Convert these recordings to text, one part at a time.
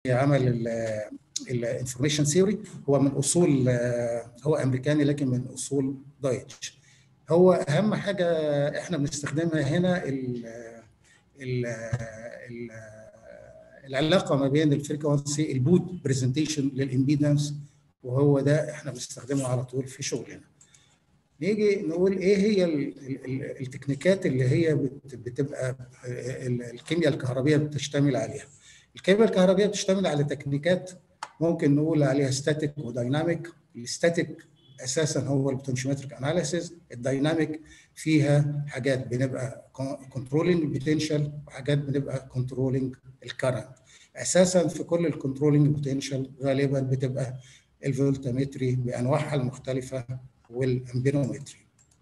عمل الانفورميشن ثيوري هو من اصول هو امريكاني لكن من اصول دايتش هو اهم حاجه احنا بنستخدمها هنا ال ال ال العلاقه ما بين الفريكونسي البوت برزنتيشن للامبيدنس وهو ده احنا بنستخدمه على طول في شغلنا نيجي نقول ايه هي التكنيكات اللي هي بتبقى الكيمياء الكهربيه بتشتمل عليها الكيمياء الكهربيه بتشتمل على تكنيكات ممكن نقول عليها ستاتيك ودايناميك الستاتيك اساسا هو البوتنشيومتريك اناليسيز الدايناميك فيها حاجات بنبقى كنترولينج بوتنشال وحاجات بنبقى كنترولينج الكرنت اساسا في كل الكنترولينج بوتنشال غالبا بتبقى الفولتامتري بانواعها المختلفه والامبيرومتري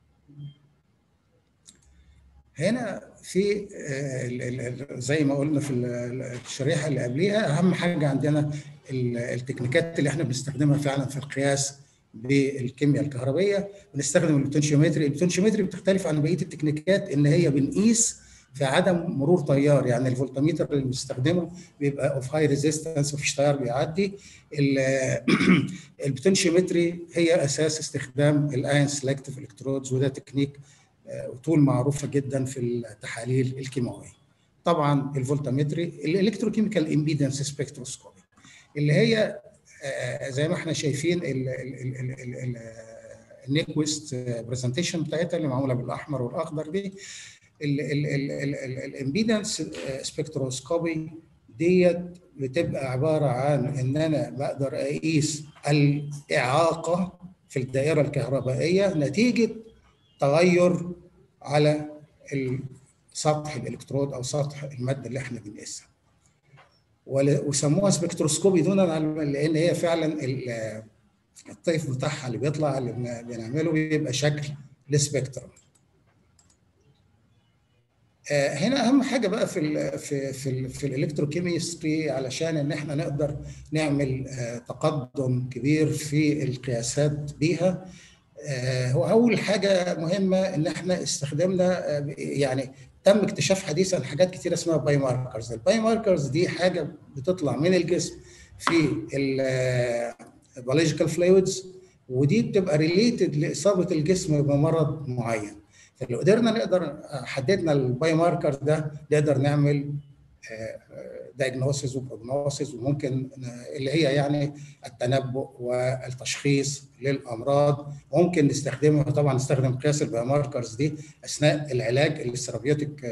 هنا في زي ما قلنا في الشريحه اللي قبليها اهم حاجه عندنا التكنيكات اللي احنا بنستخدمها فعلا في القياس بالكيمياء الكهربيه بنستخدم البوتنشيومتري البوتنشيومتري بتختلف عن بقيه التكنيكات ان هي بنقيس في عدم مرور تيار يعني الفولتميتر اللي بنستخدمه بيبقى اوف هاي ريزيستنس ومفيش تيار بيعدي البوتنشيومتري هي اساس استخدام الاين سيلكتيف الكترودز وده تكنيك وتول معروفه جدا في التحاليل الكيماويه طبعا الفولتمتري الالكتروكيميكال امبيدنس سبكتروسكوبي اللي هي زي ما احنا شايفين النيكويست برزنتيشن بتاعتها اللي معموله بالاحمر والاخضر دي الامبيدنس سبكتروسكوبي ديت بتبقى عباره عن ان انا بقدر اقيس الاعاقه في الدائره الكهربائيه نتيجه تغير على سطح الالكترود او سطح الماده اللي احنا بنقيسها وسموها سبكتروسكوبي دون لان هي فعلا الطيف بتاعها اللي بيطلع اللي بنعمله بيبقى شكل السبكترم هنا اهم حاجه بقى في ال في في ال في الالكتروكيمستري علشان ان احنا نقدر نعمل تقدم كبير في القياسات بيها هو اول حاجه مهمه ان احنا استخدمنا يعني تم اكتشاف حديثا حاجات كتير اسمها باي ماركرز الباي ماركرز دي حاجه بتطلع من الجسم في البيولوجيكال فلويدز ودي بتبقى ريليتد لاصابه الجسم بمرض معين فلو قدرنا نقدر حددنا الباي ماركر ده نقدر نعمل دايجنوسيس وبروجنوسيس وممكن اللي هي يعني التنبؤ والتشخيص للامراض ممكن نستخدمها طبعا نستخدم قياس الباي ماركرز دي اثناء العلاج الثيرابيوتيك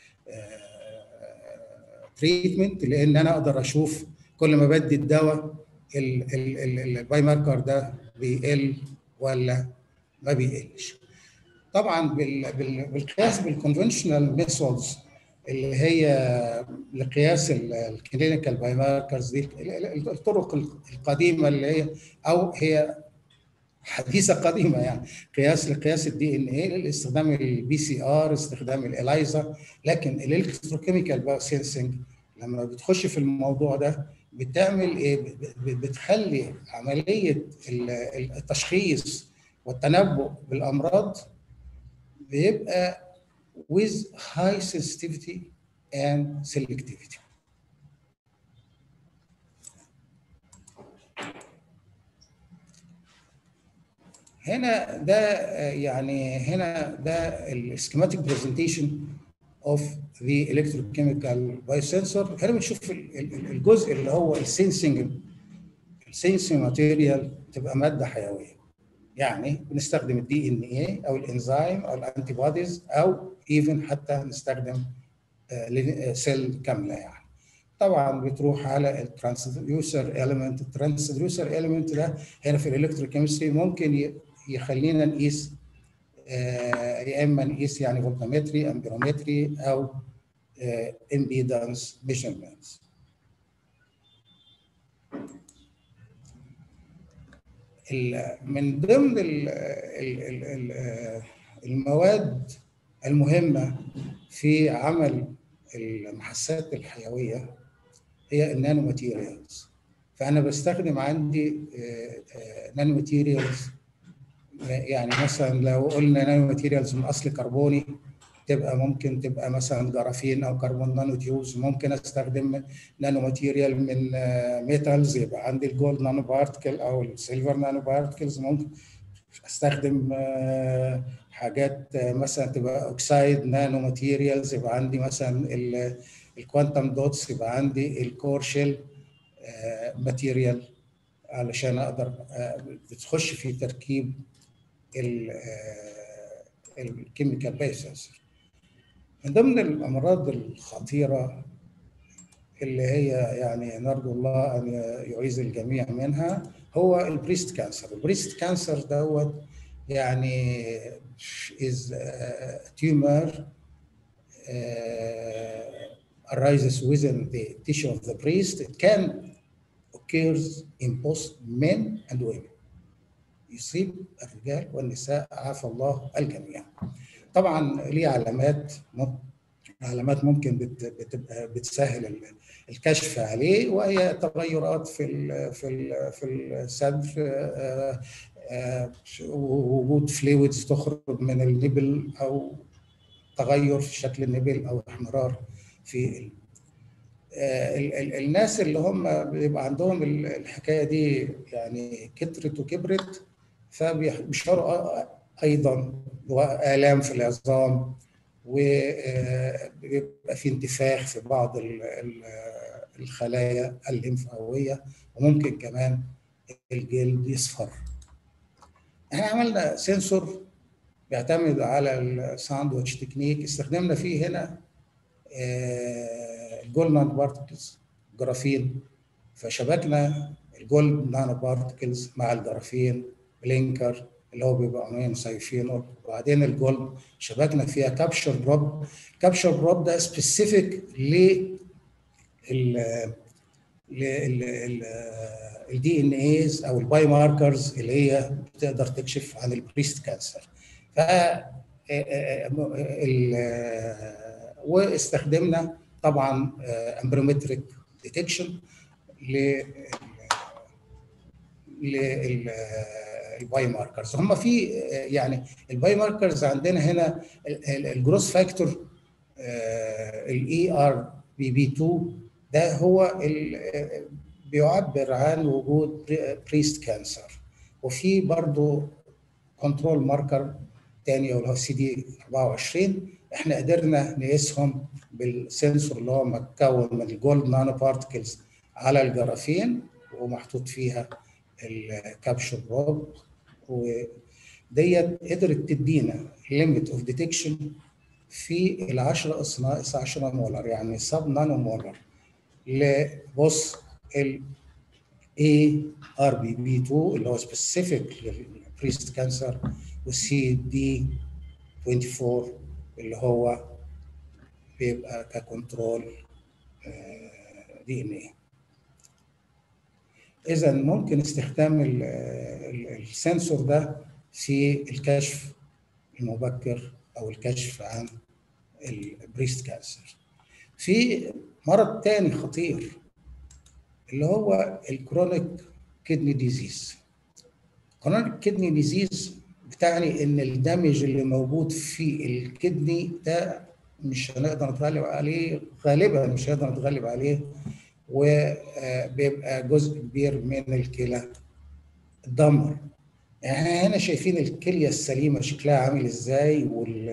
تريتمنت لان انا اقدر اشوف كل ما بدي الدواء الباي ماركر ده بيقل ولا ما بيقلش طبعا بالقياس بالكونفشنال ميثودز اللي هي لقياس الكلينيكال باي ماركرز دي الطرق القديمه اللي هي او هي حديثه قديمه يعني قياس لقياس الدي ان اي استخدام البي سي ار استخدام الاليزا لكن الالكتروكيميكال سينسنج لما بتخش في الموضوع ده بتعمل ايه بتخلي عمليه التشخيص والتنبؤ بالامراض بيبقى with high sensitivity and selectivity. هنا ده يعني هنا ده السكيماتيك برزنتيشن اوف ذا الكتروكيميكال بايوسنسور هنا بنشوف الجزء اللي هو السنسنج السنسنج ماتيريال تبقى ماده حيويه يعني بنستخدم الدي ان اي او الانزيم او الانتي بوديز او ايفن حتى نستخدم سيل كامله يعني طبعا بتروح على الترانسديوسر اليمنت الترانسديوسر اليمنت ده هنا في الالكتروكيمستري ممكن يخلينا نقيس يا اما نقيس يعني فولتامتري امبيرومتري او امبيدنس ميجرمنتس من ضمن المواد المهمة في عمل المحسات الحيوية هي النانو ماتيريالز فأنا بستخدم عندي نانو ماتيريالز يعني مثلا لو قلنا نانو ماتيريالز من أصل كربوني تبقى ممكن تبقى مثلا جرافين او كربون نانو تيوبز ممكن استخدم نانو ماتيريال من ميتالز يبقى عندي الجولد نانو بارتكل او السيلفر نانو بارتكلز ممكن استخدم حاجات مثلا تبقى اوكسايد نانو ماتيريالز يبقى عندي مثلا الكوانتم دوتس يبقى عندي الكورشيل ماتيريال علشان اقدر بتخش في تركيب الكيميكال بيسز من ضمن الامراض الخطيره اللي هي يعني نرجو الله ان يعيذ الجميع منها هو البريست كانسر البريست كانسر دوت يعني is a tumor uh, arises within the tissue of the breast it can occurs in both men and women يصيب الرجال والنساء عافى الله الجميع طبعا ليه علامات علامات ممكن بتبقى بتسهل الكشف عليه وهي تغيرات في ال في ال في الصدر وجود فلويدز تخرج من النبل او تغير في شكل النبل او احمرار في ال ال الناس اللي هم بيبقى عندهم الحكايه دي يعني كترت وكبرت فبيشعروا ايضا والام في العظام وبيبقى في انتفاخ في بعض الخلايا الليمفاويه وممكن كمان الجلد يصفر. احنا عملنا سنسور بيعتمد على الساندويتش تكنيك استخدمنا فيه هنا الجولد نانو بارتكلز جرافين فشبكنا الجولد نانو بارتكلز مع الجرافين بلينكر اللي هو بيبقى امين سايفينول وبعدين الجولد شبكنا فيها كابشر بروب كابشر بروب ده سبيسيفيك ل الدي ان ايز او الباي ماركرز اللي هي بتقدر تكشف عن البريست كانسر ف واستخدمنا طبعا امبرومتريك ديتكشن ل الباي ماركرز هم في يعني الباي ماركرز عندنا هنا الجروس فاكتور الاي ار بي بي 2 ده هو بيعبر عن وجود بريست كانسر وفي برضه كنترول ماركر تاني اللي هو سي دي 24 احنا قدرنا نقيسهم بالسنسور اللي هو متكون من الجولد نانو بارتكلز على الجرافين ومحطوط فيها الكابشر بروب وديت قدرت تدينا ليميت اوف ديتكشن في ال 10 اس ناقص 10 مولر يعني سب نانو مولر لبص ال اي ار بي بي 2 اللي هو سبيسيفيك للبريست كانسر والسي دي 24 اللي هو بيبقى ككنترول دي ان اي اذا ممكن استخدام السنسور ده في الكشف المبكر او الكشف عن البريست كانسر في مرض تاني خطير اللي هو الكرونيك كدني ديزيز كرونيك كدني ديزيز بتعني ان الدمج اللي موجود في الكدني ده مش هنقدر نتغلب عليه غالبا مش هنقدر نتغلب عليه وبيبقى جزء كبير من الكلى اتدمر يعني هنا شايفين الكليه السليمه شكلها عامل ازاي وال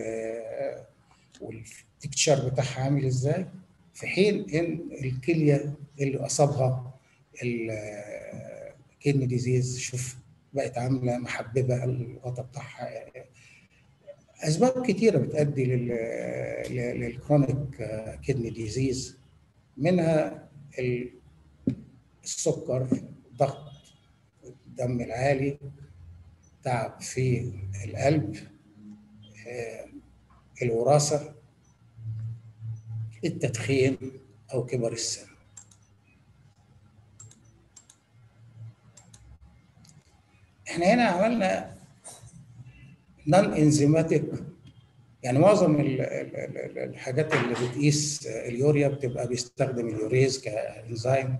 والتكتشر بتاعها عامل ازاي في حين ان الكليه اللي اصابها الكدني ديزيز شوف بقت عامله محببه الغطاء بتاعها اسباب كتيره بتؤدي للكرونيك كدني ديزيز منها السكر ضغط الدم العالي تعب في القلب الوراثه التدخين او كبر السن احنا هنا عملنا نون انزيماتيك يعني معظم الحاجات اللي بتقيس اليوريا بتبقى بيستخدم اليوريز كانزيم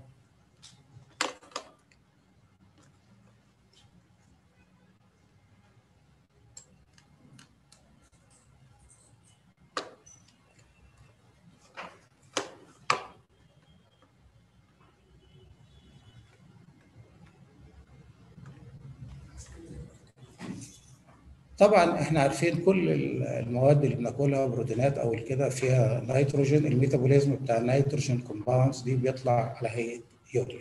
طبعا احنا عارفين كل المواد اللي بناكلها بروتينات او كده فيها نيتروجين الميتابوليزم بتاع النيتروجين كومباوندز دي بيطلع على هيئه يوريا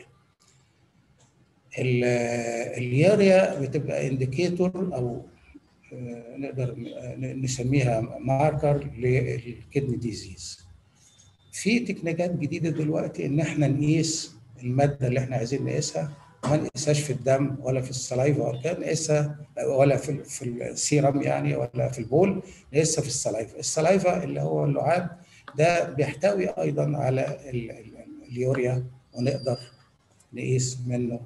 اليوريا بتبقى انديكيتور او نقدر نسميها ماركر للكدني ديزيز في تكنيكات جديده دلوقتي ان احنا نقيس الماده اللي احنا عايزين نقيسها ما نقيسهاش في الدم ولا في السلايفا ولا كده نقيسها ولا في في السيرم يعني ولا في البول نقيسها في السلايفا السلايفا اللي هو اللعاب ده بيحتوي ايضا على اليوريا ونقدر نقيس منه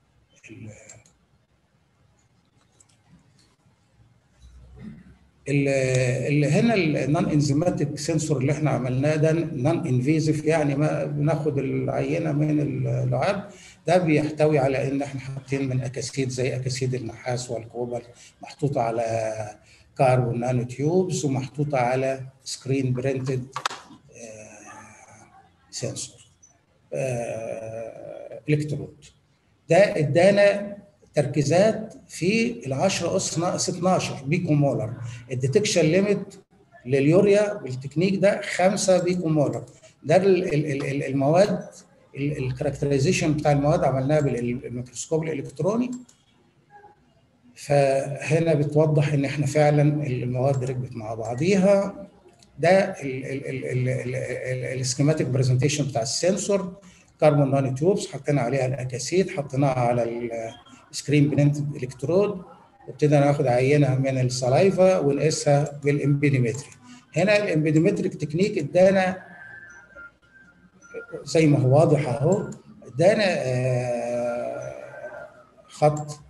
اللي هنا النون انزيماتيك سنسور اللي احنا عملناه ده نون انفيزيف يعني ما بناخد العينه من اللعاب ده بيحتوي على ان احنا حاطين من اكاسيد زي اكاسيد النحاس والكوبر محطوطه على كاربون نانو تيوبز ومحطوطه على سكرين برينتد سنسور الكترود ده ادانا تركيزات في ال 10 اس ناقص 12 بيكو مولر الديتكشن ليميت لليوريا بالتكنيك ده 5 بيكو مولر ده المواد الكاركترايزيشن بتاع المواد عملناها بالميكروسكوب الالكتروني فهنا بتوضح ان احنا فعلا المواد ركبت مع بعضيها ده السكيماتيك برزنتيشن بتاع السنسور كاربون نانو تيوبس حطينا عليها الاكاسيد حطيناها على السكرين برنت الكترود وابتدينا ناخد عينه من السلايفا ونقيسها بالامبيديمتري هنا الامبيديمتريك تكنيك ادانا زي ما هو واضح اهو ادانا خط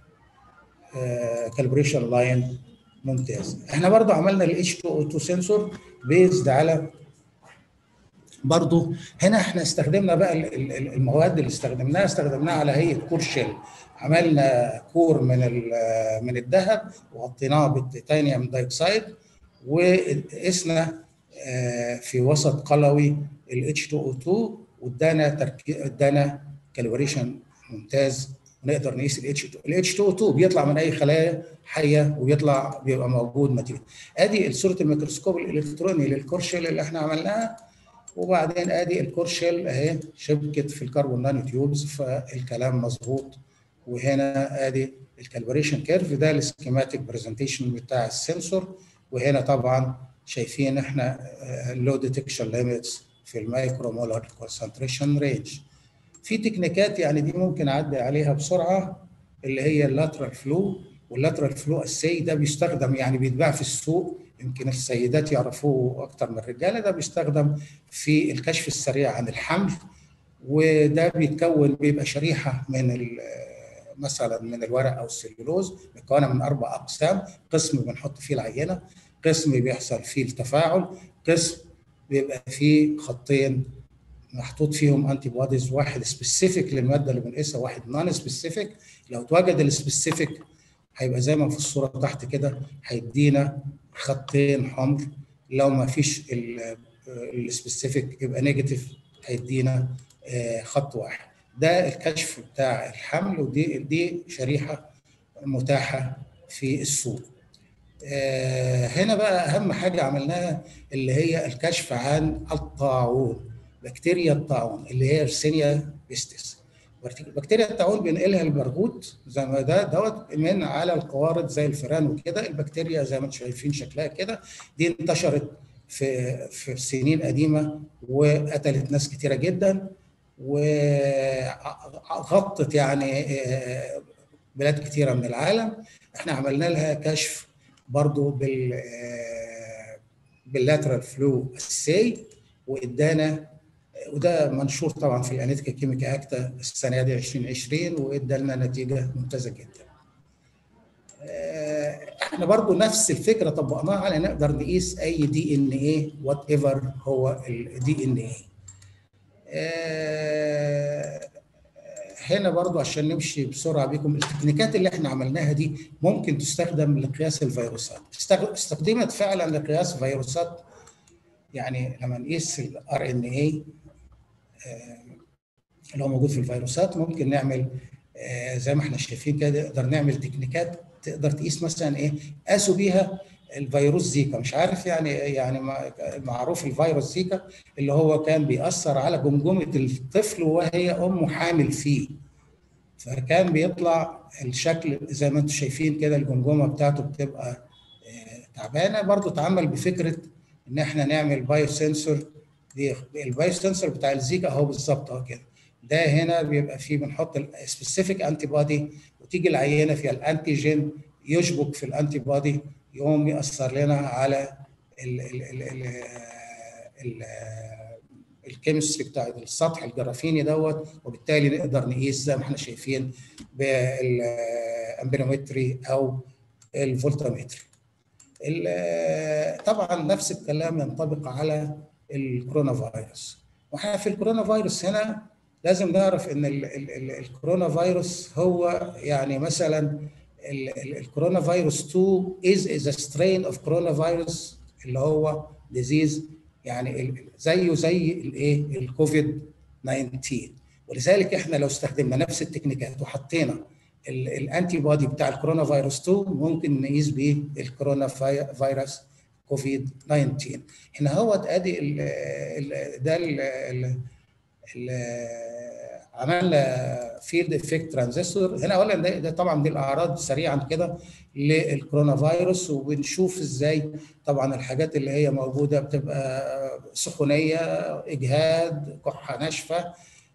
كالبريشن لاين ممتاز احنا برضو عملنا الاتش 2 او 2 سنسور بيزد على برضو هنا احنا استخدمنا بقى المواد اللي استخدمناها استخدمناها على هيئه كور شيل عملنا كور من من الذهب وغطيناه بالتيتانيوم دايوكسيد وقسنا في وسط قلوي ال H2O2 وادانا تركي... ادانا كاليبريشن ممتاز ونقدر نقيس ال H2 ال H2O2 بيطلع من اي خلايا حيه وبيطلع بيبقى موجود نتيجه ادي صوره الميكروسكوب الالكتروني للكورشيل اللي احنا عملناها وبعدين ادي الكورشيل اهي شبكت في الكربون نانو تيوبز فالكلام مظبوط وهنا ادي الكالبريشن كيرف ده السكيماتيك برزنتيشن بتاع السنسور وهنا طبعا شايفين احنا اللو ديتكشن ليميتس في المايكرو مولر كونسنتريشن رينج في تكنيكات يعني دي ممكن اعدي عليها بسرعه اللي هي اللاترال فلو واللاترال فلو السي ده بيستخدم يعني بيتباع في السوق يمكن السيدات يعرفوه اكتر من الرجاله ده بيستخدم في الكشف السريع عن الحمل وده بيتكون بيبقى شريحه من مثلا من الورق او السليولوز مكونه من اربع اقسام قسم بنحط فيه العينه قسم بيحصل فيه التفاعل قسم بيبقى فيه خطين محطوط فيهم انتي بوديز واحد سبيسيفيك للماده اللي بنقيسها واحد نون سبيسيفيك لو اتوجد السبيسيفيك هيبقى زي ما في الصوره تحت كده هيدينا خطين حمر لو ما فيش السبيسيفيك يبقى نيجاتيف هيدينا خط واحد ده الكشف بتاع الحمل ودي دي شريحه متاحه في السوق هنا بقى اهم حاجه عملناها اللي هي الكشف عن الطاعون بكتيريا الطاعون اللي هي رسينيا بيستس بكتيريا الطاعون بينقلها البرغوث زي ما ده دوت من على القوارض زي الفئران وكده البكتيريا زي ما انتم شايفين شكلها كده دي انتشرت في في سنين قديمه وقتلت ناس كتيره جدا وغطت يعني بلاد كتيره من العالم احنا عملنا لها كشف برضو بال باللاترال فلو السي وادانا وده منشور طبعا في الاناليتيكا كيميكا اكتا السنه دي 2020 وادى لنا نتيجه ممتازه جدا. احنا برضو نفس الفكره طبقناها على نقدر نقيس اي دي ان ايه وات ايفر هو الدي ان ايه. هنا برضو عشان نمشي بسرعه بيكم التكنيكات اللي احنا عملناها دي ممكن تستخدم لقياس الفيروسات استخدمت فعلا لقياس فيروسات يعني لما نقيس الار ان اي اللي هو موجود في الفيروسات ممكن نعمل زي ما احنا شايفين كده نقدر نعمل تكنيكات تقدر تقيس مثلا ايه قاسوا بيها الفيروس زيكا مش عارف يعني يعني معروف الفيروس زيكا اللي هو كان بيأثر على جمجمة الطفل وهي أمه حامل فيه فكان بيطلع الشكل زي ما انتم شايفين كده الجمجمة بتاعته بتبقى تعبانة برضو اتعمل بفكرة ان احنا نعمل بايو سنسور البايو سنسور بتاع الزيكا اهو بالظبط اهو كده ده هنا بيبقى فيه بنحط سبيسيفيك انتي بودي وتيجي العينه فيها الانتيجين يشبك في الانتي بودي يقوم ياثر لنا على ال ال ال ال ال الكيمستري بتاع السطح الجرافيني دوت وبالتالي نقدر نقيس زي ما احنا شايفين بالامبيرومتري او الفولتامتري. طبعا نفس الكلام ينطبق على الكورونا فيروس واحنا في الكورونا فيروس هنا لازم نعرف ان ال ال ال الكورونا فيروس هو يعني مثلا الكورونا فيروس 2 is is a strain of coronavirus اللي هو ديزيز يعني زيه زي الايه الكوفيد 19 ولذلك احنا لو استخدمنا نفس التكنيكات وحطينا الانتي بودي بتاع الكورونا فيروس 2 ممكن نقيس بيه الكورونا فيروس كوفيد 19 هنا هو ادي ال ال ده ال عملنا فيلد افكت ترانزستور هنا اولا ده, ده طبعا دي الاعراض سريعا كده للكورونا فيروس وبنشوف ازاي طبعا الحاجات اللي هي موجوده بتبقى سخونيه اجهاد كحه ناشفه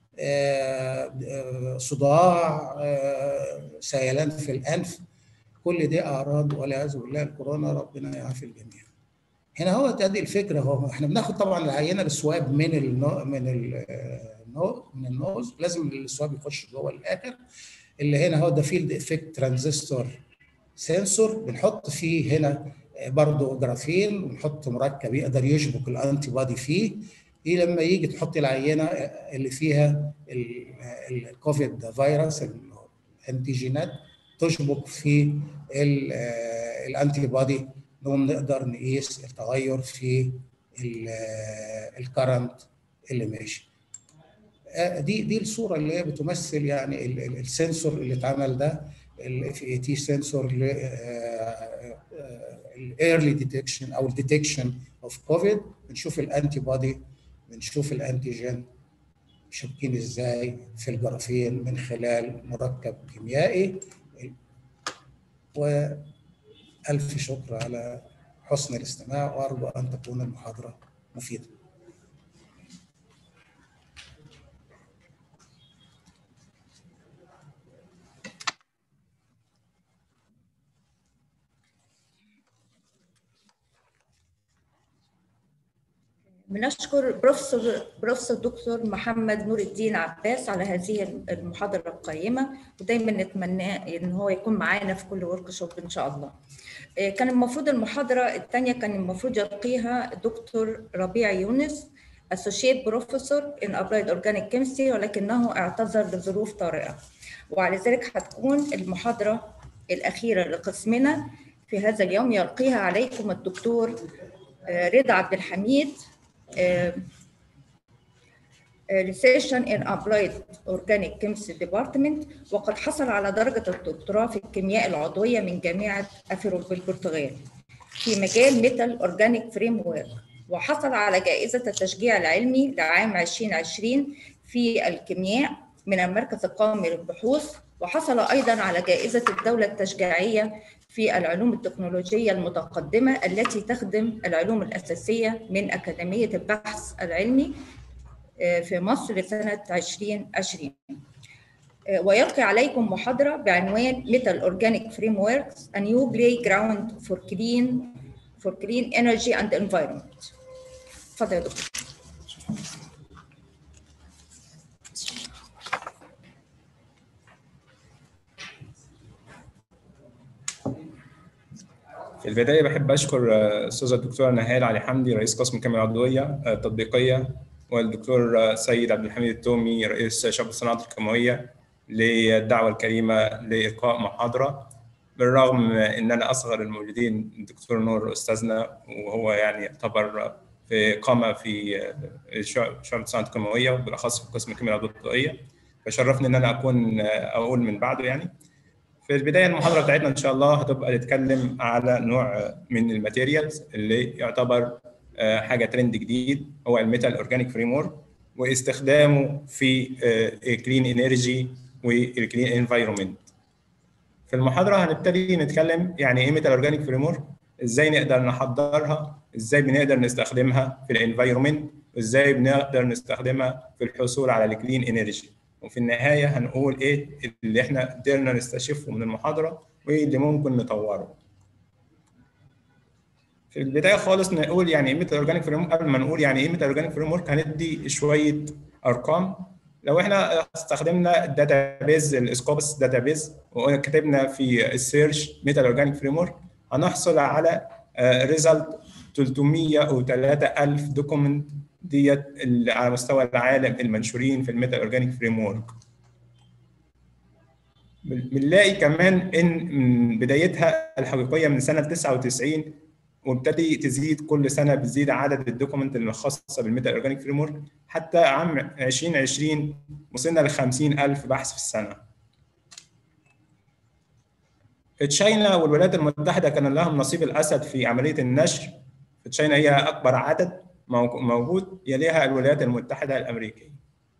صداع سيلان في الانف كل دي اعراض والعياذ بالله الكورونا ربنا يعافي الجميع هنا هو ادي الفكره هو احنا بناخد طبعا العينه السواب من النو من النو من النوز لازم السواب يخش جوه الاخر اللي هنا هو ده فيلد افكت ترانزستور سنسور بنحط فيه هنا برضه جرافين ونحط مركب يقدر يشبك الانتي بودي فيه دي لما يجي تحط العينه اللي فيها الكوفيد فيروس الانتيجينات تشبك في الانتي بودي نقوم نقدر نقيس التغير في الكرنت اللي ماشي دي دي الصوره اللي هي بتمثل يعني السنسور اللي اتعمل ده الاف اي تي سنسور الايرلي ديتكشن او الديتكشن اوف كوفيد بنشوف الانتي بودي بنشوف الانتيجين شابكين ازاي في الجرافين من خلال مركب كيميائي والف شكر على حسن الاستماع وارجو ان تكون المحاضره مفيده بنشكر بروفيسور بروفيسور دكتور محمد نور الدين عباس على هذه المحاضره القيمه ودايما نتمنى ان هو يكون معانا في كل ورك شوب ان شاء الله. كان المفروض المحاضره الثانيه كان المفروض يلقيها الدكتور ربيع يونس اسوشيت بروفيسور ان ابلايد اورجانيك كيمستري ولكنه اعتذر لظروف طارئه وعلى ذلك هتكون المحاضره الاخيره لقسمنا في هذا اليوم يلقيها عليكم الدكتور رضا عبد الحميد ريسيشن ان ابلايد اورجانيك كيمستري ديبارتمنت وقد حصل على درجه الدكتوراه في الكيمياء العضويه من جامعه افيرو بالبرتغال في مجال ميتال اورجانيك فريم ورك وحصل على جائزه التشجيع العلمي لعام 2020 في الكيمياء من المركز القومي للبحوث وحصل ايضا على جائزه الدوله التشجيعيه في العلوم التكنولوجية المتقدمة التي تخدم العلوم الأساسية من أكاديمية البحث العلمي في مصر لسنة 2020 ويلقي عليكم محاضرة بعنوان Metal Organic Frameworks A New Playground for Clean for Clean Energy and Environment. اتفضل يا دكتور. في البداية بحب أشكر الأستاذة الدكتورة نهال علي حمدي رئيس قسم الكيمياء العضوية التطبيقية والدكتور سيد عبد الحميد التومي رئيس شعب الصناعات الكيماوية للدعوة الكريمة لإلقاء محاضرة بالرغم إن أنا أصغر الموجودين الدكتور نور أستاذنا وهو يعني يعتبر في قامة في شعب الصناعات الكيماوية وبالأخص في قسم الكيمياء العضوية فشرفني إن أنا أكون أقول من بعده يعني في البدايه المحاضره بتاعتنا ان شاء الله هتبقى نتكلم على نوع من الماتيريالز اللي يعتبر حاجه ترند جديد هو الميتال اورجانيك فريم ورك واستخدامه في الكلين انرجي والكلين انفايرمنت في المحاضره هنبتدي نتكلم يعني ايه ميتال اورجانيك فريم ورك ازاي نقدر نحضرها ازاي بنقدر نستخدمها في الانفايرمنت وازاي بنقدر نستخدمها في الحصول على الكلين انرجي وفي النهايه هنقول ايه اللي احنا قدرنا نستشفه من المحاضره وايه اللي ممكن نطوره في البدايه خالص نقول يعني ايه ميتال اورجانيك فريم قبل ما نقول يعني ايه ميتال اورجانيك فريم ورك هندي شويه ارقام لو احنا استخدمنا الداتا بيز الاسكوبس داتا بيز وكتبنا في السيرش ميتال اورجانيك فريم ورك هنحصل على ريزلت 303000 دوكيمنت ديت على مستوى العالم المنشورين في الميتال اورجانيك فريم ورك بنلاقي كمان ان من بدايتها الحقيقيه من سنه 99 وابتدي تزيد كل سنه بتزيد عدد الدوكيمنت الخاصه بالميتال اورجانيك فريم ورك حتى عام 2020 وصلنا ل 50000 بحث في السنه. تشاينا والولايات المتحده كان لهم نصيب الاسد في عمليه النشر. تشاينا هي اكبر عدد موجود يليها الولايات المتحده الامريكيه.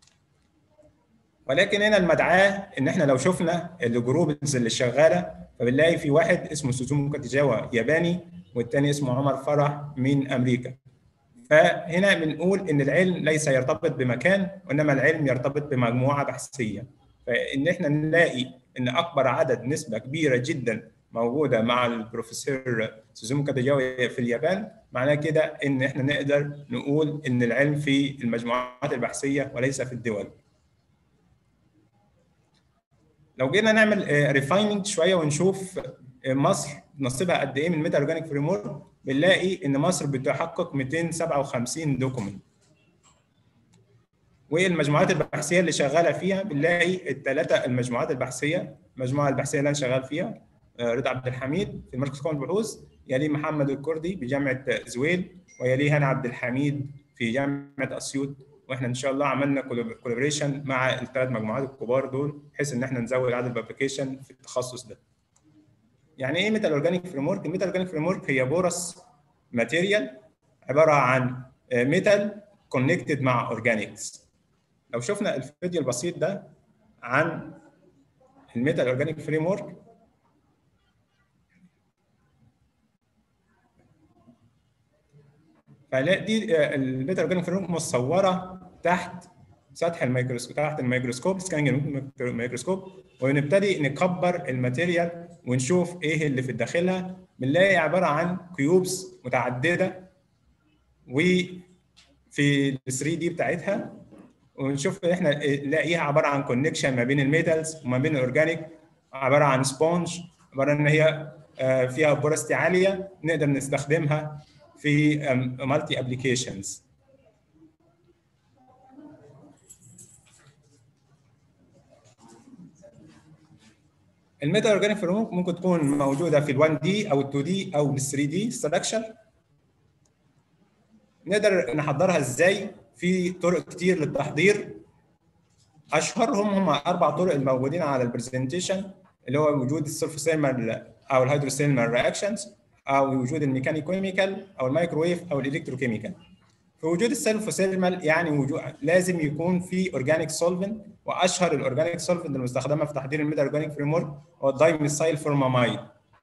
ولكن هنا المدعاه ان احنا لو شفنا الجروبز اللي شغاله فبنلاقي في واحد اسمه سوزومو كاتيجاوا ياباني والتاني اسمه عمر فرح من امريكا. فهنا بنقول ان العلم ليس يرتبط بمكان وانما العلم يرتبط بمجموعه بحثيه. فان احنا نلاقي ان اكبر عدد نسبه كبيره جدا موجوده مع البروفيسور سوزومو كاتيجاوا في اليابان معناه كده ان احنا نقدر نقول ان العلم في المجموعات البحثيه وليس في الدول. لو جينا نعمل ريفايننج شويه ونشوف مصر نصيبها قد ايه من الميتا اورجانيك فريم ورك بنلاقي ان مصر بتحقق 257 دوكيمنت والمجموعات البحثيه اللي شغاله فيها بنلاقي الثلاثه المجموعات البحثيه المجموعه البحثيه اللي انا شغال فيها رضا عبد الحميد في مركز قوم البحوث يليه محمد الكردي بجامعه زويل ويليه هنا عبد الحميد في جامعه اسيوط واحنا ان شاء الله عملنا كولابريشن مع الثلاث مجموعات الكبار دول بحيث ان احنا نزود عدد البابليكيشن في التخصص ده. يعني ايه ميتال اورجانيك فريم ورك؟ الميتال اورجانيك فريم ورك هي بورس ماتيريال عباره عن ميتال كونكتد مع اورجانيكس. لو شفنا الفيديو البسيط ده عن الميتال اورجانيك فريم ورك فهنلاقي دي الميتال اورجانيك فريم ورك مصوره تحت سطح الميكروسكوب تحت الميكروسكوب سكاننج الميكروسكوب ونبتدي نكبر الماتيريال ونشوف ايه اللي في داخلها بنلاقي عباره عن كيوبس متعدده وفي ال 3 دي بتاعتها ونشوف احنا نلاقيها عباره عن كونكشن ما بين الميتالز وما بين الاورجانيك عباره عن سبونج عباره ان هي فيها بورستي عاليه نقدر نستخدمها في مالتي ابلكيشنز الميتا اورجانيك فريم ممكن تكون موجوده في ال1 دي او ال2 دي او ال 3 دي ستراكشر نقدر نحضرها ازاي في طرق كتير للتحضير اشهرهم هم اربع طرق الموجودين على البرزنتيشن اللي هو وجود السيرفوثيرمال او الهيدروثيرمال رياكشنز او وجود الميكانيكويميكال او الميكروويف او الالكتروكيميكال في وجود السيرفوثيرمال يعني وجود لازم يكون في اورجانيك سولفنت واشهر الاورجانيك سولفنت المستخدمه في تحضير الميتا اورجانيك فريم ورك هو الدايميثايل فورمامايد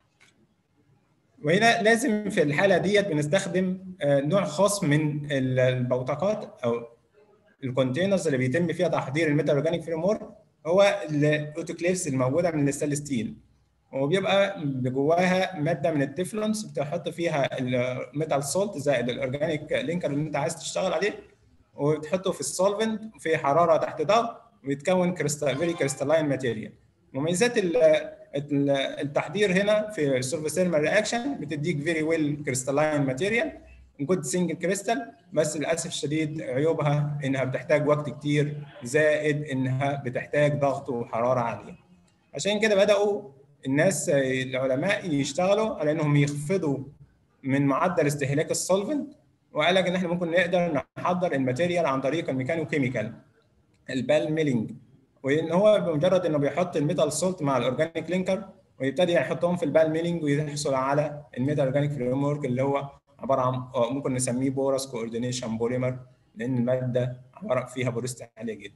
وهنا لازم في الحاله ديت بنستخدم نوع خاص من البوتقات او الكونتينرز اللي بيتم فيها تحضير الميتا اورجانيك فريم ورك هو الاوتوكليفز الموجوده من الستانلس ستيل وبيبقى جواها ماده من التeflons بتحط فيها الميتال سولت زائد الاورجانيك لينكر اللي انت عايز تشتغل عليه وتحطه في السولفنت في حراره تحت ضغط ويتكون كريستال فيري كريستالاين ماتيريال مميزات التحضير هنا في السيرفوثيرمال رياكشن بتديك فيري ويل كريستالاين ماتيريال جود سنجل كريستال بس للاسف الشديد عيوبها انها بتحتاج وقت كتير زائد انها بتحتاج ضغط وحراره عاليه عشان كده بداوا الناس العلماء يشتغلوا على انهم يخفضوا من معدل استهلاك السولفنت وقال لك ان احنا ممكن نقدر نحضر الماتيريال عن طريق الميكانو كيميكال البال ميلينج وان هو بمجرد انه بيحط الميتال سولت مع الاورجانيك لينكر ويبتدي يحطهم في البال ميلينج ويحصل على الميتال اورجانيك فريم ورك اللي هو عباره عن ممكن نسميه بورس كوردينيشن بوليمر لان الماده عباره فيها بورستي عاليه جدا.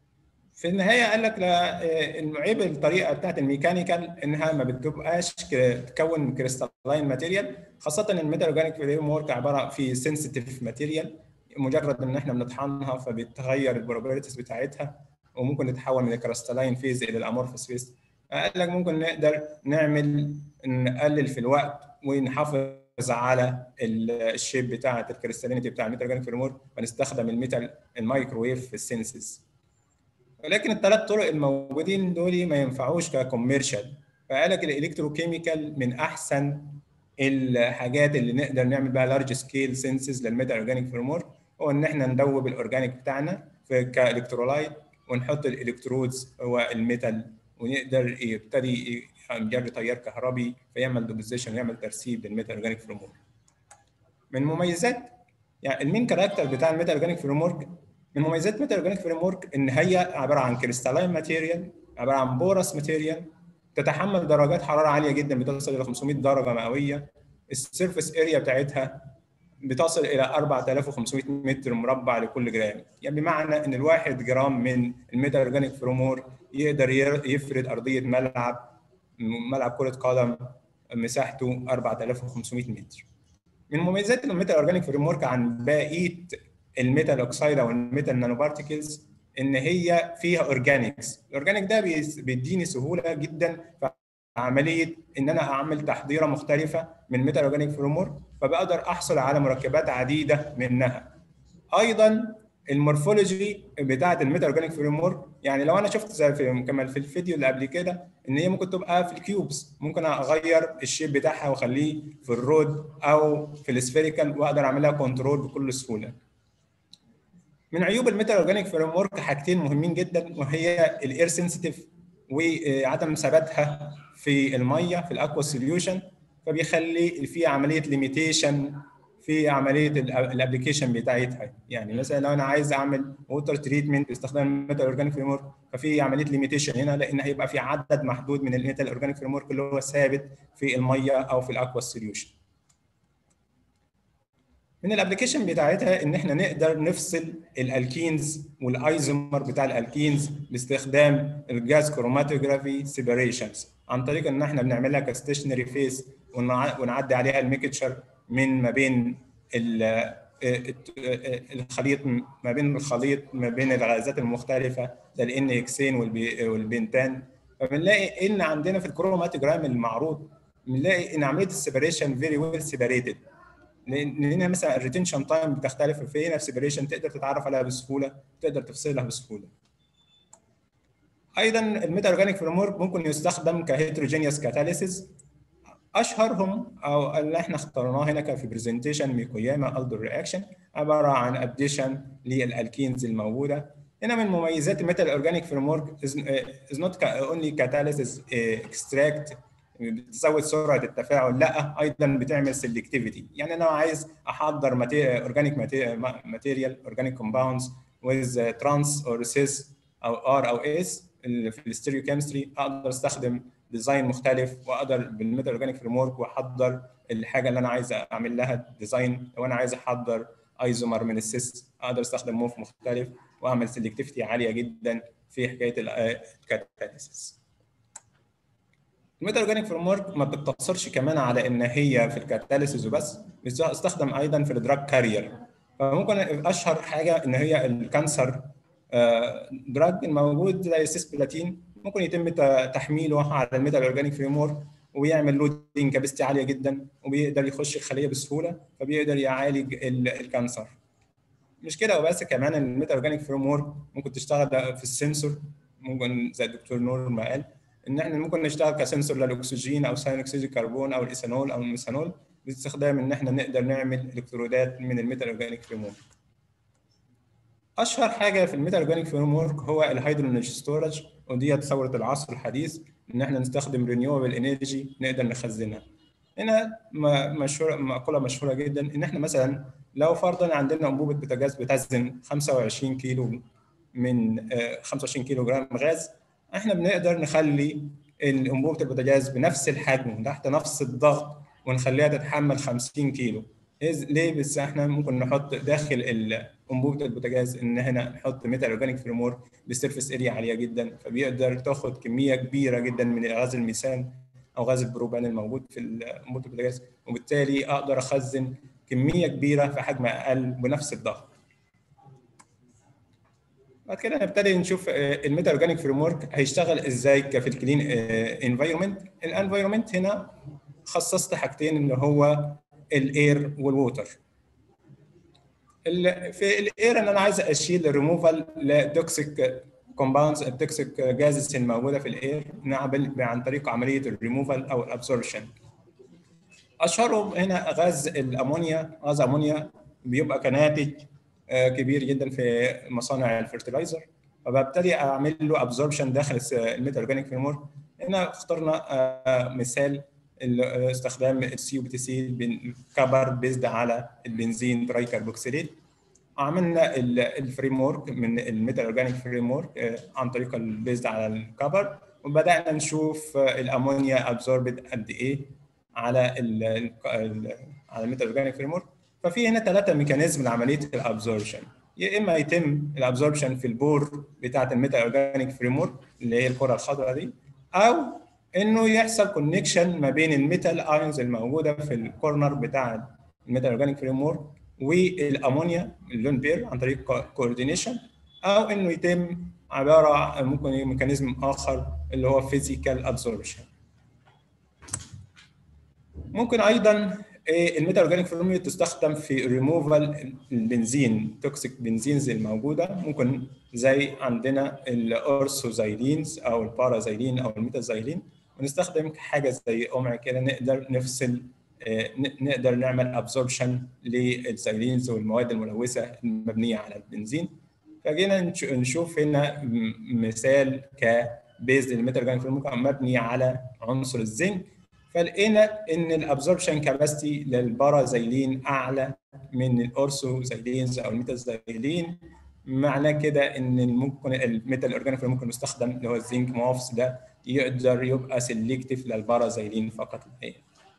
في النهايه قال لك عيب الطريقه بتاعت الميكانيكال انها ما بتبقاش تكون كريستالين ماتيريال خاصه ان الميتال اورجانيك فريم ورك عباره في سنسيتيف ماتيريال مجرد ان احنا بنطحنها فبتغير البروبرتيز بتاعتها وممكن نتحول من الكريستالين فيز الى الامورفس فيز قال لك ممكن نقدر نعمل نقلل في الوقت ونحافظ على الشيب بتاعه الكريستالينيتي بتاع الميتال اورجانيك فريم ورك ونستخدم الميتال المايكروويف في السينسز ولكن الثلاث طرق الموجودين دول ما ينفعوش ككوميرشال فقال لك الالكتروكيميكال من احسن الحاجات اللي نقدر نعمل بها لارج سكيل سينسز للميتال اورجانيك فريم ورك هو ان احنا ندوب الاورجانيك بتاعنا في كالكترولايت ونحط الالكترودز هو الميتال ونقدر يبتدي يجري تيار كهربي فيعمل دوبيزيشن ويعمل ترسيب للميتال اورجانيك فريم ورك من مميزات يعني المين كاركتر بتاع الميتال اورجانيك فريم ورك من مميزات الميتال اورجانيك فريم ورك ان هي عباره عن كريستالين ماتيريال عباره عن بورس ماتيريال تتحمل درجات حراره عاليه جدا بتصل الى 500 درجه مئويه السيرفيس اريا بتاعتها بتصل الى 4500 متر مربع لكل جرام يعني بمعنى ان الواحد جرام من الميتال اورجانيك فريم ورك يقدر يفرد ارضيه ملعب ملعب كره قدم مساحته 4500 متر من مميزات الميتال اورجانيك فريم ورك عن بقيه الميتال اوكسايد او الميتال نانو بارتيكلز ان هي فيها اورجانيكس الاورجانيك ده بيديني سهوله جدا في عمليه ان انا اعمل تحضيره مختلفه من ميتال اورجانيك فريم ورك فبقدر احصل على مركبات عديده منها ايضا المورفولوجي بتاعه الميتال اورجانيك فريم ورك يعني لو انا شفت زي في كمان في الفيديو اللي قبل كده ان هي ممكن تبقى في الكيوبس ممكن اغير الشيب بتاعها واخليه في الرود او في السفيريكال واقدر اعملها كنترول بكل سهوله من عيوب الميتال اورجانيك فريم ورك حاجتين مهمين جدا وهي الاير سنسيتيف وعدم ثباتها في الميه في الاكوا سوليوشن فبيخلي في عمليه ليميتيشن في عمليه الابلكيشن بتاعتها يعني مثلا لو انا عايز اعمل ووتر تريتمنت باستخدام الميتال اورجانيك فريم ورك ففي عمليه ليميتيشن هنا لان هيبقى في عدد محدود من الميتال اورجانيك فريم ورك اللي هو ثابت في الميه او في الاكوا سوليوشن من الابلكيشن بتاعتها ان احنا نقدر نفصل الالكينز والايزومر بتاع الالكينز باستخدام الجاز كروماتوجرافي سيبريشنز عن طريق ان احنا بنعملها كستيشنري فيس ونعدي عليها الميكتشر من ما بين الخليط ما بين الخليط ما بين الغازات المختلفه زي الان اكسين والبنتان فبنلاقي ان عندنا في الكروماتوجرام المعروض بنلاقي ان عمليه السيبريشن فيري ويل سيبريتد لان مثلا الريتنشن تايم بتختلف في هنا السيبريشن تقدر تتعرف عليها بسهوله تقدر تفصلها بسهوله ايضا الميتا اورجانيك فريم ورك ممكن يستخدم كهيتروجينيوس كاتاليسيس اشهرهم او اللي احنا اخترناه هنا في برزنتيشن ميكوياما الدور رياكشن عباره عن اديشن للالكينز الموجوده هنا من مميزات الميتال اورجانيك فريم ورك از نوت اونلي كاتاليسيس اكستراكت بتزود سرعه التفاعل لا ايضا بتعمل سيلكتيفيتي يعني انا عايز احضر اورجانيك ماتيريال اورجانيك كومباوندز ويز ترانس اور سيس او ار او اس في الستيريوكيمستري اقدر استخدم ديزاين مختلف واقدر بالميتال اورجانيك فريم ورك واحضر الحاجه اللي انا عايز اعمل لها ديزاين لو انا عايز احضر ايزومر من السيس اقدر استخدم موف مختلف واعمل سيلكتيفيتي عاليه جدا في حكايه الكاتاليسيس الميتال اورجانيك فريم ورك ما بتقتصرش كمان على ان هي في الكاتاليسيس وبس بتستخدم ايضا في الدراج كارير فممكن اشهر حاجه ان هي الكانسر دراج الموجود زي السيسبلاتين ممكن يتم تحميله على الميتال اورجانيك فريم ورك وبيعمل لودنج كابستي عاليه جدا وبيقدر يخش الخليه بسهوله فبيقدر يعالج الكانسر مش كده وبس كمان الميتال اورجانيك فريم ورك ممكن تشتغل في السنسور ممكن زي الدكتور نور ما قال ان احنا ممكن نشتغل كسنسور للاكسجين او ثاني اكسيد الكربون او الايثانول او الميثانول باستخدام ان احنا نقدر نعمل الكترودات من الميتال اورجانيك فريم ورك اشهر حاجه في الميتال اورجانيك فريم ورك هو الهيدروجين ستورج ودي ثوره العصر الحديث ان احنا نستخدم رينيوبل انرجي نقدر نخزنها هنا مشهوره مقوله مشهوره جدا ان احنا مثلا لو فرضا عندنا انبوبه بوتاجاز بتخزن 25 كيلو من 25 كيلو جرام غاز احنا بنقدر نخلي انبوبه البوتاجاز بنفس الحجم تحت نفس الضغط ونخليها تتحمل 50 كيلو ليه بس احنا ممكن نحط داخل انبوبه البوتاجاز ان هنا نحط ميتال اورجانيك فريمور بسيرفيس اريا عاليه جدا فبيقدر تاخد كميه كبيره جدا من غاز الميثان او غاز البروبان الموجود في انبوبه البوتاجاز وبالتالي اقدر اخزن كميه كبيره في حجم اقل بنفس الضغط بعد كده نبتدي نشوف الميتا اورجانيك فريم ورك هيشتغل ازاي في الكلين انفايرمنت الانفايرمنت هنا خصصت حاجتين اللي هو الاير والووتر في الاير ان انا عايز اشيل الريموفال لتوكسيك كومباوندز التوكسيك جازز الموجوده في الاير عن طريق عمليه الريموفال او الابسوربشن اشهرهم هنا غاز الامونيا غاز امونيا بيبقى كناتج كبير جدا في مصانع الفرتلايزر فببتدي اعمل له ابزوربشن داخل الميتا اورجانيك فريمورك هنا اخترنا مثال استخدام السي بي تي سي كبر بيزد على البنزين تراي كاربوكسيليت عملنا الفريم ورك من الميتا اورجانيك فريم ورك عن طريق البيزد على الكبر وبدانا نشوف الامونيا ابزوربد قد ايه على ال على الميتا اورجانيك فريم ورك ففي هنا ثلاثه ميكانيزم لعمليه الابزوربشن يا اما يتم الابزوربشن في البور بتاعه الميتا اورجانيك فريم ورك اللي هي الكره الخضراء دي او انه يحصل كونكشن ما بين الميتال ايونز الموجوده في الكورنر بتاع الميتا اورجانيك فريم ورك والامونيا اللون بير عن طريق كوردينيشن او انه يتم عباره ممكن ميكانيزم اخر اللي هو فيزيكال ابزوربشن ممكن ايضا الميتا اورجانيك فريم تستخدم في ريموفال البنزين توكسيك بنزينز الموجوده ممكن زي عندنا الاورثوزايلينز او البارازايلين او الميتازايلين ونستخدم حاجه زي قمع كده نقدر نفصل نقدر نعمل ابزوربشن للزايلينز والمواد الملوثه المبنيه على البنزين فجينا نشوف هنا مثال كبيز الميتا اورجانيك فريم مبني على عنصر الزنك فلقينا ان الابزوربشن كاباسيتي للبارازايلين اعلى من الاورثوزايلينز او الميتازايلين معناه كده ان ممكن الميتال اورجانيك ممكن يستخدم اللي هو الزنك موفس ده يقدر يبقى سيلكتيف للبارازايلين فقط هي.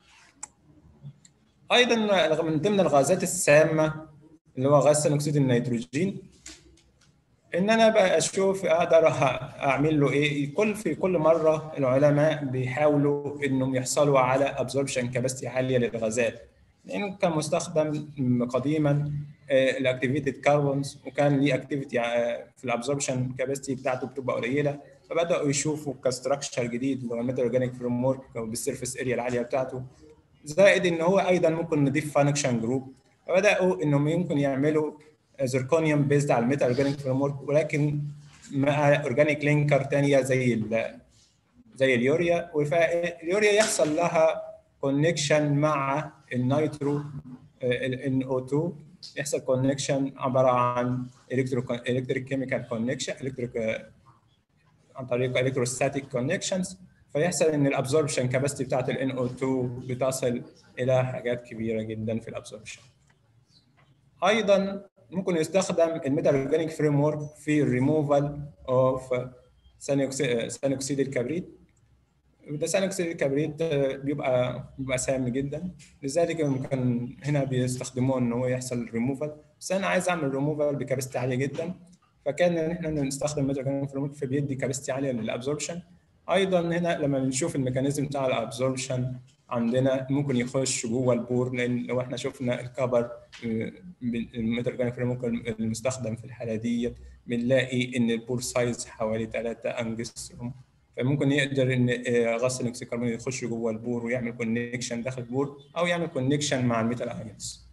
ايضا من ضمن الغازات السامه اللي هو غاز ثاني اكسيد النيتروجين ان انا بقى اشوف اقدر اعمل له ايه كل في كل مره العلماء بيحاولوا انهم يحصلوا على ابزوربشن كاباسيتي عاليه للغازات لانه كان مستخدم قديما الاكتيفيتد كاربونز وكان ليه اكتيفيتي في الابزوربشن كاباسيتي بتاعته بتبقى قليله فبداوا يشوفوا كستراكشر جديد اللي هو الميتا اورجانيك فريم ورك بالسيرفيس اريا العاليه بتاعته زائد ان هو ايضا ممكن نضيف فانكشن جروب فبداوا انهم يمكن يعملوا زركونيوم بيزد على الميتا اورجانيك فريم ورك ولكن مع اورجانيك لينكر ثانيه زي ال زي اليوريا واليوريا يحصل لها كونكشن مع النيترو ال NO2 يحصل كونكشن عباره عن الكتريك كيميكال كونكشن الكتريك عن طريق الكتروستاتيك كونكشنز فيحصل ان الابزوربشن كاباسيتي بتاعت ال NO2 بتصل الى حاجات كبيره جدا في الابزوربشن ايضا ممكن يستخدم الميتا اورجانيك فريم ورك في الريموفال اوف ثاني اكسيد الكبريت ده ثاني اكسيد الكبريت بيبقى بيبقى سام جدا لذلك ممكن هنا بيستخدموه ان هو يحصل ريموفال بس انا عايز اعمل ريموفال بكاباسيتي عاليه جدا فكان ان احنا نستخدم الميتا اورجانيك فريم ورك فبيدي كاباسيتي عاليه للابزوربشن ايضا هنا لما بنشوف الميكانيزم بتاع الابزوربشن عندنا ممكن يخش جوه البور لان لو احنا شفنا الكبر الميتا اورجانيك فريم ورك المستخدم في الحاله دي بنلاقي ان البور سايز حوالي 3 انجستروم فممكن يقدر ان غاز الاكسكربون يخش جوه البور ويعمل كونكشن داخل البور او يعمل كونكشن مع الميتال ايونز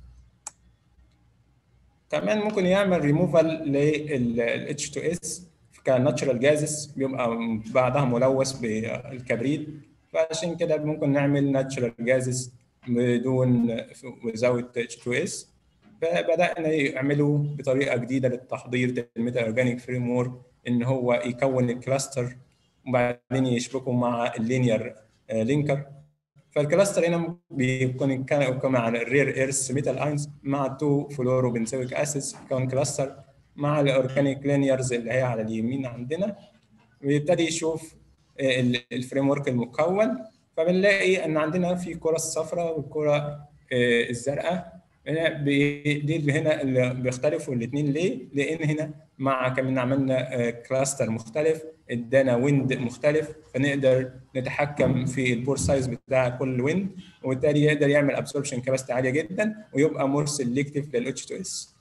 كمان ممكن يعمل ريموفال لل H2S كناتشرال جازز بيبقى بعدها ملوث بالكبريت فعشان كده ممكن نعمل ناتشرال جازز بدون وزاوت H2S فبدأنا يعملوا بطريقة جديدة للتحضير الميتا اورجانيك فريم ورك ان هو يكون الكلاستر وبعدين يشبكه مع اللينير لينكر فالكلاستر هنا بيكون كان مع الرير ايرث ميتال اينز مع تو فلورو بنزويك اسيدز يكون كلاستر مع الاورجانيك لينيرز اللي هي على اليمين عندنا ويبتدي يشوف الفريم ورك المكون فبنلاقي ان عندنا في كره الصفراء والكره الزرقاء هنا دي اللي هنا اللي بيختلفوا الاثنين ليه؟ لان هنا مع كمان عملنا كلاستر مختلف ادانا ويند مختلف فنقدر نتحكم في البور سايز بتاع كل ويند وبالتالي يقدر يعمل ابسوربشن كاباسيتي عاليه جدا ويبقى مور سيلكتيف للاتش 2 اس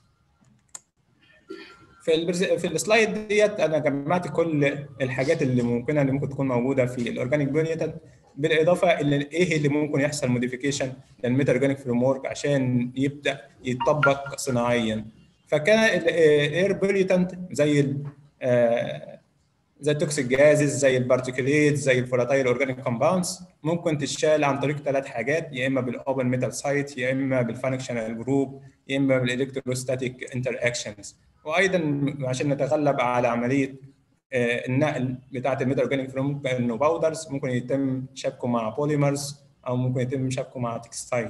في البرز... في السلايد ديت انا جمعت كل الحاجات اللي ممكنه اللي ممكن تكون موجوده في الاورجانيك بيوليتال بالاضافه الى ايه اللي ممكن يحصل موديفيكيشن للميتا اورجانيك فريم ورك عشان يبدا يتطبق صناعيا فكان الاير بيوليتانت زي ال زي التوكسيك جازز زي البارتيكوليت زي الفولاتايل اورجانيك كومباوندز ممكن تشال عن طريق ثلاث حاجات يا اما بالاوبن ميتال سايت يا اما بالفانكشنال جروب يا اما بالالكتروستاتيك انتر اكشنز وايضا عشان نتغلب على عمليه النقل بتاعه الميتا اورجانيك فروم انه باودرز ممكن يتم شبكه مع بوليمرز او ممكن يتم شبكه مع تكستايل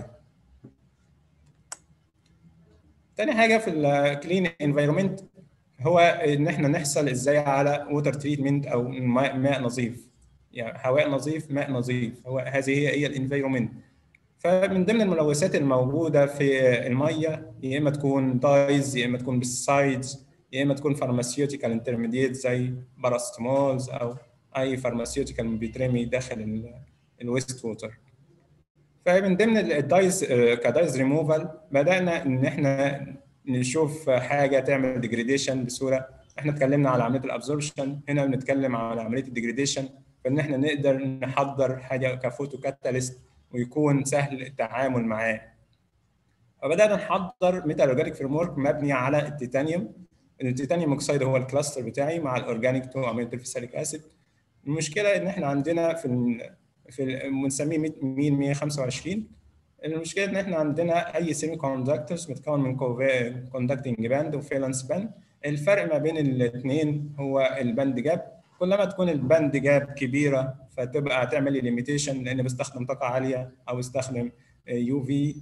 تاني حاجه في الكلين انفايرمنت هو ان احنا نحصل ازاي على ووتر تريتمنت او ماء, ماء نظيف يعني هواء نظيف ماء نظيف هو هذه هي هي الانفايرمنت فمن ضمن الملوثات الموجوده في الميه يا اما تكون دايز يا اما تكون بيستسايدز يا اما تكون فارماسيوتيكال انترميديت زي باراستمولز او اي فارماسيوتيكال بيترمي داخل الويست ووتر فمن ضمن الدايز كدايز ريموفال بدانا ان احنا نشوف حاجه تعمل ديجريديشن بصوره احنا اتكلمنا على عمليه الابزوربشن هنا بنتكلم على عمليه الديجريديشن فان احنا نقدر نحضر حاجه كفوتو كاتاليست ويكون سهل التعامل معاه فبدانا نحضر ميتا اورجانيك فريم ورك مبني على التيتانيوم التيتانيوم اوكسيد هو الكلاستر بتاعي مع الاورجانيك تو امينو ترفيساليك اسيد المشكله ان احنا عندنا في ال في بنسميه مين 125 المشكله ان احنا عندنا اي سيمي كوندكتورز متكون من كوندكتنج باند وفالنس باند الفرق ما بين الاثنين هو الباند جاب كلما تكون الباند جاب كبيره فتبقى هتعمل لي ليميتيشن لان بستخدم طاقه عاليه او بستخدم يو في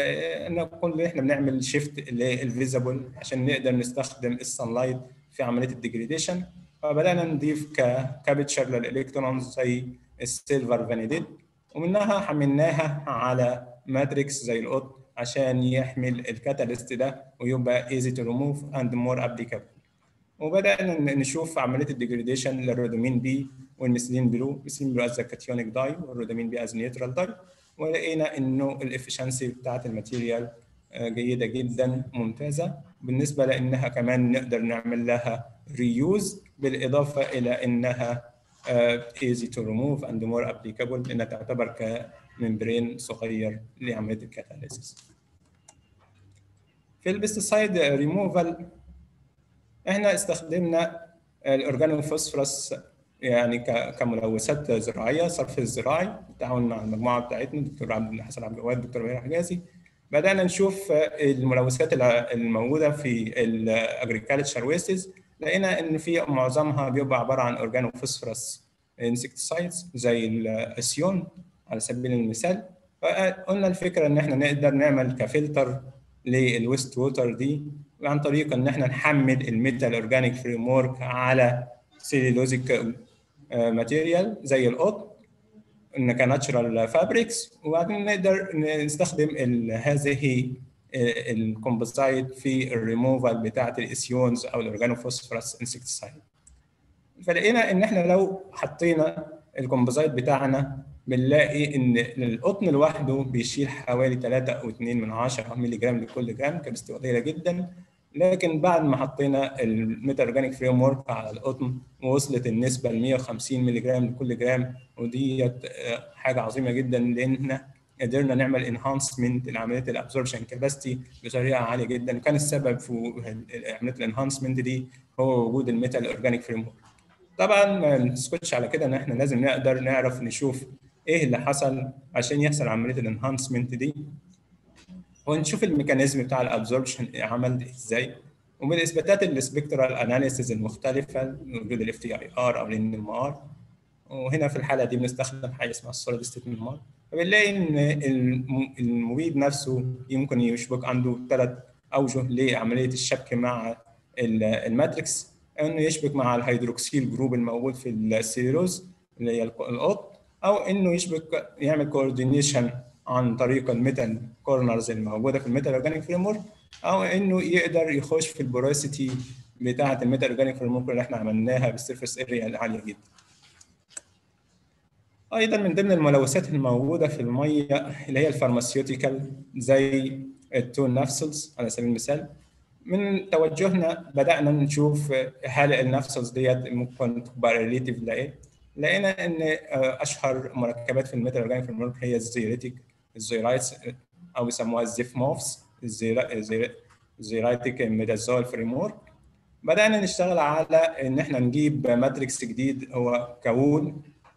فنقول احنا بنعمل شيفت للفيزبل عشان نقدر نستخدم السان لايت في عمليه الديجريديشن فبدانا نضيف كابتشر للالكترونز زي السيلفر فانيديت ومنها حملناها على ماتريكس زي القط عشان يحمل الكاتاليست ده ويبقى ايزي تو ريموف اند مور ابليكابل وبدانا نشوف عمليه الديجريديشن للرودامين بي والميثيلين بلو الميثيلين بلو از كاتيونيك داي والرودامين بي از نيوترال داي ولقينا انه الافشنسي بتاعت الماتيريال جيده جدا ممتازه بالنسبه لانها كمان نقدر نعمل لها ريوز بالاضافه الى انها ايزي تو ريموف اند مور ابليكابل لانها تعتبر كممبرين صغير لعمليه الكاتاليسيس في البستسايد ريموفال احنا استخدمنا الاورجانو فوسفورس يعني كملوثات زراعيه صرف الزراعي بالتعاون مع المجموعه بتاعتنا الدكتور عبد حسن عبد الجواد الدكتور بهير حجازي بدانا نشوف الملوثات الموجوده في الاجريكالتشر ويستز لقينا ان في معظمها بيبقى عباره عن اورجانو فوسفورس انسكتسايدز زي الاسيون على سبيل المثال فقلنا الفكره ان احنا نقدر نعمل كفلتر للويست ووتر دي عن طريق ان احنا نحمل الميتال اورجانيك فريم ورك على سيلولوزيك ماتيريال زي القطن ان كناتشرال فابريكس وبعدين نقدر نستخدم هذه الكومبوزايت في الريموفال بتاعه الاسيونز او الاورجانوفوسفورس انسكتسايد فلقينا ان احنا لو حطينا الكومبوزايت بتاعنا بنلاقي ان القطن لوحده بيشيل حوالي 3 او 2 من 10 مللي جرام لكل جرام كبسته قليله جدا لكن بعد ما حطينا الميتا اورجانيك فريم ورك على القطن ووصلت النسبه ل 150 مللي جرام لكل جرام وديت حاجه عظيمه جدا لان قدرنا نعمل انهانسمنت لعمليه الابزوربشن كاباسيتي بطريقه عاليه جدا وكان السبب في عمليه الانهانسمنت دي هو وجود الميتال اورجانيك فريم ورك طبعا ما نسكتش على كده ان احنا لازم نقدر نعرف نشوف ايه اللي حصل عشان يحصل عمليه الانهانسمنت دي ونشوف الميكانيزم بتاع الابزوربشن عمل ازاي وبالاثباتات السبكترال اناليسيز المختلفه وجود الاف تي اي ار او الان ام ار وهنا في الحاله دي بنستخدم حاجه اسمها السوليد ستيت مار فبنلاقي ان المبيد نفسه يمكن يشبك عنده ثلاث اوجه لعمليه الشبك مع الماتريكس انه يشبك مع الهيدروكسيل جروب الموجود في السيلولوز اللي هي القط او انه يشبك يعمل كوردينيشن عن طريق الميتال كورنرز الموجوده في الميتال اورجانيك فريم او انه يقدر يخش في البوروسيتي بتاعه الميتال اورجانيك فريم اللي احنا عملناها بالسيرفيس اريا العاليه جدا. ايضا من ضمن الملوثات الموجوده في الميه اللي هي الفارماسيوتيكال زي التون نافسلز على سبيل المثال من توجهنا بدانا نشوف هل النافسلز ديت ممكن تبقى ريليتيف لايه لقينا ان اشهر مركبات في الميتال اورجانيك فريم هي الزيريتيك الزيرايتس او بيسموها الزيفموفز الزيرايتيك ميدازول فريم بدانا نشتغل على ان احنا نجيب ماتريكس جديد هو كول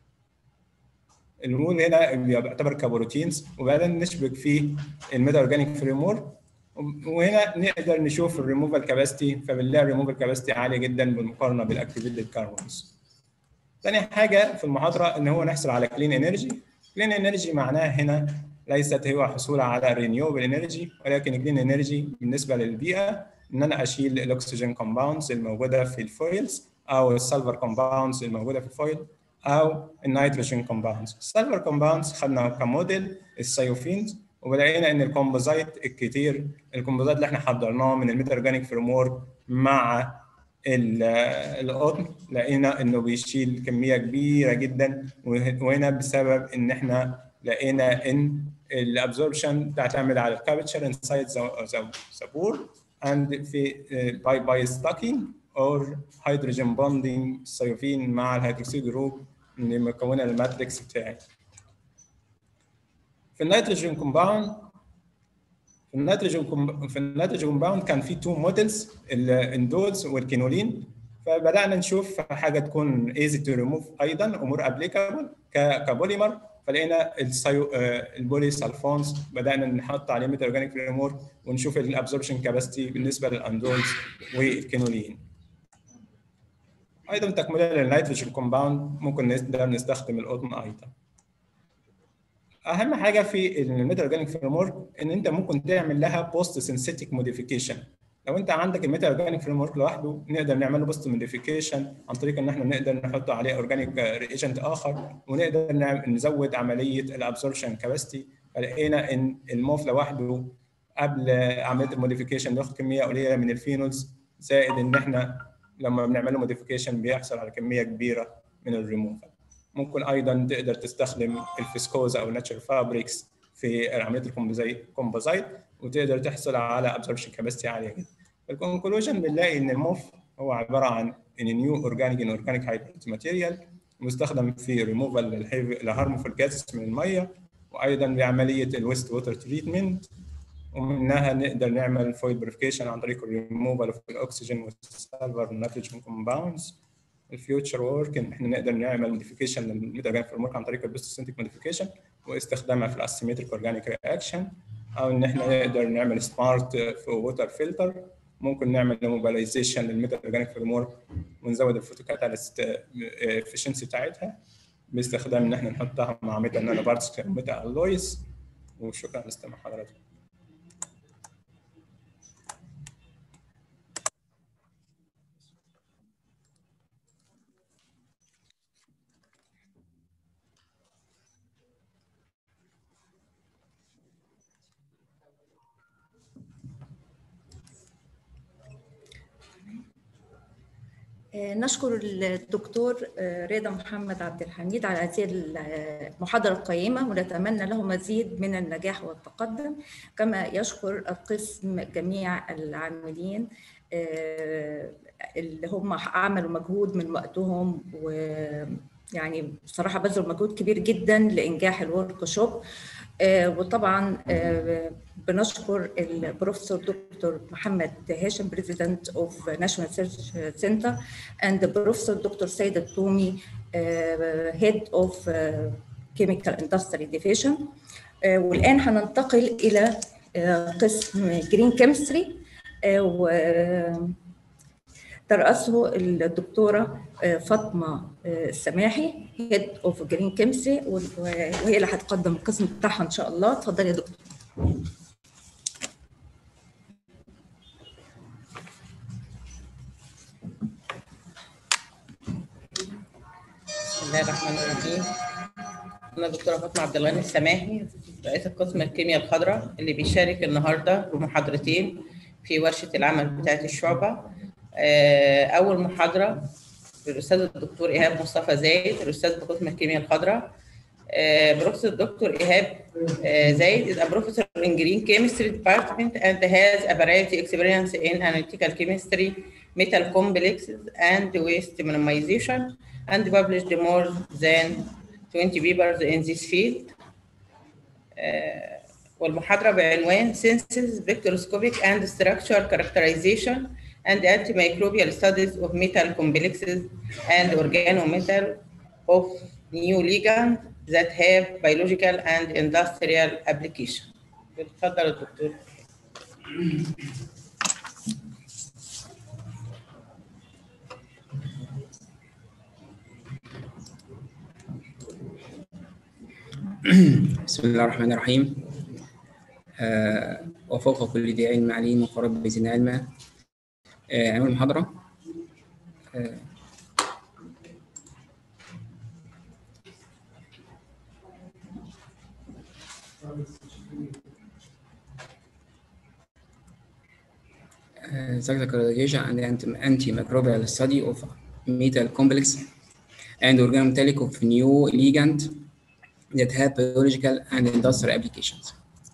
الوول هنا بيعتبر كبروتينز وبعدين نشبك فيه الميتا اورجانيك فريم وهنا نقدر نشوف الريموفال كاباسيتي فبنلاقي الريموفال كاباسيتي عاليه جدا بالمقارنه بالاكتيفيتد كاربونز. ثاني حاجه في المحاضره ان هو نحصل على كلين انرجي كلين انرجي معناها هنا ليست هو حصول على رينيوبل انرجي ولكن كلين انرجي بالنسبه للبيئه ان انا اشيل الاكسجين كومباوندز الموجوده في الفويلز او السلفر كومباوندز الموجوده في الفويل او النيتروجين كومباوندز السلفر كومباوندز خدنا كموديل السيوفينز ولقينا ان الكومبوزايت الكتير الكومبوزايت اللي احنا حضرناه من الميتا اورجانيك فريمور مع القطن لقينا انه بيشيل كميه كبيره جدا وهنا بسبب ان احنا لقينا ان الابزوربشن تعتمد على الكابتشر انسايد ذا بور اند في باي باي ستاكينج اور هيدروجين بوندينج السيوفين مع الهيدروكسيد جروب اللي مكونه الماتريكس بتاعي في النيتروجين كومباوند في النيتروجين في النيتروجين كومباوند كان في تو موديلز الاندولز والكينولين فبدانا نشوف حاجه تكون ايزي تو ريموف ايضا امور ابليكابل كبوليمر فلقينا السيو البولي سلفونز بدانا نحط عليه ميتا اورجانيك فريمور ونشوف الابزوربشن كاباسيتي بالنسبه للاندولز والكينولين ايضا تكمله للنيتروجين كومباوند ممكن نقدر نستخدم القطن ايضا اهم حاجه في الميتا اورجانيك فريم ان انت ممكن تعمل لها بوست سينثيتيك موديفيكيشن لو انت عندك الميتا اورجانيك فريم لوحده نقدر نعمل له بوست موديفيكيشن عن طريق ان احنا نقدر نحط عليه اورجانيك ريجنت اخر ونقدر نزود عمليه الابسوربشن كاباسيتي فلقينا ان الموف لوحده قبل عمليه الموديفيكيشن بياخد كميه قليله من الفينولز زائد ان احنا لما بنعمل له موديفيكيشن بيحصل على كميه كبيره من الريموفال ممكن ايضا تقدر تستخدم الفيسكوز او ناتشرال فابريكس في عمليه الكومبوزايت وتقدر تحصل على ابزوربشن كاباسيتي عاليه جدا. في الكونكلوجن بنلاقي ان الموف هو عباره عن ان نيو اورجانيك ان اورجانيك هايبريد ماتيريال مستخدم في ريموفال الهارمفول جازز من الميه وايضا بعمليه الويست ووتر تريتمنت ومنها نقدر نعمل فويل بريفيكيشن عن طريق الريموفال اوف الاكسجين والسلفر والنيتروجين كومباوندز الفيوتشر ورك ان احنا نقدر نعمل موديفيكيشن للميتا اورجانيك فريمورك عن طريق البيستوسينتيك موديفيكيشن واستخدامها في الاسيمتريك اورجانيك رياكشن او ان احنا نقدر نعمل سمارت في ووتر فلتر ممكن نعمل موبيلايزيشن للميتا اورجانيك فريمورك ونزود الفوتوكاتاليست افشنسي بتاعتها باستخدام ان احنا نحطها مع ميتا نانو بارتس ميتا الويز وشكرا لاستماع حضراتكم نشكر الدكتور رضا محمد عبد الحميد على هذه المحاضرة القيمة ونتمنى له مزيد من النجاح والتقدم كما يشكر القسم جميع العاملين اللي هم عملوا مجهود من وقتهم ويعني بصراحة بذلوا مجهود كبير جدا لإنجاح الورك شوب وطبعا بنشكر البروفيسور دكتور محمد هاشم بريزيدنت اوف ناشونال سيرش سنتر اند بروفيسور دكتور سيد الطومي هيد اوف كيميكال اندستري ديفيشن والان هننتقل الى قسم جرين كيمستري ترأسه الدكتورة فاطمة السماحي هيد اوف جرين كيمستري وهي اللي هتقدم القسم بتاعها ان شاء الله اتفضلي يا دكتور الله الرحمن الرحيم أنا دكتورة فاطمة عبد الغني السماحي رئيس قسم الكيمياء الخضراء اللي بيشارك النهاردة بمحاضرتين في ورشة العمل بتاعة الشعبة آه، أول محاضرة للأستاذ الدكتور إيهاب مصطفى زايد الأستاذ بقسم الكيمياء الخضراء آه، بروفيسور الدكتور إيهاب آه، زايد is a professor in green chemistry department and has a variety experience in analytical chemistry, metal complexes and waste minimization and published more than 20 papers in this field. آه، والمحاضرة بعنوان Synthesis, Vectorscopic and Structure Characterization and Antimicrobial Studies of Metal Complexes and Organometal of New Ligand that have biological and industrial application. اتفضل الدكتور. بسم الله الرحمن الرحيم آه وفوق كل ذي علم عليم وقرب بزنا علما آه عنوان المحاضرة آه uh, Characterization and anti- antimicrobial study of metal complex and organometallic of new ligand that have biological and industrial applications.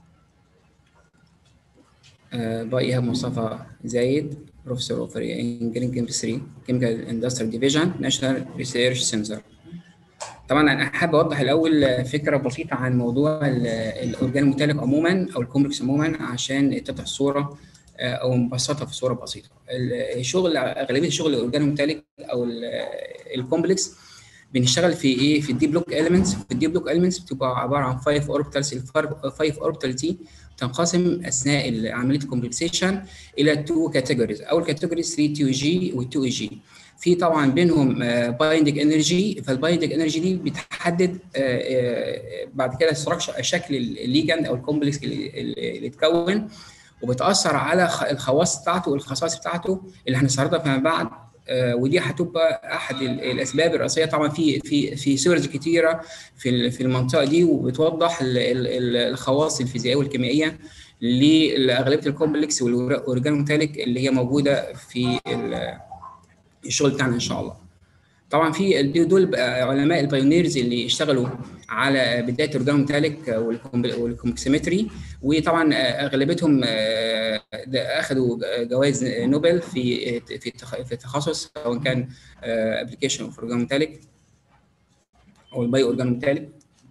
Uh, by إيهاب مصطفى زايد Professor of in Green Chemistry Chemical Industrial Division National Research Center. طبعا انا حابب اوضح الاول فكره بسيطه عن موضوع الاورجانوميتاليك عموما او الكومبلكس عموما عشان تتضح الصوره او مبسطه في صوره بسيطه. الشغل اغلبيه الشغل الاورجانوميتاليك او الكومبلكس بنشتغل في ايه في الدي بلوك اليمنتس في الدي بلوك اليمنتس بتبقى عباره عن 5 اوربيتالز ال 5 اوربيتال دي تنقسم اثناء عمليه الكومبلكسيشن الى 2 كاتيجوريز اول كاتيجوري 3 تي جي و 2 جي في طبعا بينهم بايندنج انرجي فالبايندنج انرجي دي بتحدد بعد كده شكل الليجند او الكومبلكس اللي اتكون وبتاثر على الخواص بتاعته والخصائص بتاعته اللي هنستعرضها فيما بعد ودي هتبقى احد الاسباب الرئيسيه طبعا في في في سيرز كتيره في في المنطقه دي وبتوضح الخواص الفيزيائيه والكيميائيه لاغلبيه الكومبلكس والاورجانوميتاليك اللي هي موجوده في الشغل بتاعنا ان شاء الله. طبعا في دول علماء البايونيرز اللي اشتغلوا على بدايه الاورجانوميتاليك والكومبلكسيمتري وطبعا اغلبيتهم اخذوا جوائز نوبل في في في التخصص سواء كان ابلكيشن اوف اورجانوميتاليك او الباي اورجانوميتاليك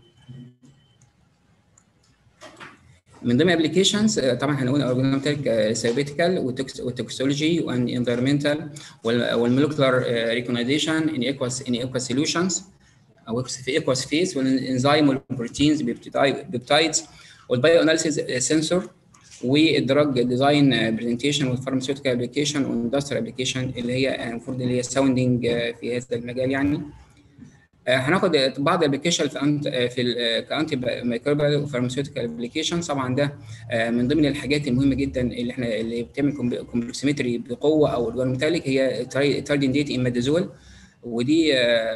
من ضمن ابلكيشنز طبعا هنقول اورجانوميتاليك سيربيتيكال والتوكسولوجي والانفيرمنتال والمولكولار ريكونايزيشن ان ايكواس ان ايكواس سوليوشنز او في ايكواس فيز والانزيم والبروتينز بيبتايدز والبايو اناليسيز سنسور والدراج ديزاين برزنتيشن والفارماسيوتيكال ابلكيشن والاندستريال ابلكيشن اللي هي المفروض اللي هي ساوندنج في هذا المجال يعني هناخد بعض الابلكيشن في انت في كانتي مايكروبيال وفارماسيوتيكال ابلكيشن طبعا ده من ضمن الحاجات المهمه جدا اللي احنا اللي بتعمل كومبلكسيمتري بقوه او اورجانوميتاليك هي تاردين ديت امادازول ودي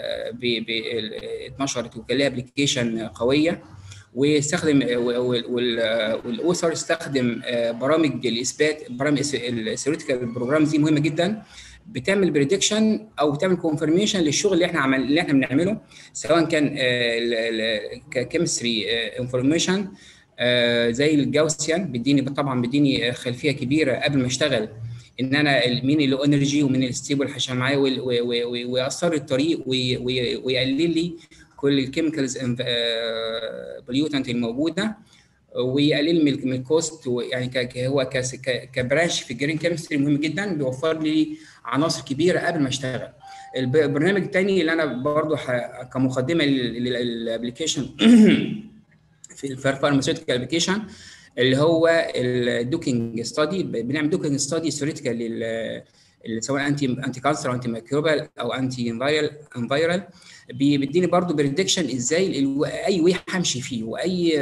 اتنشرت وكان لها ابلكيشن قويه واستخدم والاوثر استخدم برامج الاثبات برامج الثيوريتيكال بروجرامز دي مهمه جدا بتعمل بريدكشن او بتعمل كونفرميشن للشغل اللي احنا عمل اللي احنا بنعمله سواء كان ككيمستري انفورميشن زي الجاوسيان بيديني طبعا بيديني خلفيه كبيره قبل ما اشتغل ان انا مين اللي انرجي ومين الستيبل عشان معايا ويأثر الطريق ويقلل لي كل الكيميكالز بوليوتنت الموجوده ويقلل من الكوست يعني هو كبرانش في الجرين كيمستري مهم جدا بيوفر لي عناصر كبيره قبل ما اشتغل البرنامج الثاني اللي انا برضو كمقدمه للابلكيشن في الفارماسيوتيكال ابلكيشن اللي هو الدوكينج ستادي بنعمل دوكينج ستادي ثيوريتيكال سواء انتي انتي كانسر او انتي ميكروبال او انتي انفايرال انفايرال بيديني برضو بريدكشن ازاي اي ويح همشي فيه واي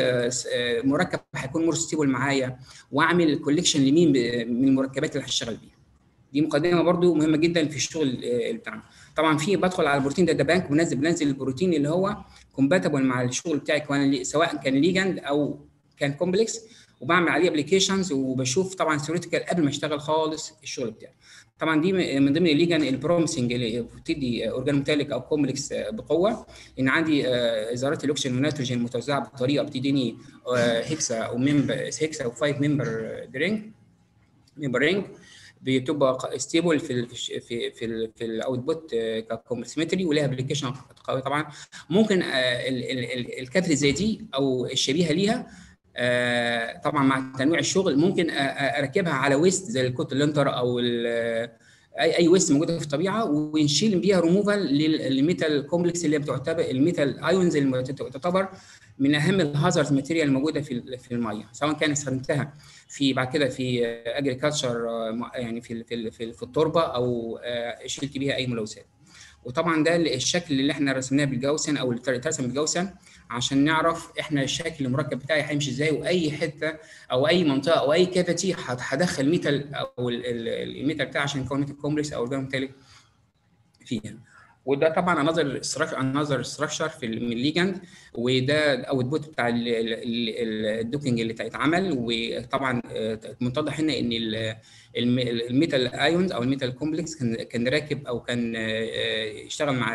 مركب هيكون مور ستيبل معايا واعمل كوليكشن لمين من المركبات اللي هشتغل بيها دي مقدمه برضو مهمه جدا في الشغل بتاعنا طبعا في بدخل على البروتين داتا بانك بنزل بنزل البروتين اللي هو كومباتبل مع الشغل بتاعي سواء كان ليجند او كان كومبلكس وبعمل عليه ابلكيشنز وبشوف طبعا ثيوريتيكال قبل ما اشتغل خالص الشغل بتاعي طبعا دي من ضمن الليجن البروميسنج اللي بتدي اورجانوميتاليك او كومبلكس بقوه ان عندي ذرات الاكسجين والنيتروجين متوزعه بطريقه بتديني هيكسا او ممبر هيكسا او 5 ممبر رينج ممبر رينج بتبقى ستيبل في ال في في في, ال في الاوتبوت ككومبلكسيمتري ولها ابلكيشن قوي طبعا ممكن الكاتل زي دي او الشبيهه ليها آه طبعا مع تنويع الشغل ممكن اركبها على ويست زي الكوت لينتر او اي اي ويست موجوده في الطبيعه ونشيل بيها ريموفال للميتال كومبلكس اللي بتعتبر الميتال ايونز اللي تعتبر من اهم الهازارد ماتيريال الموجوده في في الميه سواء كان استخدمتها في بعد كده في اجريكلتشر يعني في في في, في التربه او شلت بيها اي ملوثات وطبعا ده الشكل اللي احنا رسمناه بالجوسن او اللي اترسم بالجوسن عشان نعرف احنا الشكل المركب بتاعي هيمشي ازاي واي حته او اي منطقه او اي كافيتي هدخل ميتال او الميتال بتاعي عشان يكون ميتال كومبلكس او اورجانوميتاليك فيها وده طبعا انذر انذر ستراكشر في الليجند وده الاوت بوت بتاع الدوكينج اللي هيتعمل وطبعا متضح هنا ان الميتال ايونز او الميتال كومبلكس كان كان راكب او كان يشتغل مع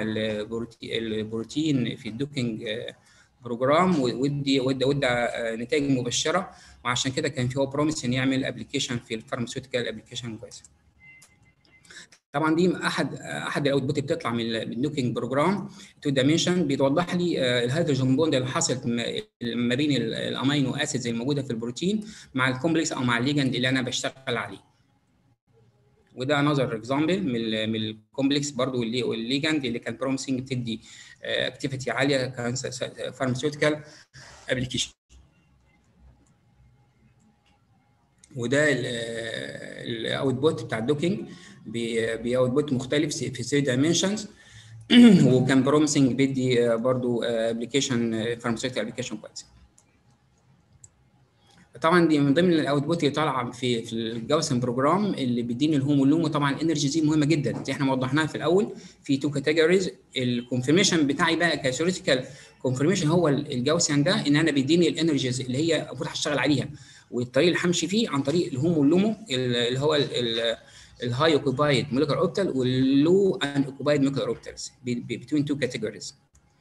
البروتين في الدوكينج بروجرام ودي ودى ودى نتائج مبشره وعشان كده كان في هو بروميس ان يعمل ابلكيشن في الفارماسيوتيكال ابلكيشن كويس طبعا دي احد احد الاوتبوت بتطلع من النوكينج بروجرام تو دايمنشن بتوضح لي الهيدروجين بوند اللي حصلت ما بين الامينو اسيدز الموجوده في البروتين مع الكومبلكس او مع الليجند اللي انا بشتغل عليه وده نظر اكزامبل من من الكومبلكس برضو والليجند اللي كان بروميسنج بتدي اكتيفيتي عاليه كان فارماسيوتيكال ابلكيشن وده الاوتبوت بتاع الدوكينج باوتبوت مختلف في 3 دايمنشنز وكان بروميسنج بيدي برضو ابلكيشن فارماسيوتيكال ابلكيشن كويس طبعا دي من ضمن الاوتبوت اللي طالعه في في الجوسن بروجرام اللي بيديني الهومولوم وطبعا الانرجي دي مهمه جدا زي احنا وضحناها في الاول في تو كاتيجوريز الكونفirmation بتاعي بقى كثيوريتيكال كونفirmation هو الجوسن ده ان انا بيديني الانرجيز اللي هي المفروض هشتغل عليها والطريق اللي همشي فيه عن طريق الهومولومو اللي هو الهاي اوكوبايد مولكيولر اوربيتال واللو ان اوكوبايد مولكيولر اوربيتالز بين تو كاتيجوريز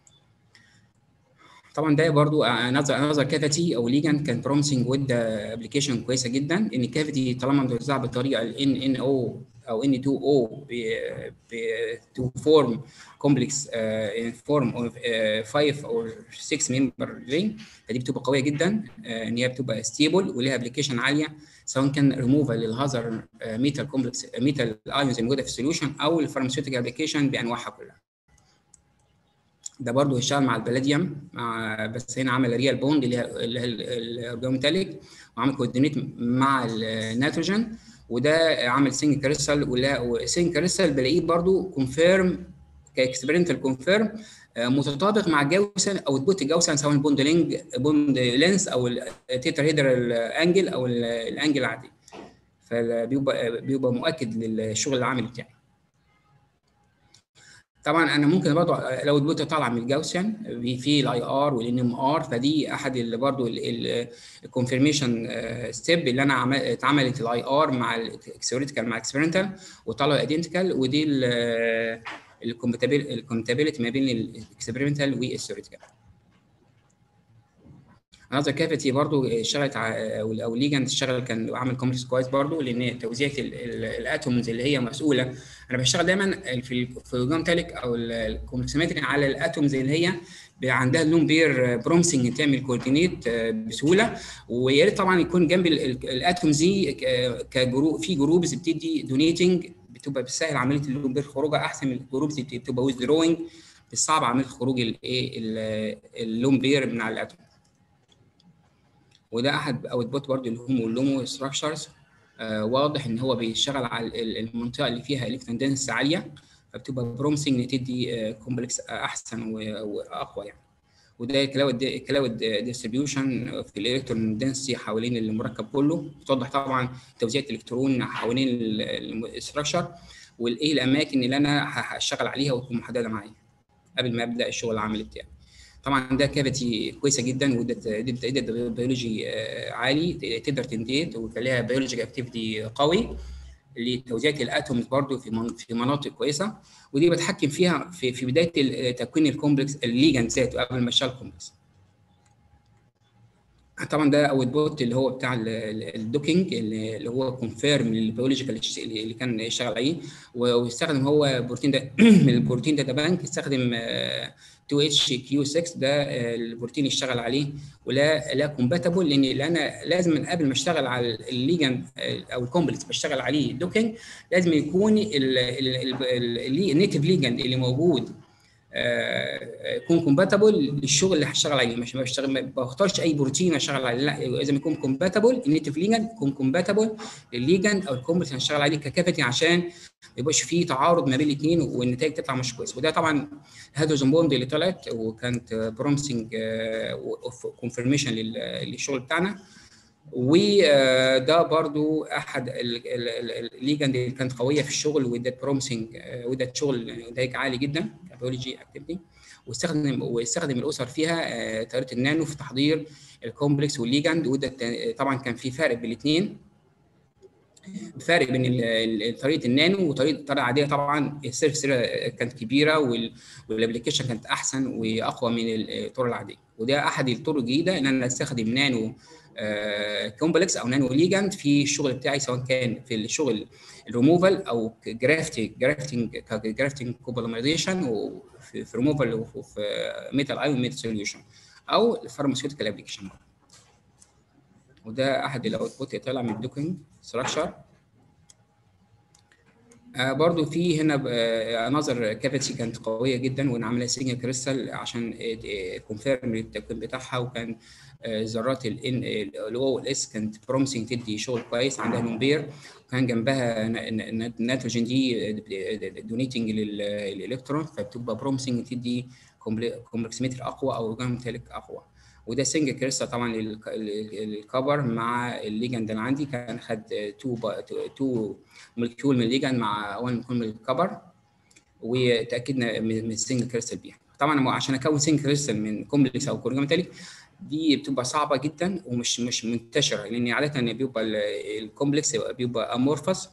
طبعا ده برضو انذر انذر كافيتي او ليجند كان بروميسنج ود ابلكيشن كويسه جدا ان الكافيتي طالما متوزعه بالطريقه ال ان ان او او ان 2 او تو فورم كومبلكس ان فورم اوف 5 او 6 ممبر رينج فدي بتبقى قويه جدا ان هي بتبقى ستيبل وليها ابلكيشن عاليه سواء كان ريموفال للهازر ميتال كومبلكس ميتال ايونز الموجوده في السوليوشن او الفارماسيوتيكال ابلكيشن بانواعها كلها ده برضه هيشتغل مع البلاديوم مع بس هنا عمل ريال بوند اللي هي اللي هي الاورجانوميتاليك وعمل كوردينيت مع النيتروجين وده عمل سينج كريستال ولا سينج كريستال بلاقيه برضه كونفيرم كاكسبيرمنتال كونفيرم متطابق مع الجوسن او البوت الجوسن سواء البوند لينج بوند لينس او التيتر هيدر انجل او الانجل العادي فبيبقى بيبقى مؤكد للشغل العملي بتاعي طبعا انا ممكن برضه لو البوت طالعه من الجوسن في الاي ار والان ام ار فدي احد اللي برضه الكونفirmation ستيب اللي انا عمل اتعملت الاي ار مع الاكسبيرينتال مع اكسبيرينتال وطلعوا ايدنتيكال ودي الكومباتيبيلتي ما بين الاكسبيرينتال والثيوريتيكال انذر كافيتي برضو اشتغلت او ليجند اشتغل كان عامل كومبلكس كويس برضو لان توزيعه الاتومز اللي هي مسؤوله انا بشتغل دايما في في الجونتاليك او الكومبلكسيمتري على الاتومز اللي هي عندها لون بير برومسنج تعمل كوردينيت بسهوله ويا ريت طبعا يكون جنب الاتومز دي كجروب في جروبز بتدي دونيتنج بتبقى بتسهل عمليه اللون بير خروجها احسن من الجروبز اللي بتبقى ويز دروينج بالصعب عمليه خروج الايه اللون بير من على الاتوم وده احد اوتبوت برضه الهومو واللومو ستراكشرز آه واضح ان هو بيشتغل على المنطقه اللي فيها الكترون دنس عاليه فبتبقى برومسنج تدي آه كومبلكس احسن واقوى يعني وده كلاود كلاود ديستريبيوشن في الالكترون دنسي حوالين المركب كله بتوضح طبعا توزيع الالكترون حوالين الاستراكشر والايه الاماكن اللي انا هشتغل عليها وتكون محدده معايا قبل ما ابدا الشغل العملي بتاعي طبعا ده كافيتي كويسه جدا وادت ادت بيولوجي عالي تقدر تنديت وكان لها بيولوجيك اكتيفيتي قوي لتوزيع الاتومز برضو في في مناطق كويسه ودي بتحكم فيها في في بدايه تكوين الكومبلكس الليجند ذاته قبل ما اشتغل كومبلكس طبعا ده اوت بوت اللي هو بتاع الدوكينج اللي هو كونفيرم للبيولوجيكال اللي كان يشتغل عليه واستخدم هو بروتين ده من البروتين داتا بانك استخدم 2 اتش كيو 6 ده البروتين يشتغل عليه ولا لا كومباتبل لان انا لازم من قبل ما اشتغل على الليجند او الكومبلكس بشتغل عليه دوكينج لازم يكون النيتف ليجند اللي موجود يكون كومباتبل للشغل اللي هشتغل عليه مش بشتغل ما بختارش اي بروتين اشتغل عليه لا لازم يكون كومباتبل النيتف ليجند يكون كومباتبل للليجند او الكومبلكس اللي هشتغل عليه ككافيتي عشان ما يبقاش فيه تعارض ما بين الاثنين والنتائج تطلع مش كويس وده طبعا الهيدروجين بوند اللي طلعت وكانت برومسنج اوف كونفirmation للشغل بتاعنا وده برضو احد الليجند اللي كانت قويه في الشغل وادت برومسنج وادت شغل نتائج عالي جدا كبيولوجي اكتيفيتي واستخدم واستخدم الاسر فيها طريقه النانو في تحضير الكومبلكس والليجند وادت طبعا كان في فرق بين الاثنين فرق بين طريقه النانو وطريقه الطريقه العاديه طبعا السيرفس كانت كبيره والابلكيشن كانت احسن واقوى من الطرق العاديه وده احد الطرق الجديده ان انا استخدم نانو كومبلكس او نانو ليجند في الشغل بتاعي سواء كان في الشغل الريموفال او جرافتنج جرافتنج جرافتنج كوبوليمرايزيشن وفي ريموفال وفي ميتال ايون ميتال سوليوشن او الفارماسيوتيكال ابلكيشن وده احد الاوتبوت اللي طالع من الدوكينج ستراكشر آه برضو في هنا نظر كافيتي كانت قويه جدا ونعملها سيجنال كريستال عشان كونفيرم التكوين بتاعها وكان آه ذرات الان الاو الاس كانت برومسنج تدي شغل كويس عندها نومبير وكان جنبها النيتروجين دي دونيتنج للالكترون فبتبقى برومسنج تدي كومبلكسيمتر اقوى او اورجان ميتاليك اقوى وده سنجل كريستال طبعا الكبر مع الليجند اللي عندي كان خد 2 2 مولكيول من الليجند مع 1 مولكيول من الكبر وتاكدنا من السنجل كريستال بيها طبعا عشان اكون سنجل كريستال من كومبلكس او كورجا ميتاليك دي بتبقى صعبه جدا ومش مش منتشره لان عاده بيبقى الكومبلكس بيبقى امورفس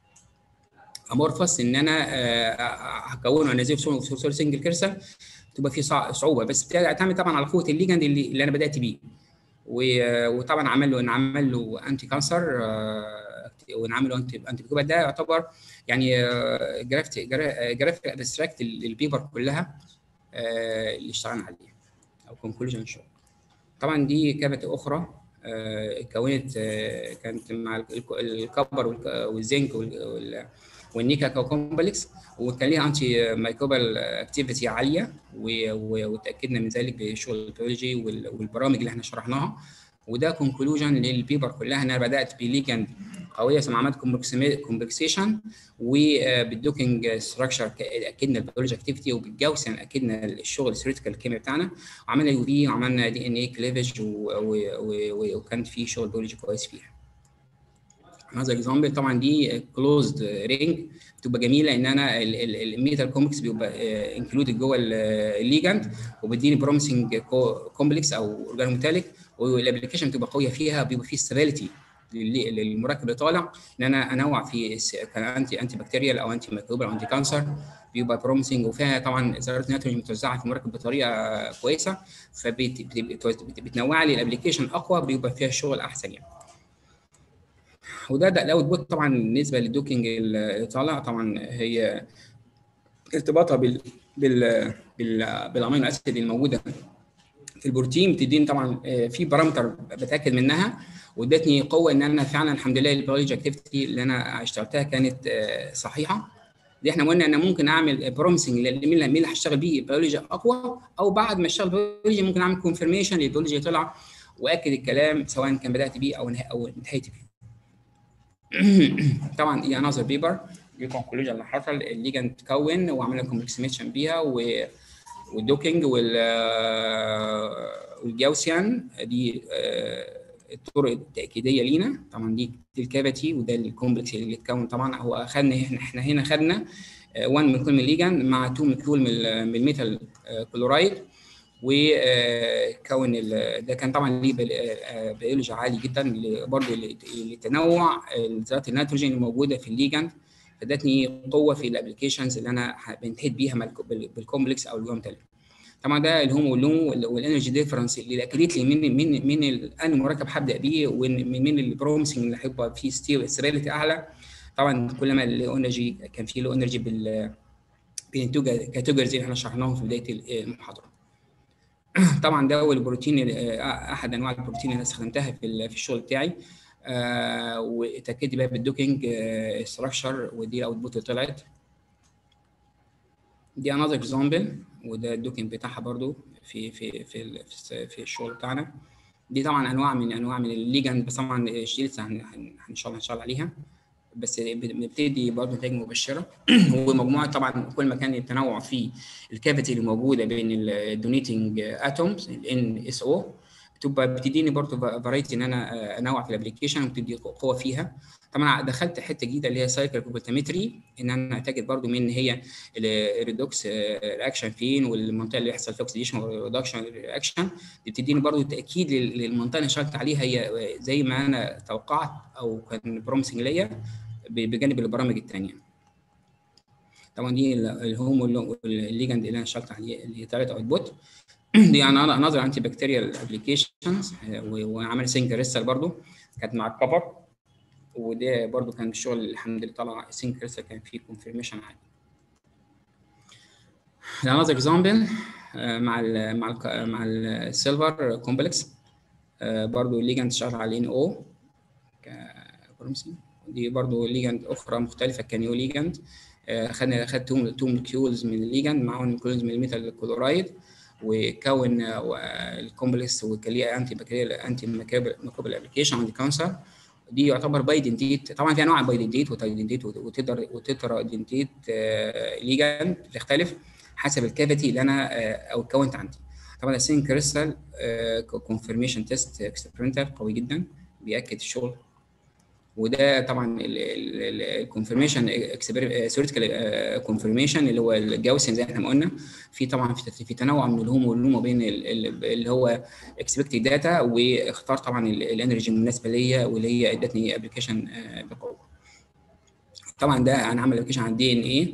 امورفس ان انا هكونه انزله في صوره سنجل كريستال تبقى في صعوبه بس بتعتمد طبعا على قوه الليجند اللي, اللي انا بدات بيه وطبعا عمل له نعمل له انتي كانسر ونعمل له انتي انتي ده يعتبر يعني جرافت جرافيك ابستراكت للبيبر كلها اللي اشتغلنا عليها او كونكلوجن شو طبعا دي كافيتي اخرى كونت كانت مع الكبر والزنك والنيكا كومبلكس وكان ليها انتي مايكروبال اكتيفيتي عاليه وتاكدنا من ذلك بشغل البيولوجي والبرامج اللي احنا شرحناها وده كونكلوجن للبيبر كلها انا بدات بليجند قويه ثم عملت كومبلكسيشن وبالدوكينج ستراكشر اكدنا البيولوجي اكتيفيتي وبالجوسن اكدنا الشغل الثيوريتيكال الكيمياء بتاعنا وعملنا يو في وعملنا دي ان اي كليفج وكان في شغل بيولوجي كويس فيها هذا اكزامبل طبعا دي كلوزد رينج بتبقى جميله ان انا الميتال كومبلكس بيبقى انكلودد جوه الليجند وبيديني بروميسنج كومبلكس او اورجانوميتاليك والابلكيشن بتبقى قويه فيها بيبقى فيه ستابيليتي للمركب اللي طالع ان انا انوع في كان انتي انتي بكتيريال او انتي ميكروبال او انتي كانسر بيبقى بروميسنج وفيها طبعا ذرات النيتروجين متوزعه في المركب بطريقه كويسه فبتنوع لي الابلكيشن اقوى بيبقى فيها شغل احسن يعني وده ده الاوت بوت طبعا بالنسبه للدوكينج اللي طالع طبعا هي ارتباطها بال بال بال بالامينو اسيد الموجوده في البروتين بتديني طبعا في بارامتر بتاكد منها وادتني قوه ان انا فعلا الحمد لله البيولوجي اكتيفيتي اللي انا اشتغلتها كانت صحيحه دي احنا قلنا ان ممكن اعمل بروميسنج مين اللي هشتغل بيه بيولوجي اقوى او بعد ما اشتغل بيولوجي ممكن اعمل كونفirmation للبيولوجي طلع واكد الكلام سواء كان بدات بيه او او انتهيت بيه طبعا هي انذر بيبر دي كونكلوجن اللي حصل الليجند تكون وعملنا كومبلكسيميشن بيها و والدوكينج وال والجاوسيان دي آه، الطرق التاكيديه لينا طبعا دي دي الكافيتي وده الكومبلكس اللي اتكون طبعا هو اخذنا احنا احنا هنا خدنا 1 ميكول من الليجان مع 2 ميكول من ال- من الميتال آه، كلورايد وكون ال- ده كان طبعا ليه بي- آه، بيولوجي عالي جدا ل- برضه ل- لتنوع ذات النيتروجين الموجوده في الليجاند فادتني قوه في الابلكيشنز اللي انا ح- بنتهيت بيها مع الك- بال- بالكومبلكس او الجومتال طبعا ده الهوم واللوم وال- والانرجي ديفرنس اللي اكدت لي من من من ال- انهي مركب هبدا بيه ومن من البروميسنج اللي هيبقى فيه ستيبيليتي اعلى طبعا كل ما الانرجي كان فيه له انرجي بال بالتو كاتيجوريز اللي احنا شرحناهم في بدايه المحاضره طبعا ده هو البروتين آه، احد انواع البروتين اللي انا استخدمتها في ال- في الشغل بتاعي آه واتاكدت بقى بالدوكينج ستراكشر ودي الاوتبوت اللي طلعت دي انذر اكزامبل وده الدوكينج بتاعها برضو في في في ال- في في الشغل بتاعنا دي طبعا انواع من انواع من الليجند بس طبعا الشيلز هن- هن- ان شاء الله هنشتغل عليها بس بنبتدي برضه نتائج مبشره ومجموعه طبعا كل ما كان التنوع في الكافيتي اللي موجوده بين الدونيتنج اتومز الان اس او بتبقى بتديني برضه فرايتي ان انا آه، انوع في الابلكيشن وبتدي قوه فيها طبعا دخلت حته جديده اللي هي سايكل كوبلتامتري ان انا اتاكد برضه من هي الريدوكس رياكشن فين والمنطقه اللي يحصل فيها اوكسيديشن وريدكشن رياكشن دي بتديني برضه تاكيد لل- للمنطقه اللي اشتغلت عليها هي زي ما انا توقعت او كان بروميسنج ليا ب- بجانب البرامج الثانيه طبعا دي ال- الهوم واللو- والليجند اللي انا اشتغلت عليه اللي هي ثلاثه اوتبوت دي انا نظر انتي بكتيريال ابلكيشنز وعمل سينك ريستال برضو كانت مع الكفر وده برضو كان الشغل الحمد لله طلع سينك ريستال كان فيه كونفirmation عالي another example آه، مع ال مع ال مع السيلفر كومبلكس برضو الليجند شغال على ان او كبرومسين دي برضو ليجند اخرى مختلفه كنيو ليجند خدنا خدت تو تو مولكيولز من الليجند معاهم مولكيولز من الميتال كلورايد وكون آه، الكومبلكس وكان ليه انتي بكتيريال انتي ميكروبال ابلكيشن عند كانسر دي يعتبر بايدنتيت طبعا في انواع بايدنتيت وتايدنتيت وتقدر وتترا ايدنتيت ليجند بتختلف حسب الكافيتي اللي انا آه، او اتكونت عندي طبعا السين كريستال كونفirmation تيست اكسبيرمنتال قوي جدا بياكد الشغل وده طبعا الكونفirmation ثيوريتيكال كونفirmation اللي هو الجاوسين زي ما قلنا في طبعا في في تنوع من الهوم واللوم وبين ال- ال- اللي هو اكسبكتد داتا واختار طبعا الانرجي المناسبه ليا واللي هي ادتني ابلكيشن بقوه طبعا ده انا عامل ابلكيشن على الدي ان ايه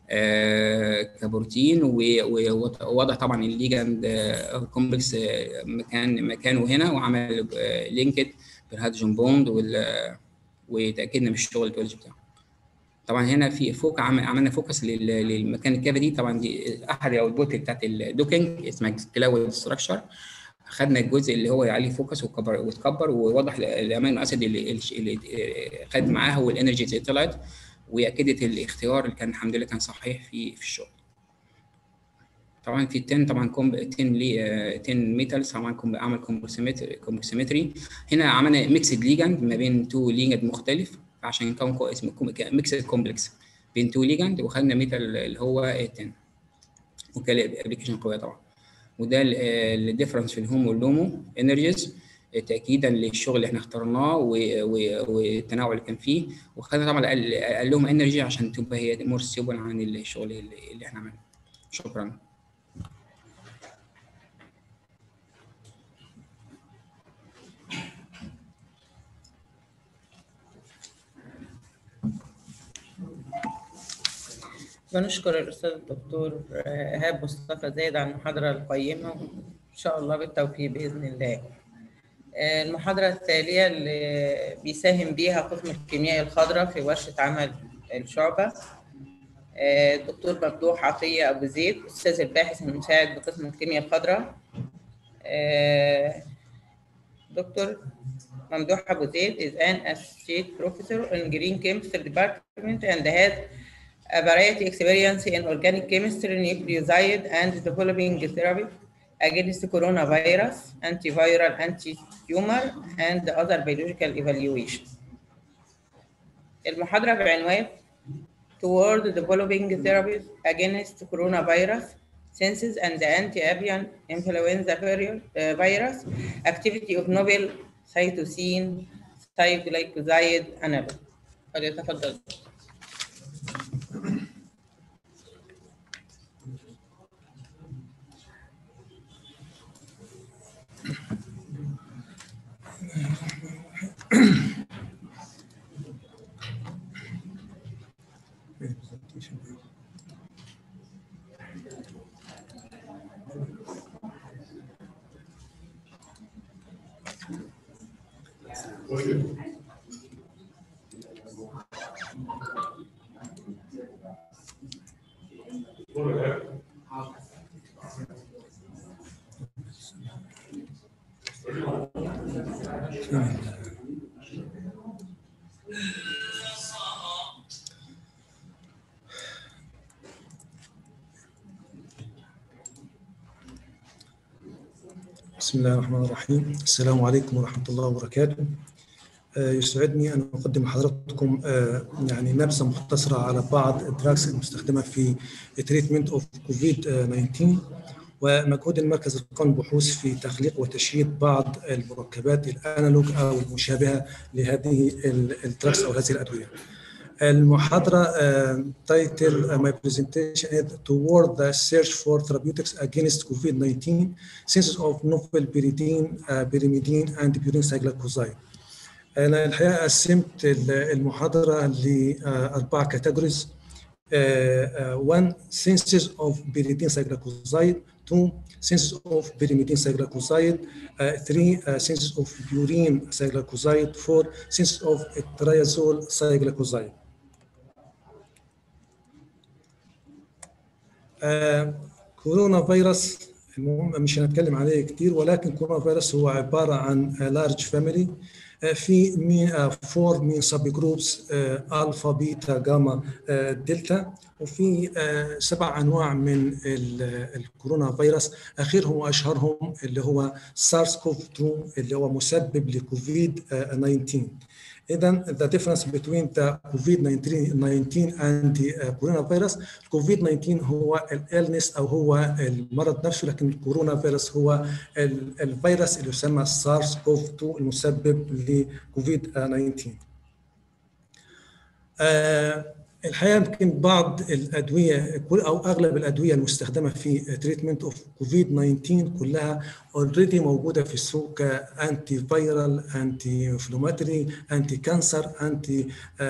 كبروتين و- ووضع طبعا الليجند كومبلكس مكان مكانه هنا وعمل لينكد بالهيدروجين بوند وال- وتاكدنا من الشغل البيولوجي بتاعه طبعا هنا في فوق عمل عملنا فوكس لل- للمكان الكافيتي طبعا دي احد الاوتبوت بتاعت الدوكينج اسمها كلاود ستراكشر خدنا الجزء اللي هو عليه فوكس وكبر واتكبر ووضح الامينو اسيد اللي, اللي خد معاها والانرجي اللي طلعت واكدت الاختيار اللي كان الحمد لله كان صحيح في في الشغل طبعا في 10 طبعا كوم 10 لي 10 ميتالز طبعا كوم- عمل كومبوكسيمتري هنا عملنا ميكسد ليجند ما بين تو ليجند مختلف عشان نكون كو- اسمه ميكسد كومبلكس بين تو ليجند وخدنا ميتال اللي هو 10 وكان ابلكيشن قويه طبعا وده الديفرنس في الهوم واللومو انرجيز تاكيدا للشغل اللي احنا اخترناه و- و- والتنوع اللي كان فيه وخدنا طبعا قال قال لهم انرجي عشان تبقى هي مور ستيبل عن الشغل اللي اللي احنا عملناه شكرا بنشكر الأستاذ الدكتور إيهاب مصطفى زايد على المحاضرة القيمة وإن شاء الله بالتوفيق بإذن الله. آه، المحاضرة التالية اللي بيساهم بيها قسم الكيمياء الخضراء في ورشة عمل الشعبة آه، الدكتور ممدوح عطية أبو زيد أستاذ الباحث المساعد بقسم الكيمياء الخضراء آه، دكتور ممدوح أبو زيد is an associate professor in green chemistry department and has a variety experience in organic chemistry, nucleoside, and developing therapy against coronavirus, antiviral, anti-tumor, and other biological evaluation. المحاضرة بعنوان Toward Developing Therapies Against Coronavirus senses and the anti-avian influenza viri- uh, virus, activity of novel cytosine, thiglycoside analog. فليتفضل. بسم الله الرحمن الرحيم السلام عليكم ورحمة الله وبركاته آه، يسعدني أن أقدم لحضراتكم آه، يعني نبذة مختصرة على بعض الدراكس المستخدمة في تريتمنت اوف كوفيد 19 ومجهود المركز القومي للبحوث في تخليق وتشييد بعض المركبات الانالوج او المشابهه لهذه الدراكس او هذه الادويه. المحاضرة title uh, my presentation is toward the search for therapeutics against COVID-19 senses of novel pyridine, uh, pyrimidine and purine cyclocoside. أنا الحقيقة قسمت المحاضرة لأربع كاتيجوريز. one senses of pyridine cyclocoside, two senses of pyrimidine cyclocoside, uh, three uh, senses of purine cyclocoside, four senses of triazole cyclocoside. آه، كورونا فيروس المهم مش هنتكلم عليه كتير ولكن كورونا فيروس هو عباره عن لارج فاميلي في مين فور من سب جروبس الفا بيتا جاما دلتا وفي آه، سبع انواع من ال- الكورونا فيروس اخرهم واشهرهم اللي هو سارس كوف 2 اللي هو مسبب لكوفيد آه، 19 اذا the difference between the COVID-19 and the uh, coronavirus COVID-19 هو الالنس او هو المرض نفسه لكن الكورونا فيروس هو ال- الفيروس اللي يسمى سارس كوف 2 المسبب لكوفيد 19 آه، الحقيقه يمكن بعض الادويه كل او اغلب الادويه المستخدمه في تريتمنت اوف كوفيد 19 كلها اوريدي موجوده في السوق كانتي فيرال انتي انفلاماتوري انتي كانسر انتي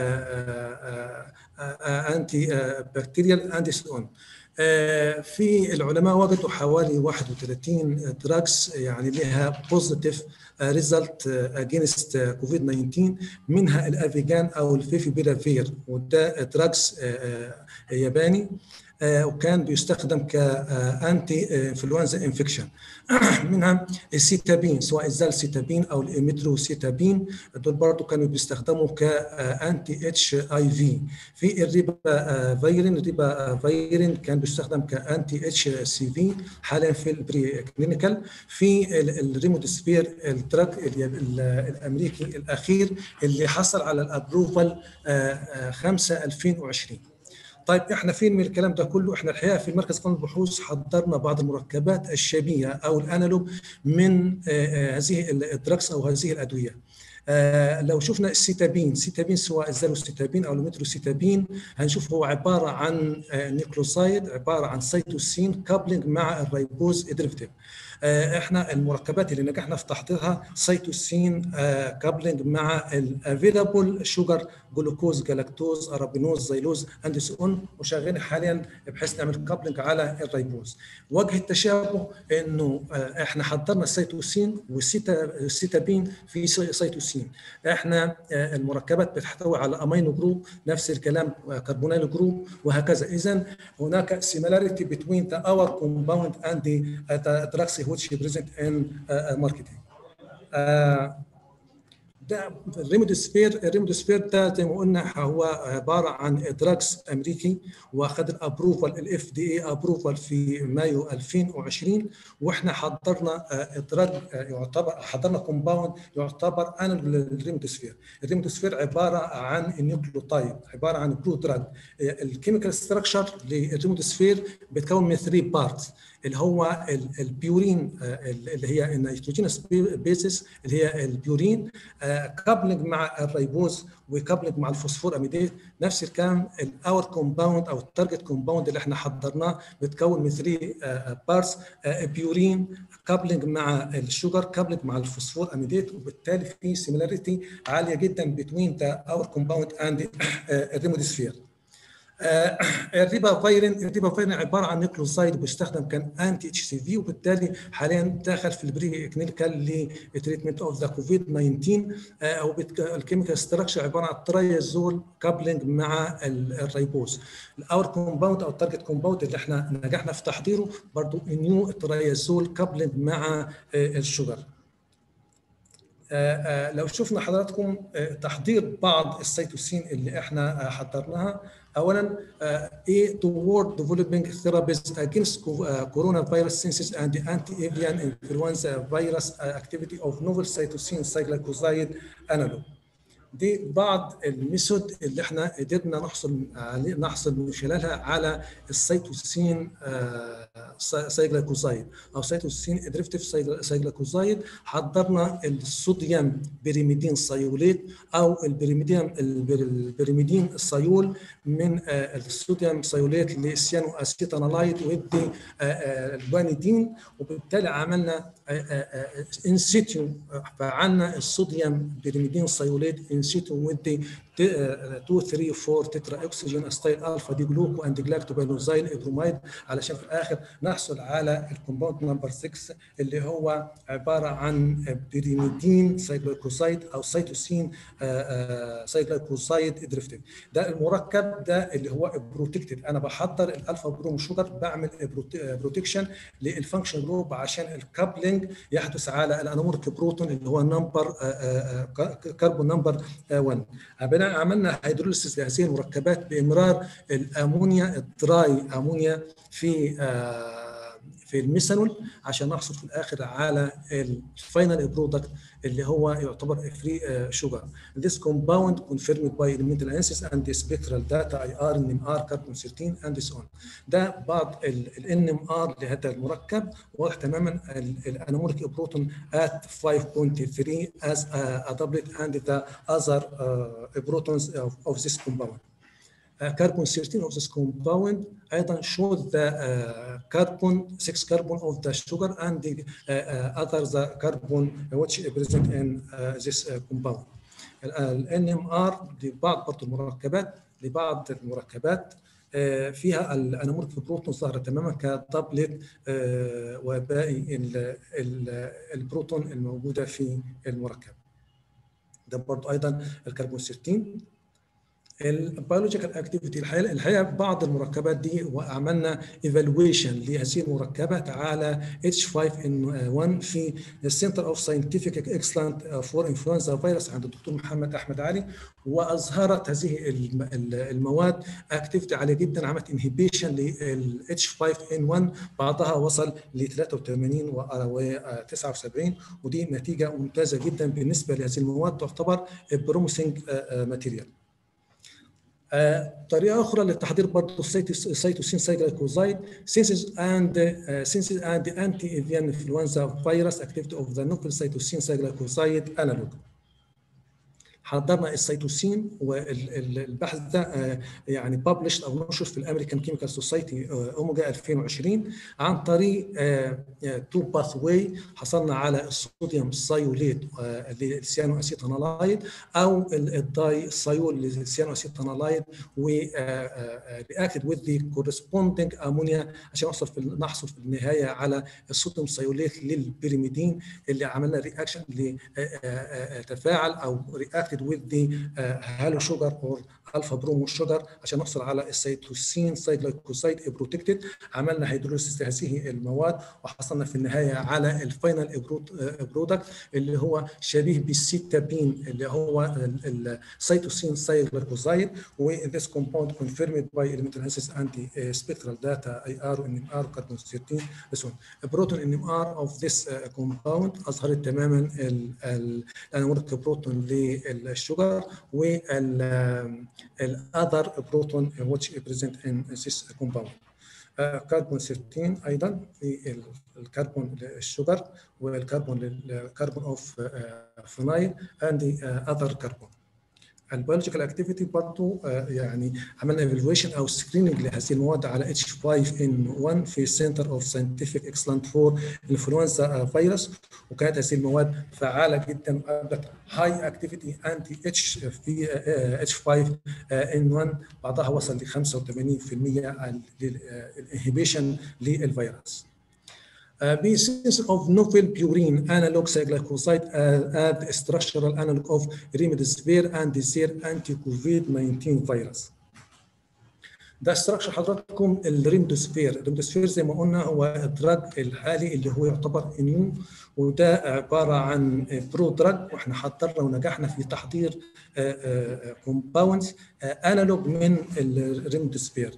انتي بكتيريال انتي سون في العلماء وجدوا حوالي 31 دراجز يعني لها بوزيتيف ريزلت اجينست كوفيد 19 منها الافيجان او الفيفيبيلافير وده دراجز ياباني وكان بيستخدم كانتي انفلونزا انفكشن منها السيتابين سواء الزالسيتابين او الاميتروسيتابين دول برضه كانوا بيستخدموا كانتي اتش اي في في الريبا فيرين الريبا فيرين كان بيستخدم كانتي اتش سي في حاليا في البري كلينيكال في الريمودسفير الدراج الامريكي الاخير اللي حصل على الابروفال 5 2020 طيب احنا فين من الكلام ده كله احنا الحقيقه في مركز قانون البحوث حضرنا بعض المركبات الشبيهه او الانالوج من هذه الدراكس او هذه الادويه آه لو شفنا السيتابين سيتابين سواء الزالوسيتابين او المتروسيتابين هنشوف هو عباره عن آه نيكلوسايد عباره عن سيتوسين كابلنج مع الريبوز ديريفيتيف آه احنا المركبات اللي نجحنا في تحضيرها سيتوسين كابلنج مع الافيلابل شوجر جلوكوز جلاكتوز ارابينوز زيلوز اند اون وشغالين حاليا بحيث نعمل كابلنج على الريبوز وجه التشابه انه احنا حضرنا السيتوسين والسيتابين في سيتوسين احنا المركبات بتحتوي على امينو جروب نفس الكلام كربونيل جروب وهكذا اذا هناك similarity between the our compound and the, uh, the drugs which present in uh, marketing uh, ده الريمودوسفير الريمودوسفير ده زي ما قلنا هو عباره عن دراجز امريكي واخذ الابروفال الاف دي اي ابروفال في مايو 2020 واحنا حضرنا دراج يعتبر حضرنا كومباوند يعتبر انا الريمودوسفير الريمودوسفير عباره عن النيوكليوتايد عباره عن برو دراج الكيميكال ستراكشر للريمودوسفير بيتكون من 3 بارتس اللي هو البيورين اللي هي النيتروجينس بيسس اللي هي البيورين كابلنج مع الريبوز وكابلنج مع الفوسفور اميديت نفس الكلام الاور كومباوند او التارجت كومباوند اللي احنا حضرناه بتكون من 3 بارتس بيورين كابلنج مع الشوجر كابلنج مع الفوسفور اميديت وبالتالي في سيميلاريتي عاليه جدا بين ذا اور كومباوند اند الريموديسفير الريبا فايرين الريبا فايرين عباره عن نيوكلوسايد بيستخدم كان انتي اتش سي في وبالتالي حاليا داخل في البري كلينيكال لتريتمنت اوف ذا كوفيد 19 الكيميكال ستراكشر عباره عن ترايزول كابلنج مع الريبوز الاور كومباوند او التارجت كومباوند اللي احنا نجحنا في تحضيره برضه نيو ترايزول كابلنج مع الشجر لو شفنا حضراتكم تحضير بعض السيتوسين اللي احنا حضرناها اولا ايه toward developing therapies against coronavirus senses and anti-avian influenza virus activity of novel cytosine cyclocoside analog دي بعض الميثود اللي احنا قدرنا نحصل نحصل من خلالها على السيتوسين سايكلاكوزايد او سيتوسين دريفتيف سايكلاكوزايد حضرنا الصوديوم بريميدين سيوليت او البريميدين البريميدين السيول من الصوديوم سيوليت لسيانو اسيتانالايد ويدي الوانيدين وبالتالي عملنا ان سيتيو فعلنا الصوديوم بريميدين سيوليت ان سيتو ودي 2 3 4 تترا اكسجين ستايل الفا دي جلوكو اند جلاكتوبينوزايل ابرومايد علشان في الاخر نحصل على الكومباوند نمبر 6 اللي هو عباره عن بريميدين سايكلوكوسايد او سيتوسين سايكلوكوسايد دريفتيف ده المركب ده اللي هو بروتكتد انا بحضر الالفا بروم شوجر بعمل بروتكشن للفانكشن جروب عشان الكابلنج يحدث على الانامورك بروتون اللي هو نمبر كربون نمبر 1 عملنا هيدروليسيس لهذه المركبات بامرار الامونيا الدراي امونيا في في الميثانول عشان نحصل في الاخر على الفاينل برودكت اللي هو يعتبر فري شوجر. This compound confirmed by elemental analysis and the spectral data IR NMR carbon 13 and so on. ده بعض ال NMR لهذا المركب واضح تماما الاناموريك بروتون at 5.3 as a doublet and the other uh, protons of, of this compound. Uh, carbon 13 of this compound ايضا show the uh, carbon 6 carbon of the sugar and the uh, uh, other the carbon which is present in uh, this uh, compound. ال NMR لبعض برضه المركبات لبعض المركبات فيها الانامورك بروتون ظاهره تماما كدبلت وباقي البروتون الموجوده في المركب. ده برضه ايضا الكربون 13 البيولوجيكال اكتيفيتي الحقيقه الحقيقه بعض المركبات دي وعملنا ايفالويشن لهذه المركبات على H5N1 في السنتر اوف ساينتفك اكسلنت فور انفلونزا فيروس عند الدكتور محمد احمد علي واظهرت هذه المواد اكتيفيتي عاليه جدا عملت انهبيشن لل H5N1 بعضها وصل ل 83 و 79 ودي نتيجه ممتازه جدا بالنسبه لهذه المواد تعتبر بروميسنج ماتيريال. طريقه اخرى للتحضير برضه السيتوسين سايكلوكوزايد سينسز اند سينسز اند انتي ايفيان انفلونزا فيروس اكتيفيتي اوف ذا نوكل سيتوسين سايكلوكوزايد انالوج حضرنا السيتوسين والبحث ده يعني ببلش او نشر في الامريكان كيميكال سوسايتي اوميجا 2020 عن طريق تو باث واي حصلنا على الصوديوم سايوليت للسيانو اسيتانالايد او الداي سايول للسيانو اسيتانالايد و رياكتد وذ ذا كورسبوندينج امونيا عشان نحصل في نحصل في النهايه على الصوديوم سايوليت للبيريميدين اللي عملنا رياكشن لتفاعل او رياكت reacted with the halo sugar or الفا برومو شوجر عشان نحصل على السيتوسين سايكلوكوسايد بروتكتد عملنا هيدروليسيس هذه المواد وحصلنا في النهايه على الفاينل برودكت اللي هو شبيه بالسيتابين اللي هو السيتوسين سايكلوكوسايد و this compound confirmed by elemental analysis anti spectral data IR NMR carbon 13 this one proton NMR of this compound اظهرت تماما الاناموريك بروتون للشجر وال other proton which present in this compound. كربون 13 ايضا في الكربون للشجر والكربون للكربون اوف فينايل and other carbon. البيولوجيكال اكتيفيتي برضه يعني عملنا ايفالويشن او سكريننج لهذه المواد على اتش 5 ان 1 في سنتر اوف ساينتفك اكسلنت فور انفلونزا فيروس وكانت هذه المواد فعاله جدا وقابلت هاي اكتيفيتي انتي اتش في اتش 5 ان 1 بعضها وصل ل 85% الانهبيشن للفيروس. Uh, be sense of novel purine analog cyclocoside uh, add structural analog of remdesivir and their anti-COVID-19 virus. ده استراكشر حضراتكم الريمدوسفير الريمدوسفير زي ما قلنا هو الدراج الحالي اللي هو يعتبر انيو وده عباره عن برو دراج واحنا حضرنا ونجحنا في تحضير كومباوندز انالوج من الريمدوسفير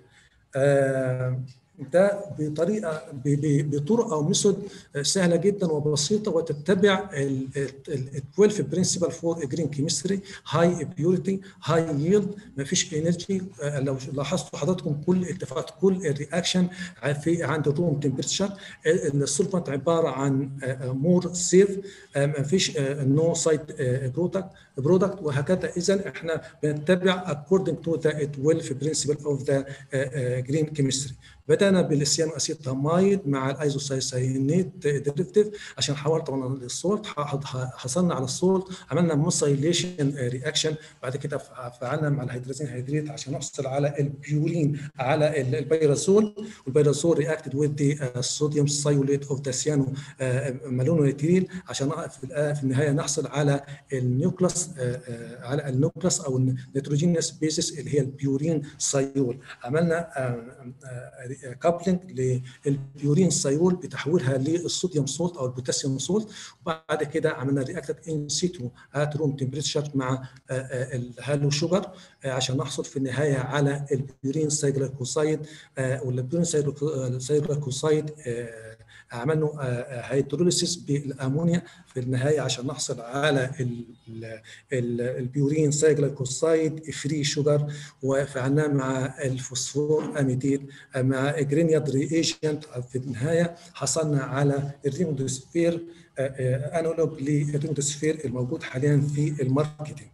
ده بطريقه بطرق او ميثود سهله جدا وبسيطه وتتبع ال 12 برنسبل فور جرين كيمستري هاي بيوريتي هاي ييلد ما فيش انرجي لو لاحظتوا حضراتكم كل اتفاقات كل الرياكشن في عند الروم تمبرتشر السولفنت عباره عن مور سيف ما فيش نو سايت برودكت برودكت وهكذا اذا احنا بنتبع according to the 12 principle of the green chemistry بدانا بالسيانو اسيتامايد مع الايزوسايساينيت ديريفيتيف عشان حولت طبعا للصولت حصلنا على الصولت عملنا موسايليشن رياكشن بعد كده فعلنا مع الهيدروجين هيدريت عشان نحصل على البيورين على البيرازول والبيرازول رياكتد وذ ذا الصوديوم سايوليت اوف ذا سيانو مالونيتريل عشان في النهايه نحصل على النيوكلاس على النيوكلاس او النيتروجينيوس بيسس اللي هي البيورين سايول عملنا كابلنج للبيورين سايول بتحويلها للصوديوم سولت او البوتاسيوم سولت وبعد كده عملنا رياكتد ان سيتو ات روم تمبريتشر مع الهالو شوجر عشان نحصل في النهايه على البيورين سايكلوكوسايد والبيورين سايكلوكوسايد عملنا هيدروليسيس بالامونيا في النهايه عشان نحصل على البيورين سايكلوكوسايد فري شوجر وفعلناه مع الفوسفور اميديد مع جرينياد رياجنت في النهايه حصلنا على الريمودوسفير انالوج للريمودوسفير الموجود حاليا في الماركتينج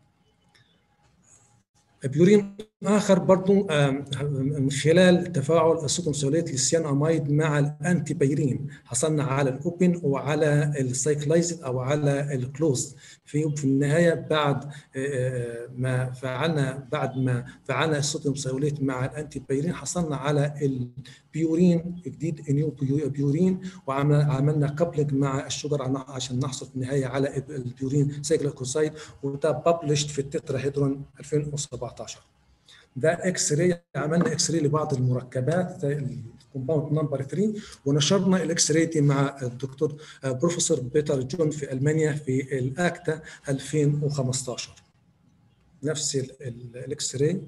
بيورين اخر برضو من خلال تفاعل الصوديوم سوليت للسياناميد مع الانتي بيرين حصلنا على الاوبن وعلى السايكلايزد او على الكلوز في في النهايه بعد ما فعلنا بعد ما فعلنا الصوديوم سوليت مع الانتي بيرين حصلنا على البيورين جديد نيو بيورين وعملنا كابلنج مع الشجر عشان نحصل في النهايه على البيورين سايكلوكوسايد وده ببلشت في التتراهيدرون 2017 ده اكس راي عملنا اكس راي لبعض المركبات زي الكومباوند نمبر 3 ونشرنا الاكس راي دي مع الدكتور بروفيسور بيتر جون في المانيا في الاكتا 2015 نفس الاكس راي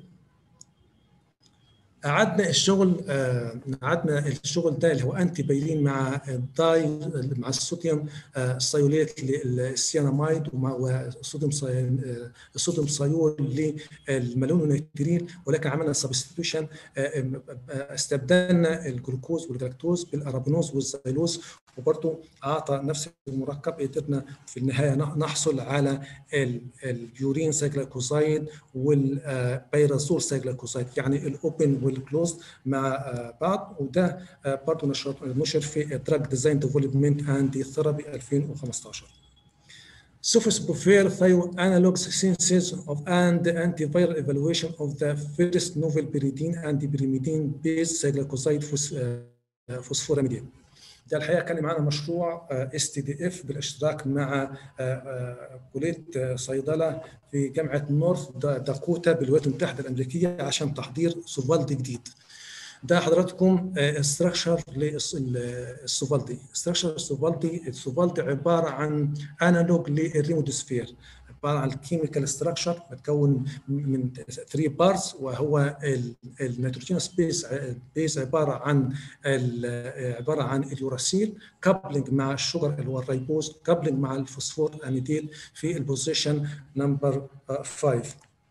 قعدنا الشغل قعدنا الشغل ده اللي هو انتي بيرين مع الداي مع الصوديوم السيوليت للسياناميد والصوديوم الصوديوم سيول للمالونيترين ولكن عملنا سبستيوشن استبدلنا الجلوكوز والجلاكتوز بالارابينوز والزيلوز وبرضه اعطى نفس المركب قدرنا في النهايه نحصل على البيورين سايكلاكوزايد والبيرازول سايكلاكوزايد يعني الاوبن والكلوز مع بعض وده برضه نشر نشر في دراج ديزاين ديفلوبمنت اند ثيرابي 2015 Sofosbuvir thioanalogs synthesis of and antiviral evaluation of the first novel pyridine and pyrimidine based cyclocoside phosphoramidine. ده الحقيقه كان معنا مشروع اس تي دي اف بالاشتراك مع كليه صيدله في جامعه نورث داكوتا بالولايات المتحده الامريكيه عشان تحضير سوفالدي جديد. ده حضراتكم استراكشر للسوفالدي استراكشر السوفالدي السوفالدي عباره عن انالوج للريمودوسفير عباره عن الكيميكال ستراكشر متكون من 3 بارز وهو النيتروجينوس بيس بيس عباره عن عباره عن اليوراسيل كابلنج مع الشجر اللي هو الريبوز كابلنج مع الفوسفور اميديل في البوزيشن نمبر 5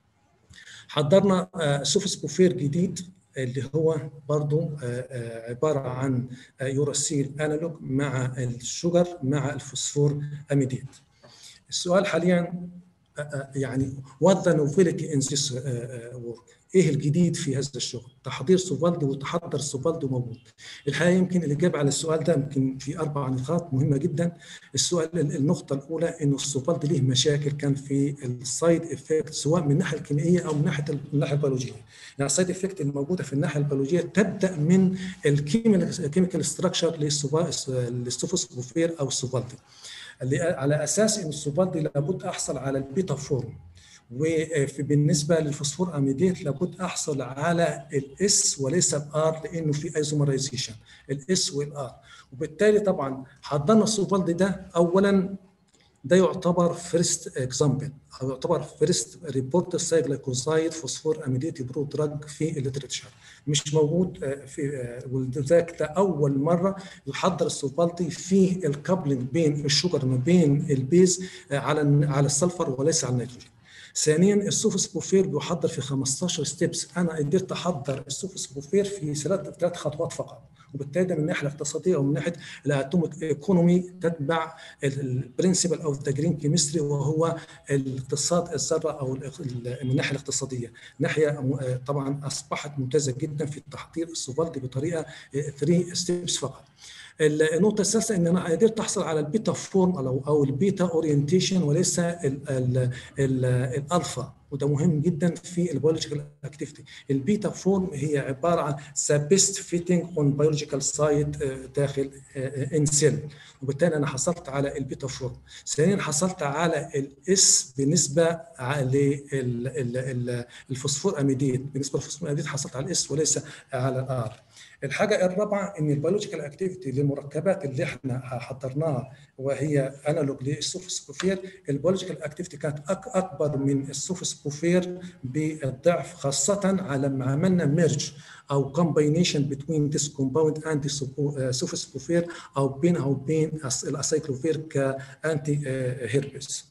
حضرنا سوفسبوفير جديد اللي هو برضو عبارة عن يوراسيل أنالوج مع الشجر مع الفوسفور أميديت السؤال حاليا يعني what the novelty in this work ايه الجديد في هذا الشغل؟ تحضير سوفالدي وتحضر سوفالدي موجود. الحقيقه يمكن الاجابه على السؤال ده يمكن في اربع نقاط مهمه جدا. السؤال النقطه الاولى انه السوفالدي ليه مشاكل كان في السايد افكت سواء من الناحيه الكيميائيه او من ناحيه الناحيه البيولوجيه. يعني السايد افكت الموجوده في الناحيه البيولوجيه تبدا من الكيميكال ستراكشر للسوفوسبوفير او السوفالدي. على اساس ان السوفالدي لابد احصل على البيتا فورم وبالنسبه للفوسفور اميديت لابد احصل على الاس وليس الار لانه في ايزومرايزيشن الاس والار وبالتالي طبعا حضرنا السوفالدي ده اولا ده يعتبر فيرست اكزامبل او يعتبر فيرست ريبورت سايكليكوزايد فوسفور اميديت برو دراج في الليترشر مش موجود في ولذلك ده اول مره يحضر السوفالتي في الكابلنج بين الشجر ما بين البيز على على السلفر وليس على النيتروجين ثانيا السوفسبوفير بيحضر في 15 ستيبس انا قدرت احضر السوفسبوفير في ثلاث ثلاث خطوات فقط وبالتالي ده من الناحيه الاقتصاديه ومن ناحيه الاتوميك ايكونومي تتبع البرنسبل اوف ذا جرين كيمستري وهو الاقتصاد الذره او من الناحيه الاقتصاديه ناحيه طبعا اصبحت ممتازه جدا في تحضير السوفالدي بطريقه 3 ستيبس فقط النقطة الثالثة إن أنا قدرت أحصل على البيتا فورم أو أو البيتا أورينتيشن وليس ال ال ال الألفا وده مهم جدا في البيولوجيكال اكتيفيتي البيتا فورم هي عباره عن ذا بيست فيتنج اون بيولوجيكال سايت داخل ان سيل وبالتالي انا حصلت على البيتا فورم ثانيا حصلت على الاس بالنسبه للفوسفور اميديت بالنسبه للفوسفور اميديت حصلت على الاس وليس على الار الحاجه الرابعه ان البيولوجيكال اكتيفيتي للمركبات اللي احنا حضرناها وهي انالوج للسوفسبوفير البيولوجيكال اكتيفيتي كانت اكبر من السوفسبوفير بالضعف خاصه على ما عملنا ميرج او combination between this compound and the سوفسبوفير او بينها وبين الاسايكلوفير كانتي هيربس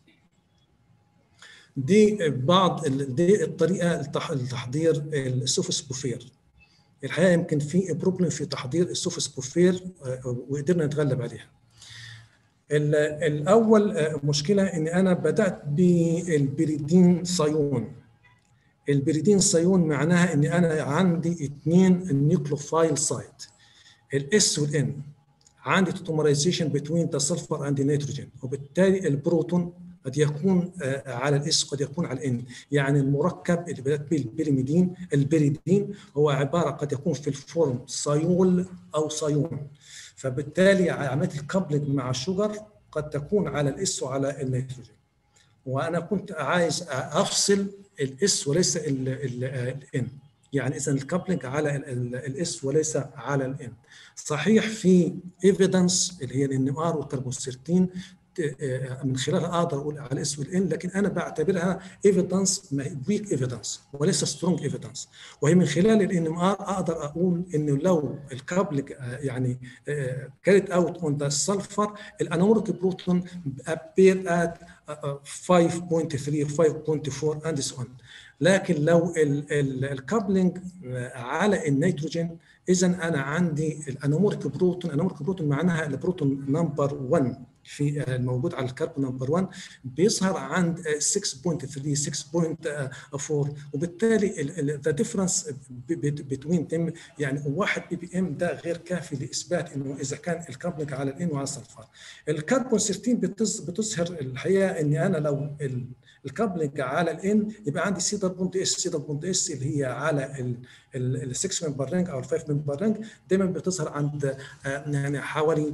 دي بعض دي الطريقه لتحضير السوفسبوفير الحقيقه يمكن في بروبلم في تحضير السوفسبوفير وقدرنا نتغلب عليها. الاول مشكله ان انا بدات بالبريدين صيون. البريدين صيون معناها ان انا عندي اثنين نيوكلوفايل سايت الاس والان عندي توتومرايزيشن بين ذا سلفر اند نيتروجين وبالتالي البروتون قد يكون على الاس قد يكون على الان يعني المركب اللي بدات به البيرميدين البيريدين هو عباره قد يكون في الفورم صيول او صيون فبالتالي عمليه الكابلنج مع الشجر قد تكون على الاس وعلى النيتروجين وانا كنت عايز افصل الاس وليس الان يعني اذا الكابلنج على الاس وليس على الان صحيح في ايفيدنس اللي هي الان ار والكربوسيرتين من خلالها اقدر اقول على الاس والان لكن انا بعتبرها ايفيدنس ويك ايفيدنس وليس سترونج ايفيدنس وهي من خلال الان ام ار اقدر اقول انه لو الكابل يعني كاريت اوت اون ذا سلفر الاناموريك بروتون ابير ات 5.3 5.4 اند سو لكن لو الكابلنج على النيتروجين اذا انا عندي الاناموريك بروتون الاناموريك بروتون معناها البروتون نمبر 1 في الموجود على الكربون نمبر 1 بيظهر عند 6.3 6.4 وبالتالي ذا ديفرنس بتوين ذم يعني 1 بي بي ام ده غير كافي لاثبات انه اذا كان الكابلنج على الان وعلى السلفر الكربون 13 بتظهر الحقيقه اني انا لو الكابلنج على الان يبقى عندي سيدر بوند اس سيدر بوند اس اللي هي على ال 6 ممبر رينج او ال 5 ممبر رينج دايما بتظهر عند يعني حوالي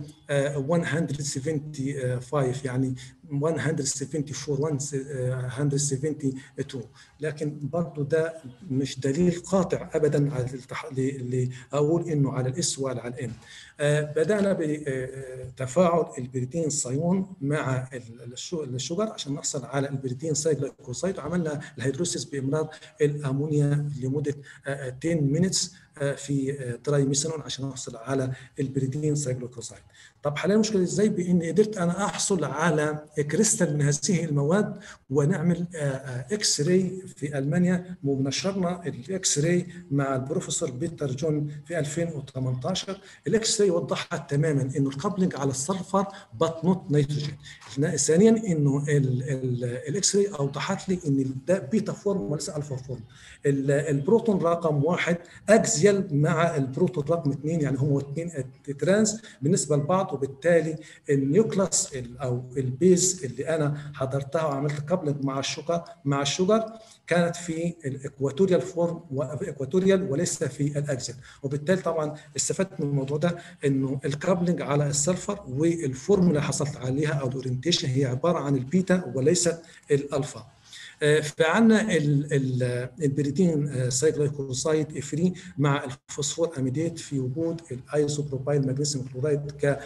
175 يعني 174 172 لكن برضه ده مش دليل قاطع ابدا على اللي اقول انه على الاس ولا على الان بدانا بتفاعل البريدين صيون مع الشجر عشان نحصل على البريدين سايكلوكوسايد وعملنا الهيدروسيس بامرار الامونيا لمده 10 مينتس في تراي ميثانول عشان احصل على البريدين سايكلوكوسايد طب حاليا المشكله ازاي باني قدرت انا احصل على كريستال من هذه المواد ونعمل اكس راي في المانيا ونشرنا الاكس راي مع البروفيسور بيتر جون في 2018 الاكس راي وضحت تماما انه الكابلنج على السلفر بات نوت نيتروجين ثانيا انه الاكس راي اوضحت لي ان ده بيتا فورم وليس الفا فورم البروتون رقم واحد اكزيال مع البروتون رقم اثنين يعني هم اثنين ترانس بالنسبه لبعض وبالتالي النيوكلاس او البيز اللي انا حضرتها وعملت كابلنج مع الشجر مع الشجر كانت في الاكواتوريال فورم واكواتوريال وليس في الاكزيال وبالتالي طبعا استفدت من الموضوع ده انه الكابلنج على السلفر والفورمولا اللي حصلت عليها او الاورينتيشن هي عباره عن البيتا وليست الالفا فعندنا البريدين سايكلوكوسايد افري مع الفوسفور اميديت في وجود الايزوبروبايل ماجنيسيوم كلورايد ك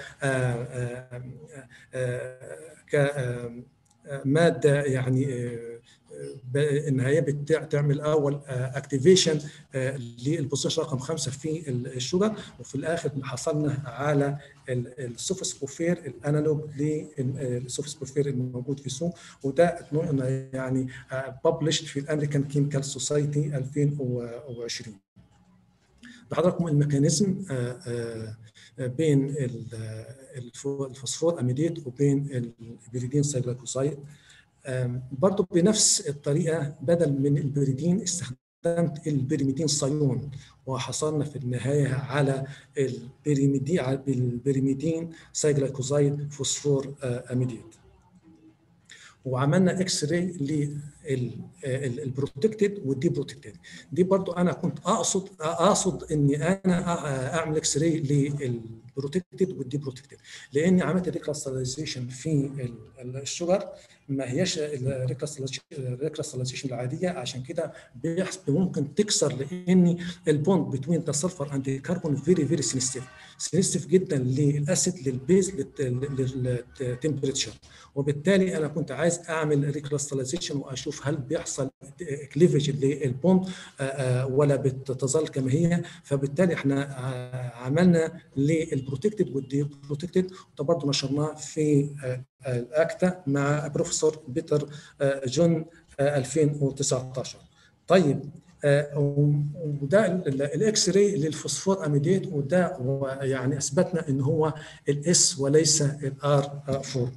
ك ماده يعني ان هي بتعمل اول اكتيفيشن للبوزيشن رقم خمسه في الشجر وفي الاخر حصلنا على السوفسبوفير الانالوج للسوفسبوفير الموجود في السوق وده يعني ببلشد في الامريكان كيميكال سوسايتي 2020 بحضراتكم الميكانيزم بين الفوسفور اميديت وبين البريدين سايكلوكوسايد برضه بنفس الطريقه بدل من البريدين استخدمت البريميدين صيون وحصلنا في النهايه على البريميدين على البريميدين سايكلايكوزايد فوسفور اميديت وعملنا اكس راي للبروتكتد والدي بروتكتد دي برضو انا كنت اقصد اقصد اني انا اعمل اكس راي للبروتكتد والدي بروتكتد لاني عملت ريكلاستلايزيشن في الشجر ما هياش الريكلاستلايزيشن العاديه عشان كده ممكن تكسر لان البوند بتوين ذا سلفر اند كربون فيري فيري سنسيتيف سنسيتيف جدا للاسيد للبيز للتمبريتشر وبالتالي انا كنت عايز اعمل ريكلاستلايزيشن واشوف هل بيحصل كليفج للبوند ولا بتظل كما هي فبالتالي احنا عملنا للبروتكتد والدي بروتكتد وده برضه نشرناه في الاكتا مع بروفيسور بيتر جون 2019 طيب وده الاكس راي للفوسفور اميديت وده يعني اثبتنا ان هو الاس وليس الار 4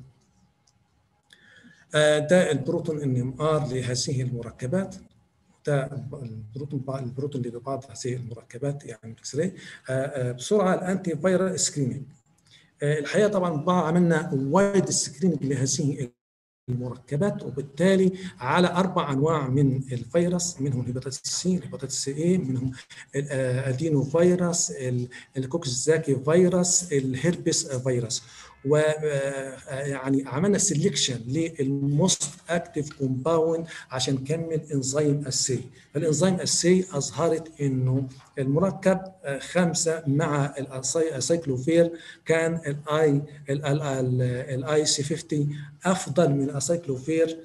ده البروتون ان ام ار لهذه المركبات ده البروتون البروتون اللي ببعض هذه المركبات يعني الاكس راي بسرعه الانتي فيرال سكريننج الحقيقه طبعا عملنا وايد سكريننج لهذه المركبات وبالتالي على اربع انواع من الفيروس منهم الهيباتيتس سي الهيباتيتس اي منهم الادينو فيروس الكوكسزاكي فيروس الهربس فيروس ويعني عملنا سيلكشن للموست اكتيف كومباوند عشان نكمل انزيم السي الانزيم السي اظهرت انه المركب خمسه مع السايكلوفير كان الاي الاي سي 50 افضل من السايكلوفير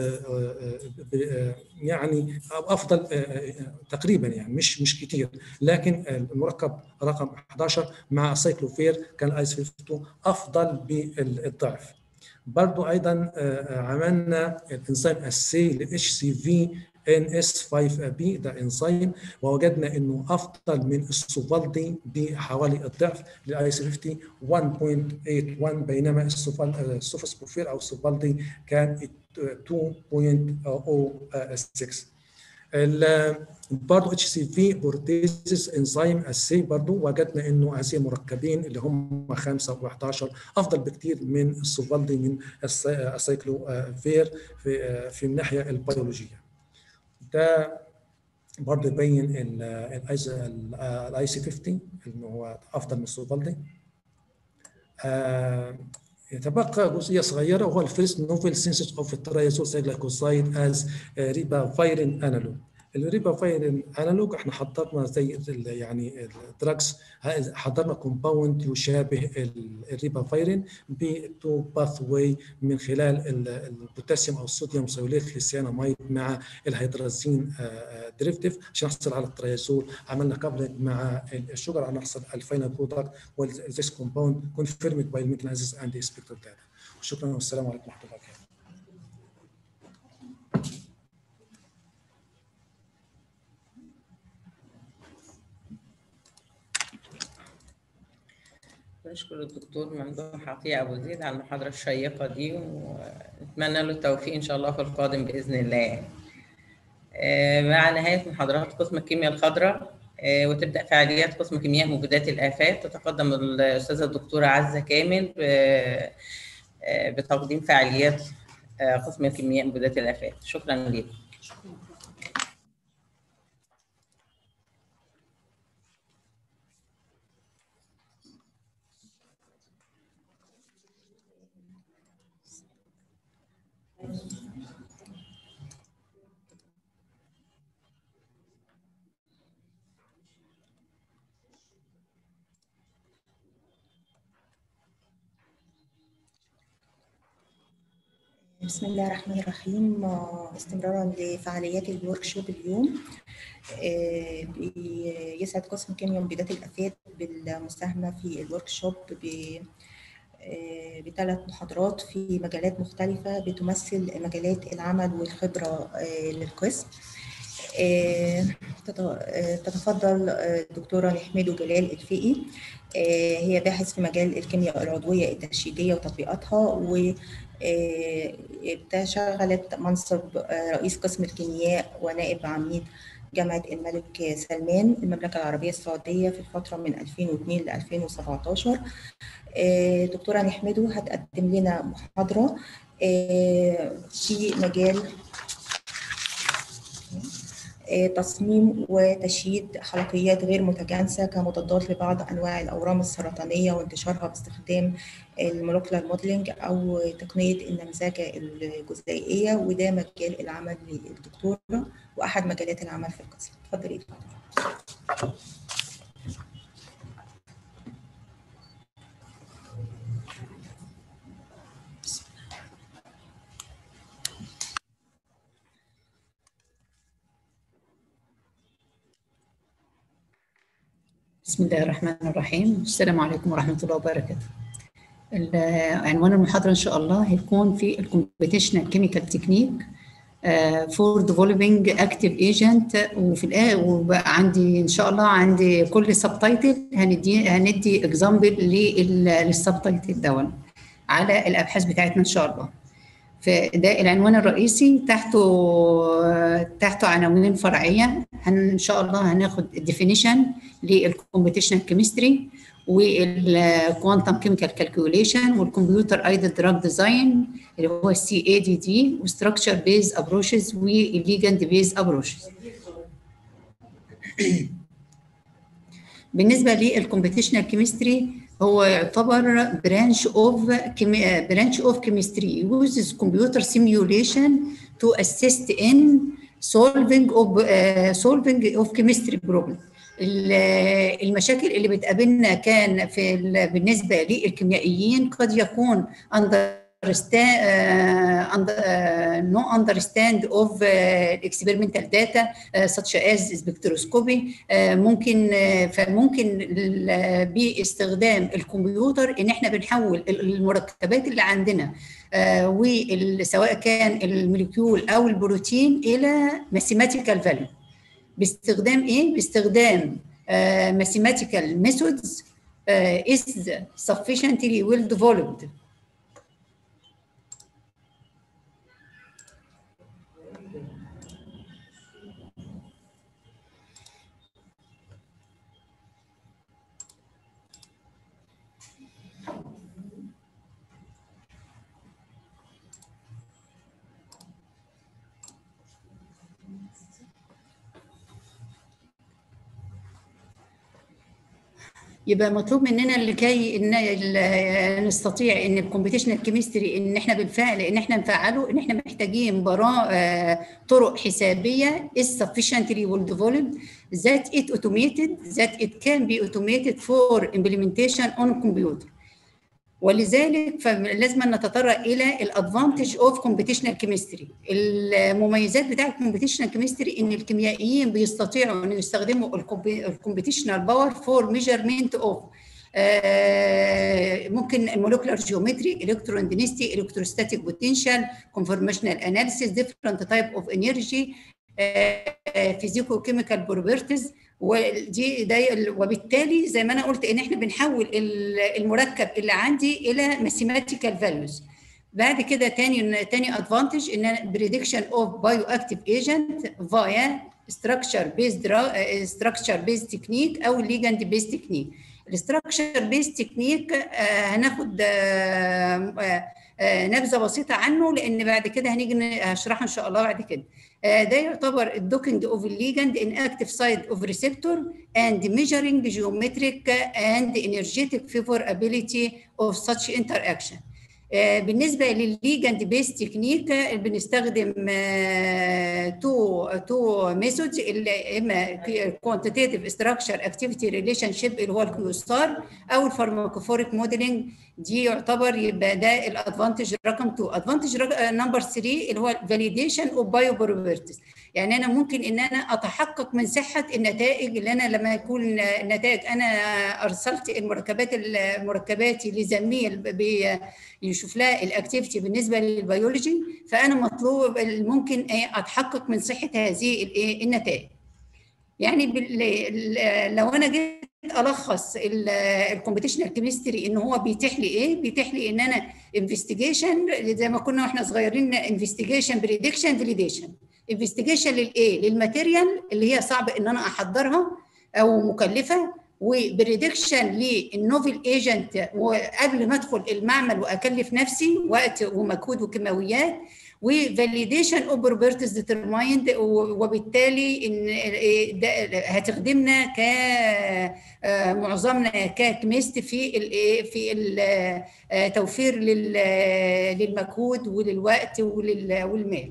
يعني افضل تقريبا يعني مش مش كثير لكن المركب رقم 11 مع سايكلوفير كان الاي سي 50 افضل بالضعف برضو ايضا عملنا الانزيم السي للاتش سي في ان اس 5 بي ده انزيم ووجدنا انه افضل من السوفالدي بحوالي الضعف للاي سي 50 1.81 بينما السوفاسبوفير او السوفالدي كان 2.06 برضه اتش سي في بورتيزيس انزيم السي برضه وجدنا انه هذه المركبين اللي هم 5 و11 افضل بكثير من السوفالدي من السايكلوفير في في الناحيه البيولوجيه ده برضه يبين الاي سي 50 انه هو افضل من سوفالدي آه يتبقى جزئيه صغيره وهو الفيرست نوفل سينسس اوف الترايزول سايكلايكوسايد از ريبا فايرين انالوج الريبا فايرين انالوج احنا حضرنا زي يعني الدراجز حضرنا كومباوند يشابه الريبا فايرين بتو باث واي من خلال البوتاسيوم او الصوديوم سيوليت للسياناميد مع الهيدرازين ديريفتيف عشان نحصل على التريازول عملنا كابلنج مع الشجر عشان نحصل على الفاينل برودكت والذيس كومباوند كونفيرمد باي الميكانيزمز اند سبيكتر داتا وشكرا والسلام عليكم ورحمه الله وبركاته بشكر الدكتور ممدوح عطية أبو زيد على المحاضرة الشيقة دي ونتمنى له التوفيق إن شاء الله في القادم بإذن الله. مع نهاية محاضرات قسم الكيمياء الخضراء وتبدأ فعاليات قسم كيمياء مبيدات الآفات تتقدم الأستاذة الدكتورة عزة كامل بتقديم فعاليات قسم الكيمياء مبيدات الآفات. شكرا لكم. بسم الله الرحمن الرحيم استمرارا لفعاليات الورك شوب اليوم يسعد قسم كيمياء مبيدات الافات بالمساهمه في الورك شوب بثلاث محاضرات في مجالات مختلفه بتمثل مجالات العمل والخبره للقسم تتفضل الدكتورة نحمده جلال الفقي هي باحث في مجال الكيمياء العضوية الترشيدية وتطبيقاتها و شغلت منصب رئيس قسم الكيمياء ونائب عميد جامعة الملك سلمان المملكة العربية السعودية في الفترة من 2002 ل 2017 دكتورة نحمده هتقدم لنا محاضرة في مجال تصميم وتشييد حلقيات غير متجانسة كمضادات لبعض أنواع الأورام السرطانية وانتشارها باستخدام المولكولار موديلنج أو تقنية النمذجة الجزيئية وده مجال العمل للدكتورة وأحد مجالات العمل في القسم. اتفضلي دكتورة. بسم الله الرحمن الرحيم السلام عليكم ورحمة الله وبركاته عنوان المحاضرة إن شاء الله هيكون في الكومبيتيشنال كيميكال تكنيك فور ديفلوبينج اكتيف ايجنت وفي الآخر وبقى عندي ان شاء الله عندي كل سب تايتل هندي هندي اكزامبل للسب تايتل دون على الابحاث بتاعتنا ان شاء الله فده العنوان الرئيسي تحته تحته عناوين فرعيه ان شاء الله هناخد الديفينيشن للكومبيتيشنال كيمستري والكوانتم كيميكال كالكوليشن والكمبيوتر ايدد دراج ديزاين اللي هو السي اي دي دي وستراكشر بيز ابروشز والليجند بيز ابروشز بالنسبه للكومبيتيشنال كيمستري هو يعتبر برانش اوف برانش اوف كيمستري uses computer simulation to assist in solving of uh, solving of chemistry problem المشاكل اللي بتقابلنا كان في بالنسبه للكيميائيين قد يكون under understand uh, under, uh, no understand of uh, experimental data uh, such as spectroscopy uh, ممكن uh, فممكن باستخدام الكمبيوتر ان احنا بنحول المركبات اللي عندنا uh, سواء كان الموليكيول او البروتين الى ماثيماتيكال فاليو باستخدام ايه؟ باستخدام ماثيماتيكال ميثودز is sufficiently well developed يبقى مطلوب مننا لكي ان ال- نستطيع ان الكومبيتيشنال كيمستري ان احنا بالفعل ان احنا نفعله ان احنا محتاجين برا آه، طرق حسابيه is sufficiently well developed that it automated that it can be automated for implementation on computer ولذلك فلازم نتطرق الى الادفانتج اوف كومبيتيشنال كيمستري المميزات بتاع الكومبيتيشنال كيمستري ان الكيميائيين بيستطيعوا ان يستخدموا الكومبيتيشنال باور فور ميجرمنت اوف ممكن المولكيولار جيومتري الكترون دينستي الكتروستاتيك بوتنشال كونفورميشنال اناليسيس ديفرنت تايب اوف انرجي فيزيكو كيميكال بروبرتيز ودي ده وبالتالي زي ما انا قلت ان احنا بنحول ال- المركب اللي عندي الى ماثيماتيكال فاليوز بعد كده تاني تاني ادفانتج ان انا بريدكشن اوف بايو اكتيف ايجنت فايا ستراكشر بيزد ستراكشر بيزد تكنيك او ليجند بيزد تكنيك الاستراكشر بيزد تكنيك هناخد آه، آه، آه، نبذه بسيطه عنه لان بعد كده هنيجي ن- هشرحه ان شاء الله بعد كده آه، ده يعتبر الدوكينج اوف الليجند ان اكتيف سايد اوف ريسبتور اند ميجرنج جيومتريك اند انرجيتيك فيفورابيليتي اوف ساتش انتراكشن بالنسبه للليجند بيس تكنيك بنستخدم تو تو ميثودز اما كوانتيتيف ستراكشر اكتيفيتي ريليشن شيب اللي هو الكيو ستار او الفارماكوفوريك موديلنج دي يعتبر يبقى ده الادفانتج رقم 2 ادفانتج نمبر 3 اللي هو فاليديشن اوف بايو بروبرتيز يعني انا ممكن ان انا اتحقق من صحه النتائج اللي انا لما يكون النتائج انا ارسلت المركبات مركباتي لزميل بي- يشوف لها الاكتيفيتي بالنسبه للبيولوجي فانا مطلوب ممكن إيه اتحقق من صحه هذه الإيه النتائج يعني بال- لو انا جيت الخص الكومبيتيشنال كيمستري ان هو بيتيح لي ايه بيتيح لي ان انا انفستيجيشن زي ما كنا واحنا صغيرين انفستيجيشن بريدكشن فاليديشن انفستيجيشن للايه للماتيريال اللي هي صعب ان انا احضرها او مكلفه وبريدكشن للنوفل ايجنت وقبل ما ادخل المعمل واكلف نفسي وقت ومجهود وكيماويات وفاليديشن اوف بروبرتيز ديترمايند وبالتالي ان ده هتخدمنا ك معظمنا ككيمست في ال في التوفير للمجهود وللوقت والمال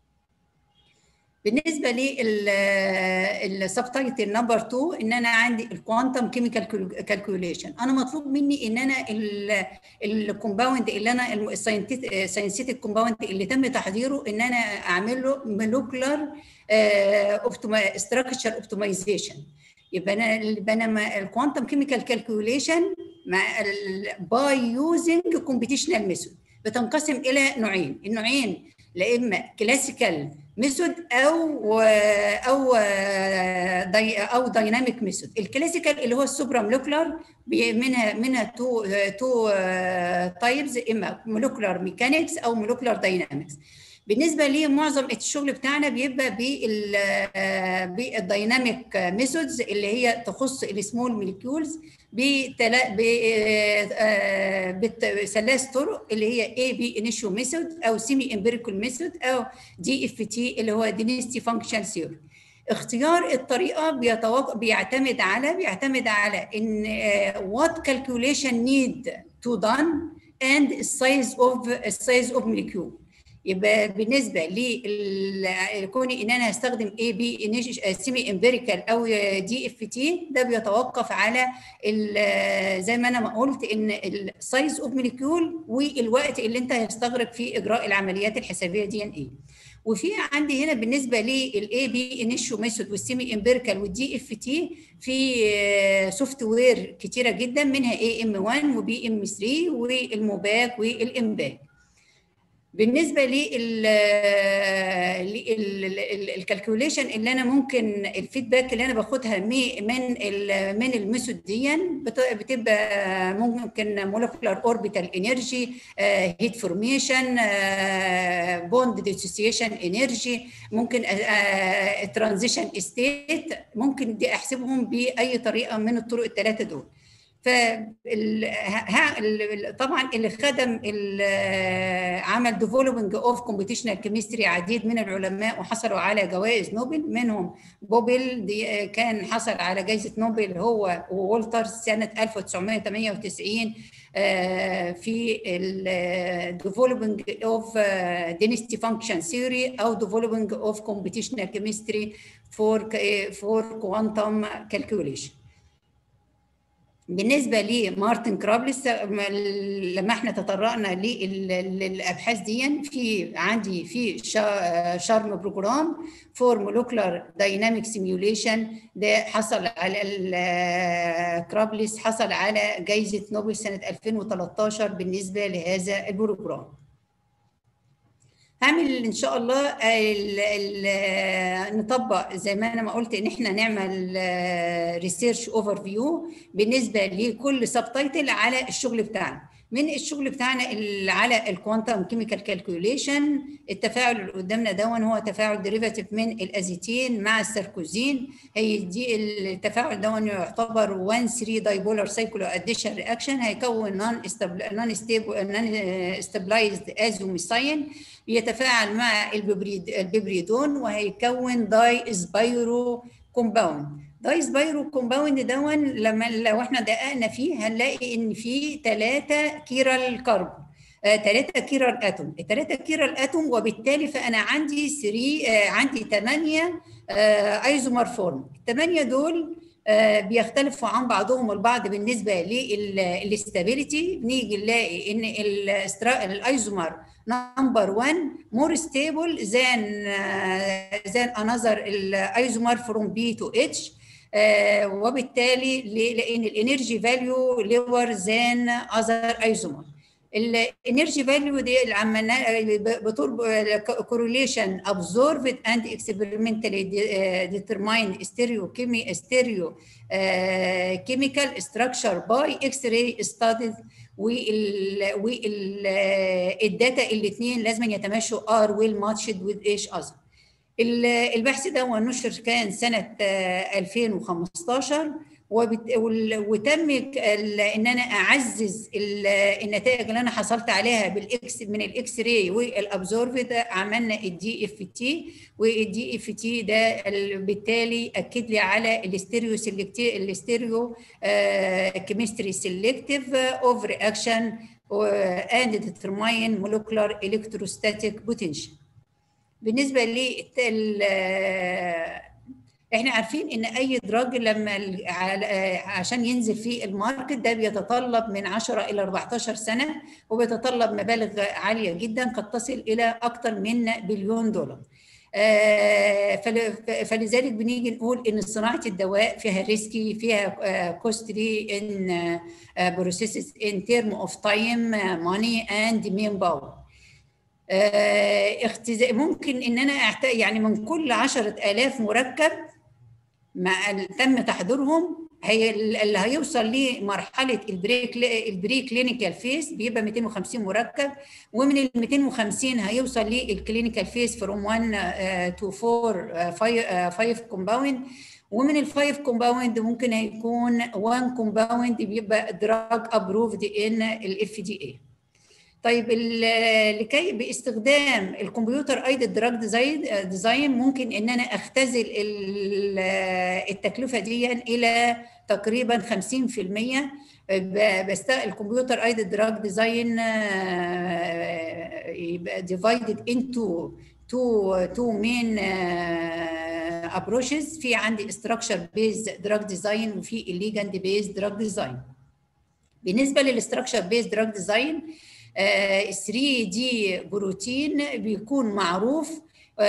بالنسبه للسب تايتل نمبر 2 ان انا عندي الكوانتم كيميكال كالكوليشن انا مطلوب مني ان انا الكومباوند اللي انا الساينسيتك كومباوند اللي تم تحضيره ان انا اعمل له مولكولار ستراكشر اوبتمايزيشن يبقى انا يبقى انا الكوانتم كيميكال كالكوليشن مع باي يوزنج كومبيتيشنال ميثود بتنقسم الى نوعين النوعين لا اما كلاسيكال ميثود او او دي او دايناميك ميثود الكلاسيكال اللي هو السوبرا مولكولار منها منها تو تو تايبز اما مولكولار ميكانكس او مولكولار داينامكس بالنسبه لي معظم الشغل بتاعنا بيبقى بالدايناميك ميثودز اللي هي تخص السمول موليكيولز بثلاث طرق اللي هي اي بي انيشيو ميثود او سيمي امبيريكال ميثود او دي اف تي اللي هو دينستي فانكشن ثيوري اختيار الطريقه بيتوق... بيعتمد على بيعتمد على ان وات كالكوليشن نيد تو دان اند السايز اوف السايز اوف موليكيول يبقى بالنسبه لكوني ان انا هستخدم اي بي سيمي امبيريكال او دي اف تي ده بيتوقف على زي ما انا ما قلت ان السايز اوف موليكيول والوقت اللي انت هيستغرق في اجراء العمليات الحسابيه دي ان ايه وفي عندي هنا بالنسبه للاي بي انيشيو ميثود والسيمي امبيريكال والدي اف تي في سوفت وير كتيره جدا منها اي ام 1 وبي ام 3 والموباك والامباك بالنسبه للكالكوليشن اللي انا ممكن الفيدباك اللي انا باخدها من من الميثود دي بتبقى ممكن مولكيولار اوربيتال انرجي هيت فورميشن بوند ديسوسيشن انرجي ممكن ترانزيشن ستيت ممكن دي احسبهم باي طريقه من الطرق الثلاثه دول ف طبعا اللي خدم عمل ديفلوبينج اوف كومبيتيشنال كيمستري عديد من العلماء وحصلوا على جوائز نوبل منهم بوبل دي كان حصل على جائزه نوبل هو وولتر سنه 1998 في الديفلوبينج اوف density function theory او developing of computational chemistry for for quantum calculation بالنسبه لمارتن كرابلس لما احنا تطرقنا للابحاث دي في عندي في شارم بروجرام فور مولكولار دايناميك سيميوليشن ده حصل على كرابلس حصل على جائزه نوبل سنه 2013 بالنسبه لهذا البروجرام هعمل ان شاء الله ال ال نطبق زي ما انا ما قلت ان احنا نعمل ريسيرش اوفر فيو بالنسبه لكل سب تايتل على الشغل بتاعنا من الشغل بتاعنا على الكوانتم كيميكال كالكوليشن التفاعل اللي قدامنا دون هو تفاعل ديريفاتيف من الازيتين مع الساركوزين هي دي التفاعل دون يعتبر 1 3 دايبولار سايكلو اديشن رياكشن هيكون نون نون ستيبل نون ستابلايزد ازوميساين يتفاعل مع الببريدون وهيكون داي سبايرو كومباوند داي سبايرو كومباوند دون لما لو احنا دققنا فيه هنلاقي ان فيه ثلاثه كيرال كربون ثلاثة آه كيرال اتوم الثلاثة كيرال اتوم وبالتالي فانا عندي 3 آه عندي 8 آه ايزومر فورم الثمانية دول آه بيختلفوا عن بعضهم البعض بالنسبة للاستابيليتي بنيجي نلاقي ان الايزومر number one more stable than uh, than another isomer from B to H uh, وبالتالي لان الانرجي فاليو lower than other isomer الانرجي فاليو دي اللي عملناها بطول كورليشن observed and experimentally determined stereo stereo chemical structure by X-ray studies وال والداتا الاثنين لازم يتماشوا ار ويل ماتشد وذ ايش اذر البحث ده نشر كان سنه 2015 وتم ان انا اعزز النتائج اللي انا حصلت عليها بالاكس من الاكس راي والابزورفد عملنا الدي اف تي والدي اف تي ده بالتالي اكد لي على الاستيريو الاستيريو كيمستري سيلكتيف اوف رياكشن اند ديترماين مولكولار الكتروستاتيك بوتنشال بالنسبه لل احنا عارفين ان اي دراج لما عشان ينزل في الماركت ده بيتطلب من 10 الى 14 سنه وبيتطلب مبالغ عاليه جدا قد تصل الى اكثر من بليون دولار فلذلك بنيجي نقول ان صناعه الدواء فيها ريسكي فيها كوستلي ان بروسيسز ان تيرم اوف تايم ماني اند مين باور ممكن ان انا يعني من كل 10000 مركب مع تم تحضيرهم هي اللي هيوصل لمرحله البري البري كلينيكال فيز بيبقى 250 مركب ومن ال 250 هيوصل للكلينيكال فيز فروم 1 تو 4 5 كومباوند ومن الفايف كومباوند ممكن هيكون 1 كومباوند بيبقى دراج ابروفد ان الاف دي اي طيب لكي باستخدام الكمبيوتر ايد دراج ديزاين ديزاين ممكن ان انا اختزل التكلفه دي الى تقريبا 50% بس الكمبيوتر ايد دراج ديزاين يبقى ديفايدد انتو تو تو مين ابروشز في عندي ستراكشر بيز دراج ديزاين وفي الليجند بيز دراج ديزاين بالنسبه للستراكشر بيز دراج ديزاين 3 دي بروتين بيكون معروف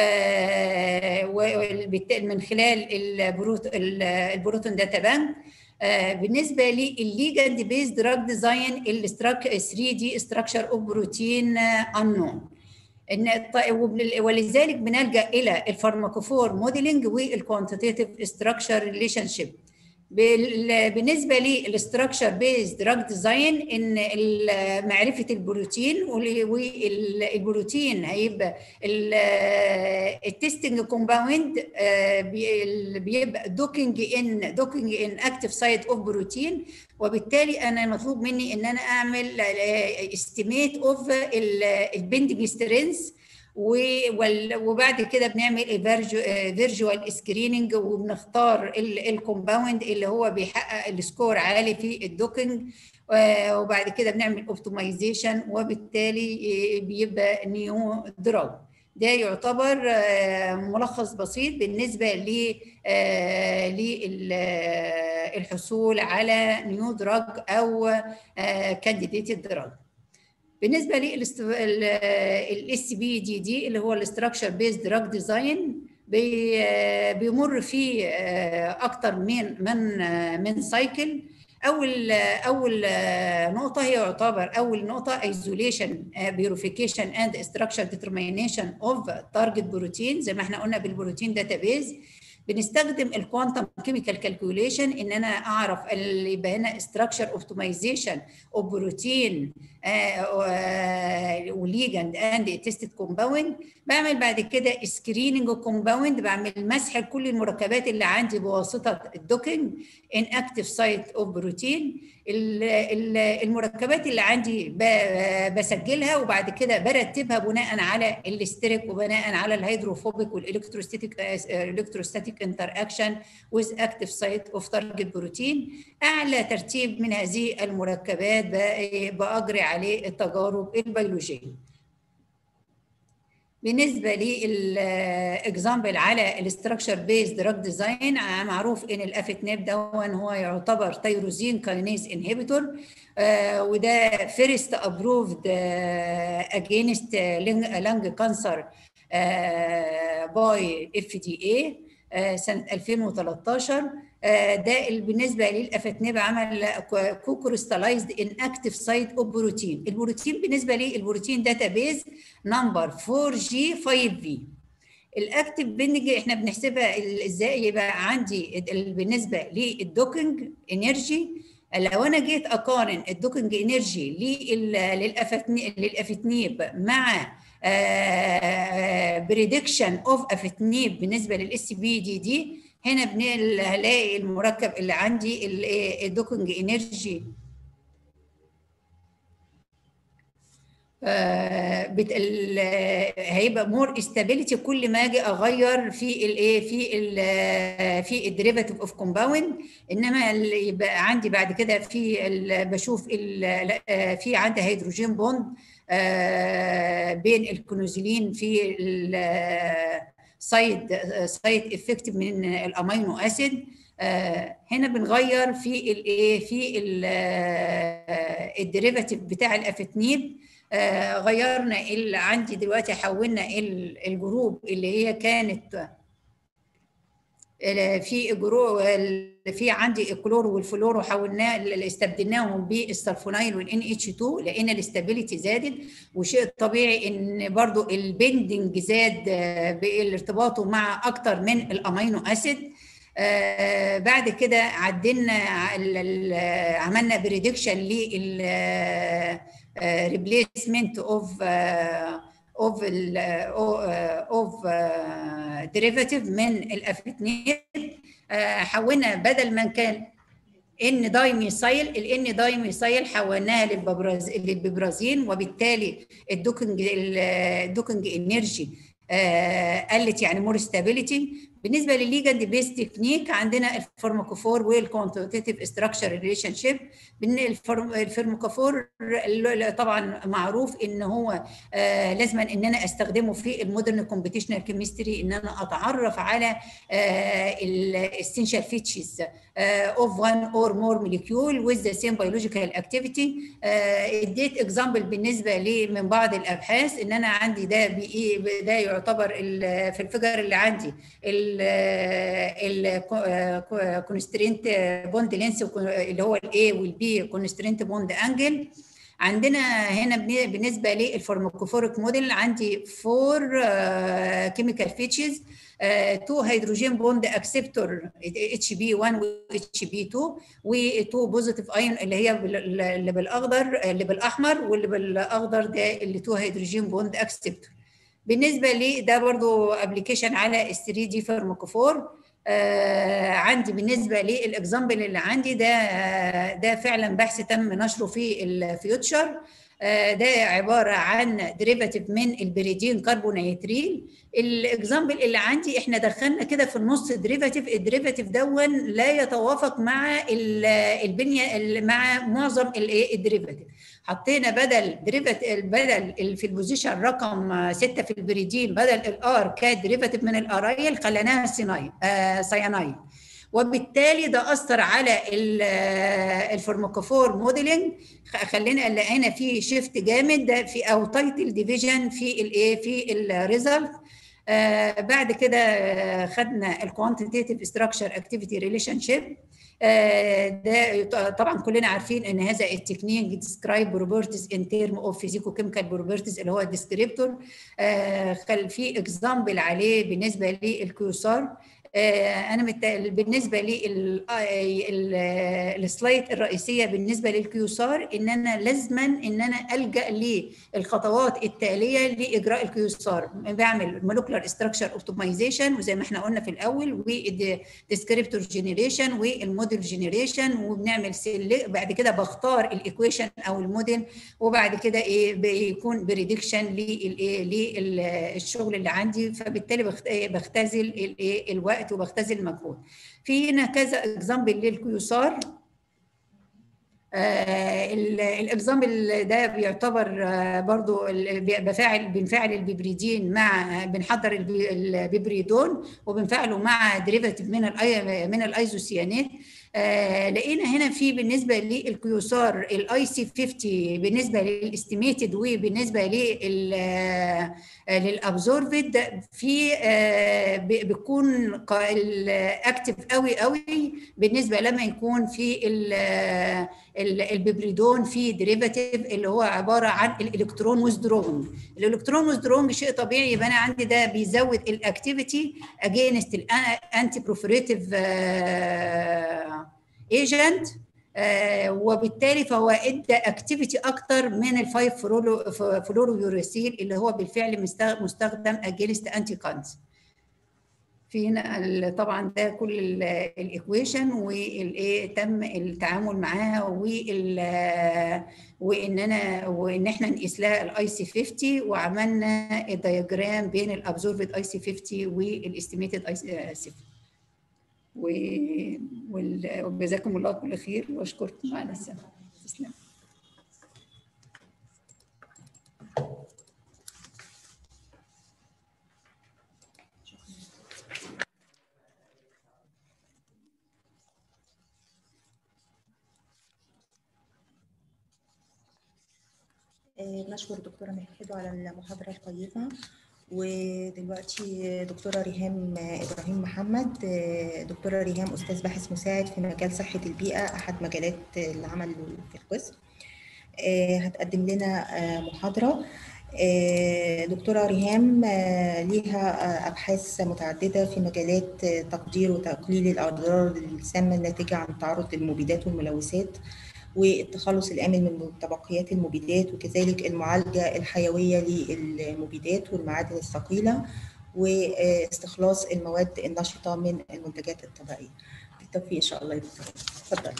من خلال البروتون داتا بانك بالنسبه للليجند بيز دراج ديزاين ال 3 دي ستراكشر اوف بروتين انون ان ولذلك بنلجا الى الفارماكوفور موديلنج والكوانتيتيف ستراكشر ريليشن شيب بالنسبه للاستراكشر بيز دراج ديزاين ان معرفه البروتين والبروتين هيبقى التستنج كومباوند بيبقى دوكينج ان دوكينج ان اكتف سايت اوف بروتين وبالتالي انا مطلوب مني ان انا اعمل استيميت اوف البندنج سترينث وبعد كده بنعمل فيرجوال سكريننج وبنختار الكومباوند اللي هو بيحقق السكور عالي في الدوكينج وبعد كده بنعمل اوبتمايزيشن وبالتالي بيبقى نيو دراج ده يعتبر ملخص بسيط بالنسبه للحصول على نيو دراج او كانديديتد دراج بالنسبه للاس بي دي دي اللي هو الاستراكشر بيز دراج ديزاين بيمر فيه اكتر من من من سايكل اول اول نقطه هي يعتبر اول نقطه ايزوليشن بيوريفيكيشن اند ستراكشر ديترمينيشن اوف تارجت بروتين زي ما احنا قلنا بالبروتين داتابيز بنستخدم الكوانتم كيميكال كالكوليشن ان انا اعرف اللي يبقى هنا ستراكشر اوبتمايزيشن اوف بروتين وليجند اند تيستد كومباوند بعمل بعد كده سكريننج كومباوند بعمل مسح لكل المركبات اللي عندي بواسطه الدوكينج ان اكتف سايت اوف بروتين المركبات اللي عندي بسجلها وبعد كده برتبها بناء على الاستريك وبناء على الهيدروفوبيك والالكتروستاتيك الكتروستاتيك انتر اكشن ويز اكتف سايت اوف تارجت بروتين اعلى ترتيب من هذه المركبات باجري عليه التجارب البيولوجيه بالنسبه للاكزامبل على الاستراكشر بيز دراج ديزاين معروف ان الافيتناب ده هو يعتبر تيروزين كاينيز انهبيتور وده فيرست ابروفد اجينست لانج كانسر باي اف دي اي سنه 2013 ده بالنسبه للافاتناب عمل كوكريستالايزد ان اكتف سايت اوف بروتين البروتين بالنسبه للبروتين داتابيز نمبر 4 جي 5 في الاكتف بندنج احنا بنحسبها ازاي يبقى عندي بالنسبه للدوكينج انرجي لو انا جيت اقارن الدوكينج انرجي للافاتنيب مع بريدكشن اوف افاتنيب بالنسبه للاس بي دي دي هنا هلاقي المركب اللي عندي الدوكينج انرجي بت... هيبقى مور استابيليتي كل ما اجي اغير في الايه في ال في الديريفاتيف اوف كومباوند انما يبقى عندي بعد كده في بشوف في عندي هيدروجين بوند بين الكنوزلين في سايد سايد افكتيف من الامينو اسيد هنا بنغير في الايه في الديريفاتيف بتاع الافاتنيب غيرنا اللي عندي دلوقتي حولنا الجروب اللي هي كانت في جرو في عندي الكلور والفلور وحولناه استبدلناهم بالسلفونايل والان اتش 2 لان الاستابيليتي زادت وشيء طبيعي ان برضو البندنج زاد بالارتباطه مع اكتر من الامينو اسيد آه بعد كده عدلنا عملنا بريدكشن لل ريبليسمنت اوف اوف اوف ديريفاتيف من الافاتنيب حولنا بدل ما كان ان دايميثايل الان دايميثايل حولناها للببراز للببرازين وبالتالي الدوكنج الدوكنج انرجي قلت يعني مور ستابيليتي بالنسبه للليجند بيس تكنيك عندنا الفارماكوفور والكونتيتيف ستراكشر ريليشن شيب الفارماكوفور طبعا معروف ان هو آه لازم ان انا استخدمه في المودرن كومبيتيشنال كيمستري ان انا اتعرف على الاسينشال فيتشرز اوف وان اور مور موليكيول ويز ذا سيم بيولوجيكال اكتيفيتي اديت اكزامبل بالنسبه لي من بعض الابحاث ان انا عندي ده بي ده يعتبر في الفجر اللي عندي الكونسترينت بوند لينس اللي هو الاي والبي كونسترينت بوند انجل عندنا هنا بالنسبه للفارماكوفوريك موديل عندي فور كيميكال فيتشرز تو هيدروجين بوند اكسبتور اتش بي 1 و اتش بي 2 و2 بوزيتيف ايون اللي هي اللي بالاخضر اللي بالاحمر واللي بالاخضر ده اللي 2 هيدروجين بوند اكسبتور بالنسبه لي ده برضو ابلكيشن على 3 دي فارماكوفور آه عندي بالنسبه للاكزامبل اللي عندي ده آه ده فعلا بحث تم نشره في الفيوتشر آه ده عباره عن ديريفاتيف من البريدين كربونيتريل الاكزامبل اللي عندي احنا دخلنا كده في النص ديريفاتيف الديريفاتيف دون لا يتوافق مع البنيه مع معظم الايه الديريفاتيف حطينا بدل ديريفاتيف بدل في البوزيشن رقم 6 في البريدين بدل الار كديريفاتيف من الاريل خليناها سينايد آه سيانايد وبالتالي ده اثر على الفارماكوفور موديلنج خلينا لقينا في شيفت جامد في او تايتل ديفيجن في الايه في الريزلت آه بعد كده آه خدنا الكوانتيتيف ستراكشر اكتيفيتي ريليشن شيب ده طبعا كلنا عارفين ان هذا التكنيك ديسكرايب بروبرتيز ان تيرم اوف فيزيكو كيميكال بروبرتيز اللي هو الديسكريبتور آه في اكزامبل عليه بالنسبه للكيوسار انا مت... بالنسبه لي السلايد الرئيسيه بالنسبه للكيوسار ان انا لازما ان انا الجا للخطوات التاليه لاجراء الكيوسار بعمل مولكولار ستراكشر اوبتمايزيشن وزي ما احنا قلنا في الاول والديسكريبتور جنريشن والموديل جنريشن وبنعمل سيل بعد كده بختار الايكويشن او الموديل وبعد كده ايه بيكون بريدكشن للايه للشغل اللي عندي فبالتالي بختزل الايه الوقت الوقت وبختزل المجهود في هنا كذا اكزامبل للكيوسار آه الاكزامبل ده بيعتبر آه برضو بفاعل بنفعل الببريدين مع بنحضر الببريدون وبنفعله مع ديريفاتيف من الأي من الايزوسيانات آه لقينا هنا في بالنسبه للكيوسار الاي سي 50 بالنسبه للاستيميتد وبالنسبه لل للابزورفد في آه بيكون اكتف قوي قوي بالنسبه لما يكون في الببريدون في ديريفاتيف اللي هو عباره عن الالكترون ويزدرون الالكترون ويزدرون شيء طبيعي يبقى انا عندي ده بيزود الاكتيفيتي اجينست الانتي بروفريتيف ايجنت آه وبالتالي فهو ادى اكتيفيتي اكتر من الفايف فلورو فلورويوريسيل اللي هو بالفعل مستخدم اجينست انتي كانز في هنا طبعا ده كل الايكويشن والايه تم التعامل معاها وال وان انا وان احنا نقيس لها الاي سي 50 وعملنا الدياجرام بين الابزورفد اي سي 50 والاستيميتد اي سي 50 وجزاكم الله كل خير واشكركم معنا السنه تسلم بنشكر دكتورة مهدو على المحاضرة القيمة ودلوقتي دكتورة ريهام إبراهيم محمد دكتورة ريهام أستاذ باحث مساعد في مجال صحة البيئة أحد مجالات العمل في القسم هتقدم لنا محاضرة دكتورة ريهام ليها أبحاث متعددة في مجالات تقدير وتقليل الأضرار السامة الناتجة عن التعرض للمبيدات والملوثات والتخلص الآمن من متبقيات المبيدات وكذلك المعالجة الحيوية للمبيدات والمعادن الثقيلة واستخلاص المواد النشطة من المنتجات الطبيعية بالتوفيق إن شاء الله يا دكتور اتفضل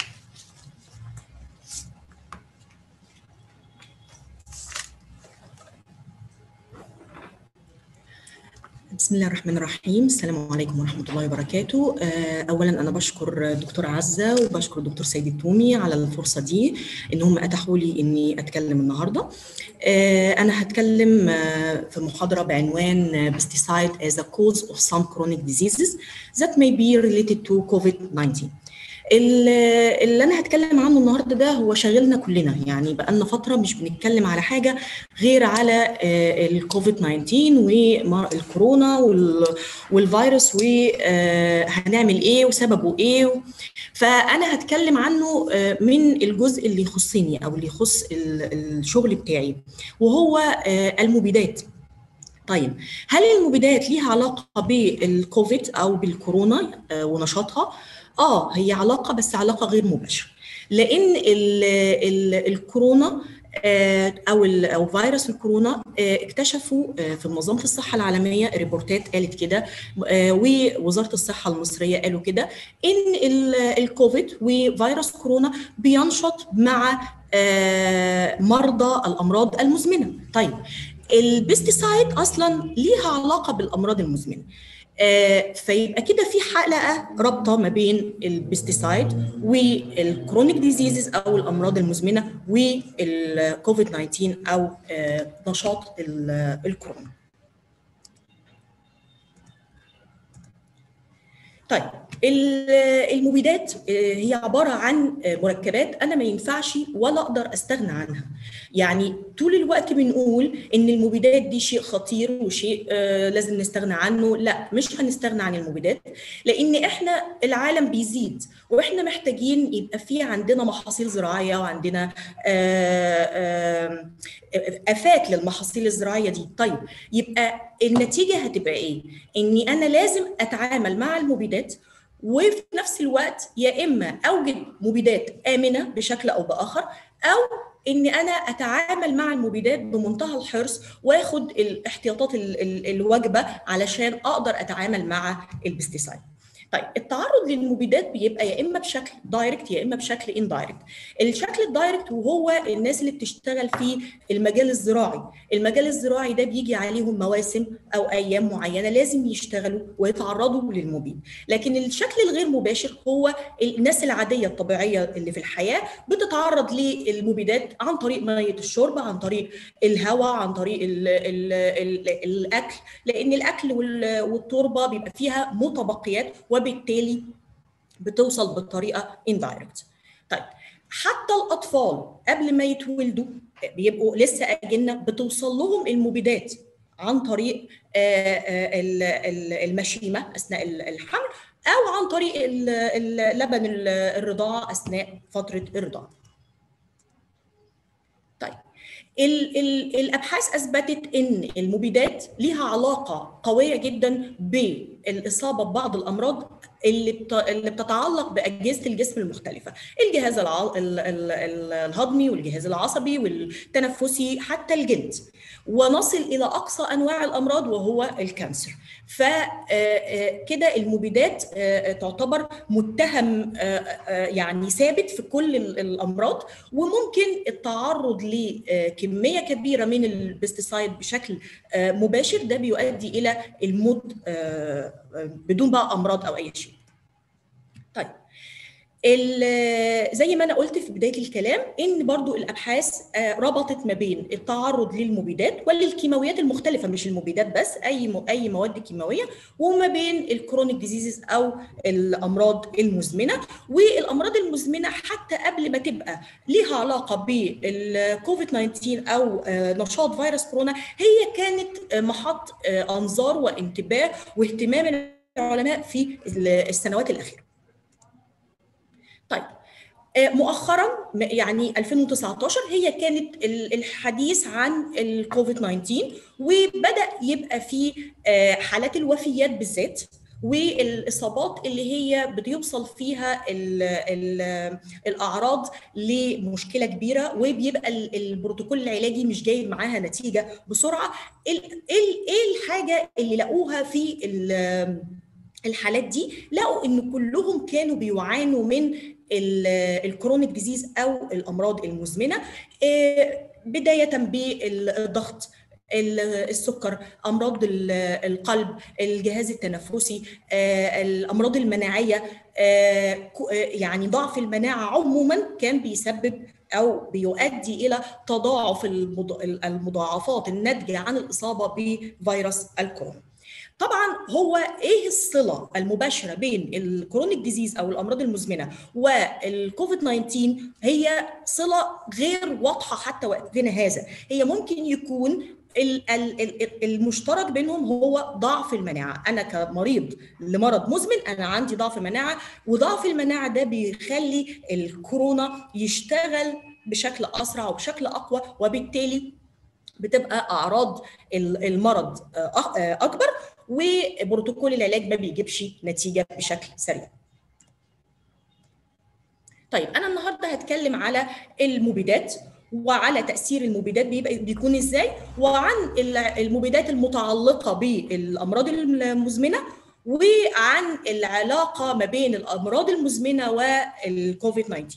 بسم الله الرحمن الرحيم السلام عليكم ورحمة الله وبركاته أولا أنا بشكر الدكتور عزة وبشكر الدكتور سيد التومي على الفرصة دي إن هم أتاحوا لي إني أتكلم النهاردة أنا هتكلم في محاضرة بعنوان pesticide as a cause of some chronic diseases that may be related to COVID-19 اللي انا هتكلم عنه النهارده ده هو شاغلنا كلنا يعني بقالنا فتره مش بنتكلم على حاجه غير على الكوفيد 19 والكورونا والفيروس وهنعمل ايه وسببه ايه فانا هتكلم عنه من الجزء اللي يخصني او اللي يخص الشغل بتاعي وهو المبيدات طيب هل المبيدات ليها علاقه بالكوفيد او بالكورونا ونشاطها اه هي علاقه بس علاقه غير مباشره لان ال ال الكورونا او او فيروس الكورونا اكتشفوا في منظمه الصحه العالميه ريبورتات قالت كده ووزاره الصحه المصريه قالوا كده ان الكوفيد وفيروس كورونا بينشط مع مرضى الامراض المزمنه طيب البيستيسايد اصلا ليها علاقه بالامراض المزمنه فيبقى كده في حلقه رابطه ما بين البيستيسايد والكرونيك ديزيزز او الامراض المزمنه والكوفيد 19 او نشاط الكورونا. طيب المبيدات هي عباره عن مركبات انا ما ينفعش ولا اقدر استغنى عنها يعني طول الوقت بنقول ان المبيدات دي شيء خطير وشيء لازم نستغنى عنه لا مش هنستغنى عن المبيدات لان احنا العالم بيزيد واحنا محتاجين يبقى في عندنا محاصيل زراعيه وعندنا افات للمحاصيل الزراعيه دي طيب يبقى النتيجه هتبقى ايه اني انا لازم اتعامل مع المبيدات وفي نفس الوقت يا اما اوجد مبيدات امنه بشكل او باخر او اني انا اتعامل مع المبيدات بمنتهى الحرص واخد الاحتياطات الواجبه علشان اقدر اتعامل مع البستيسايد طيب التعرض للمبيدات بيبقى يا اما بشكل دايركت يا اما بشكل اندايركت الشكل الدايركت وهو الناس اللي بتشتغل في المجال الزراعي المجال الزراعي ده بيجي عليهم مواسم او ايام معينه لازم يشتغلوا ويتعرضوا للمبيد لكن الشكل الغير مباشر هو الناس العاديه الطبيعيه اللي في الحياه بتتعرض للمبيدات عن طريق ميه الشرب عن طريق الهواء عن طريق ال ال ال الاكل لان الاكل والتربه بيبقى فيها متبقيات وبالتالي بتوصل بالطريقه اندايركت طيب حتى الاطفال قبل ما يتولدوا بيبقوا لسه اجنه بتوصل لهم المبيدات عن طريق المشيمه اثناء الحمل او عن طريق لبن الرضاعه اثناء فتره الرضاعه طيب ال ال الابحاث اثبتت ان المبيدات ليها علاقه قويه جدا بالاصابه ببعض الامراض اللي بت... اللي بتتعلق باجهزه الجسم المختلفه الجهاز الع... ال... ال... الهضمي والجهاز العصبي والتنفسي حتى الجلد ونصل الى اقصى انواع الامراض وهو الكانسر فكده المبيدات تعتبر متهم يعني ثابت في كل الامراض وممكن التعرض لكميه كبيره من البستيسايد بشكل مباشر ده بيؤدي الى الموت بدون بقى امراض او اي شيء. طيب زي ما انا قلت في بدايه الكلام ان برضو الابحاث ربطت ما بين التعرض للمبيدات وللكيماويات المختلفه مش المبيدات بس اي اي مواد كيماويه وما بين الكرونيك ديزيزز او الامراض المزمنه والامراض المزمنه حتى قبل ما تبقى ليها علاقه بالكوفيد 19 او نشاط فيروس كورونا هي كانت محط انظار وانتباه واهتمام العلماء في السنوات الاخيره طيب مؤخرا يعني 2019 هي كانت الحديث عن الكوفيد 19 وبدا يبقى في حالات الوفيات بالذات والاصابات اللي هي بيوصل فيها ال ال الاعراض لمشكله كبيره وبيبقى البروتوكول العلاجي مش جايب معاها نتيجه بسرعه ايه الحاجه اللي لقوها في الحالات دي لقوا ان كلهم كانوا بيعانوا من الكرونيك ديزيز او الامراض المزمنه بدايه بالضغط السكر امراض القلب الجهاز التنفسي الامراض المناعيه يعني ضعف المناعه عموما كان بيسبب او بيؤدي الى تضاعف المضاعفات الناتجه عن الاصابه بفيروس الكورونا طبعا هو ايه الصله المباشره بين الكرونيك ديزيز او الامراض المزمنه والكوفيد 19 هي صله غير واضحه حتى وقتنا هذا هي ممكن يكون المشترك بينهم هو ضعف المناعه انا كمريض لمرض مزمن انا عندي ضعف مناعه وضعف المناعه ده بيخلي الكورونا يشتغل بشكل اسرع وبشكل اقوى وبالتالي بتبقى اعراض المرض اكبر وبروتوكول العلاج ما بيجيبش نتيجه بشكل سريع. طيب انا النهارده هتكلم على المبيدات وعلى تاثير المبيدات بيبقى بيكون ازاي وعن المبيدات المتعلقه بالامراض المزمنه وعن العلاقه ما بين الامراض المزمنه والكوفيد 19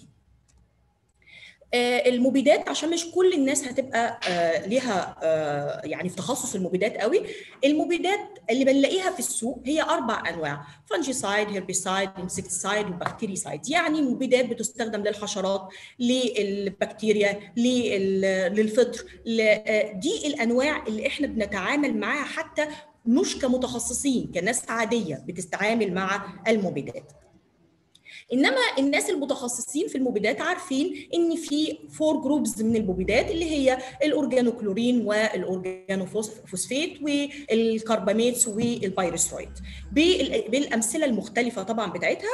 المبيدات عشان مش كل الناس هتبقى ليها يعني في تخصص المبيدات قوي المبيدات اللي بنلاقيها في السوق هي اربع انواع فانجيسايد هيربيسايد انسكتسايد وبكتيريسايد يعني مبيدات بتستخدم للحشرات للبكتيريا للفطر دي الانواع اللي احنا بنتعامل معاها حتى مش كمتخصصين كناس عاديه بتتعامل مع المبيدات انما الناس المتخصصين في المبيدات عارفين ان في فور جروبز من المبيدات اللي هي الاورجانوكلورين والاورجانوفوسفيت والكرباميتس والبيروسترويد بالامثله المختلفه طبعا بتاعتها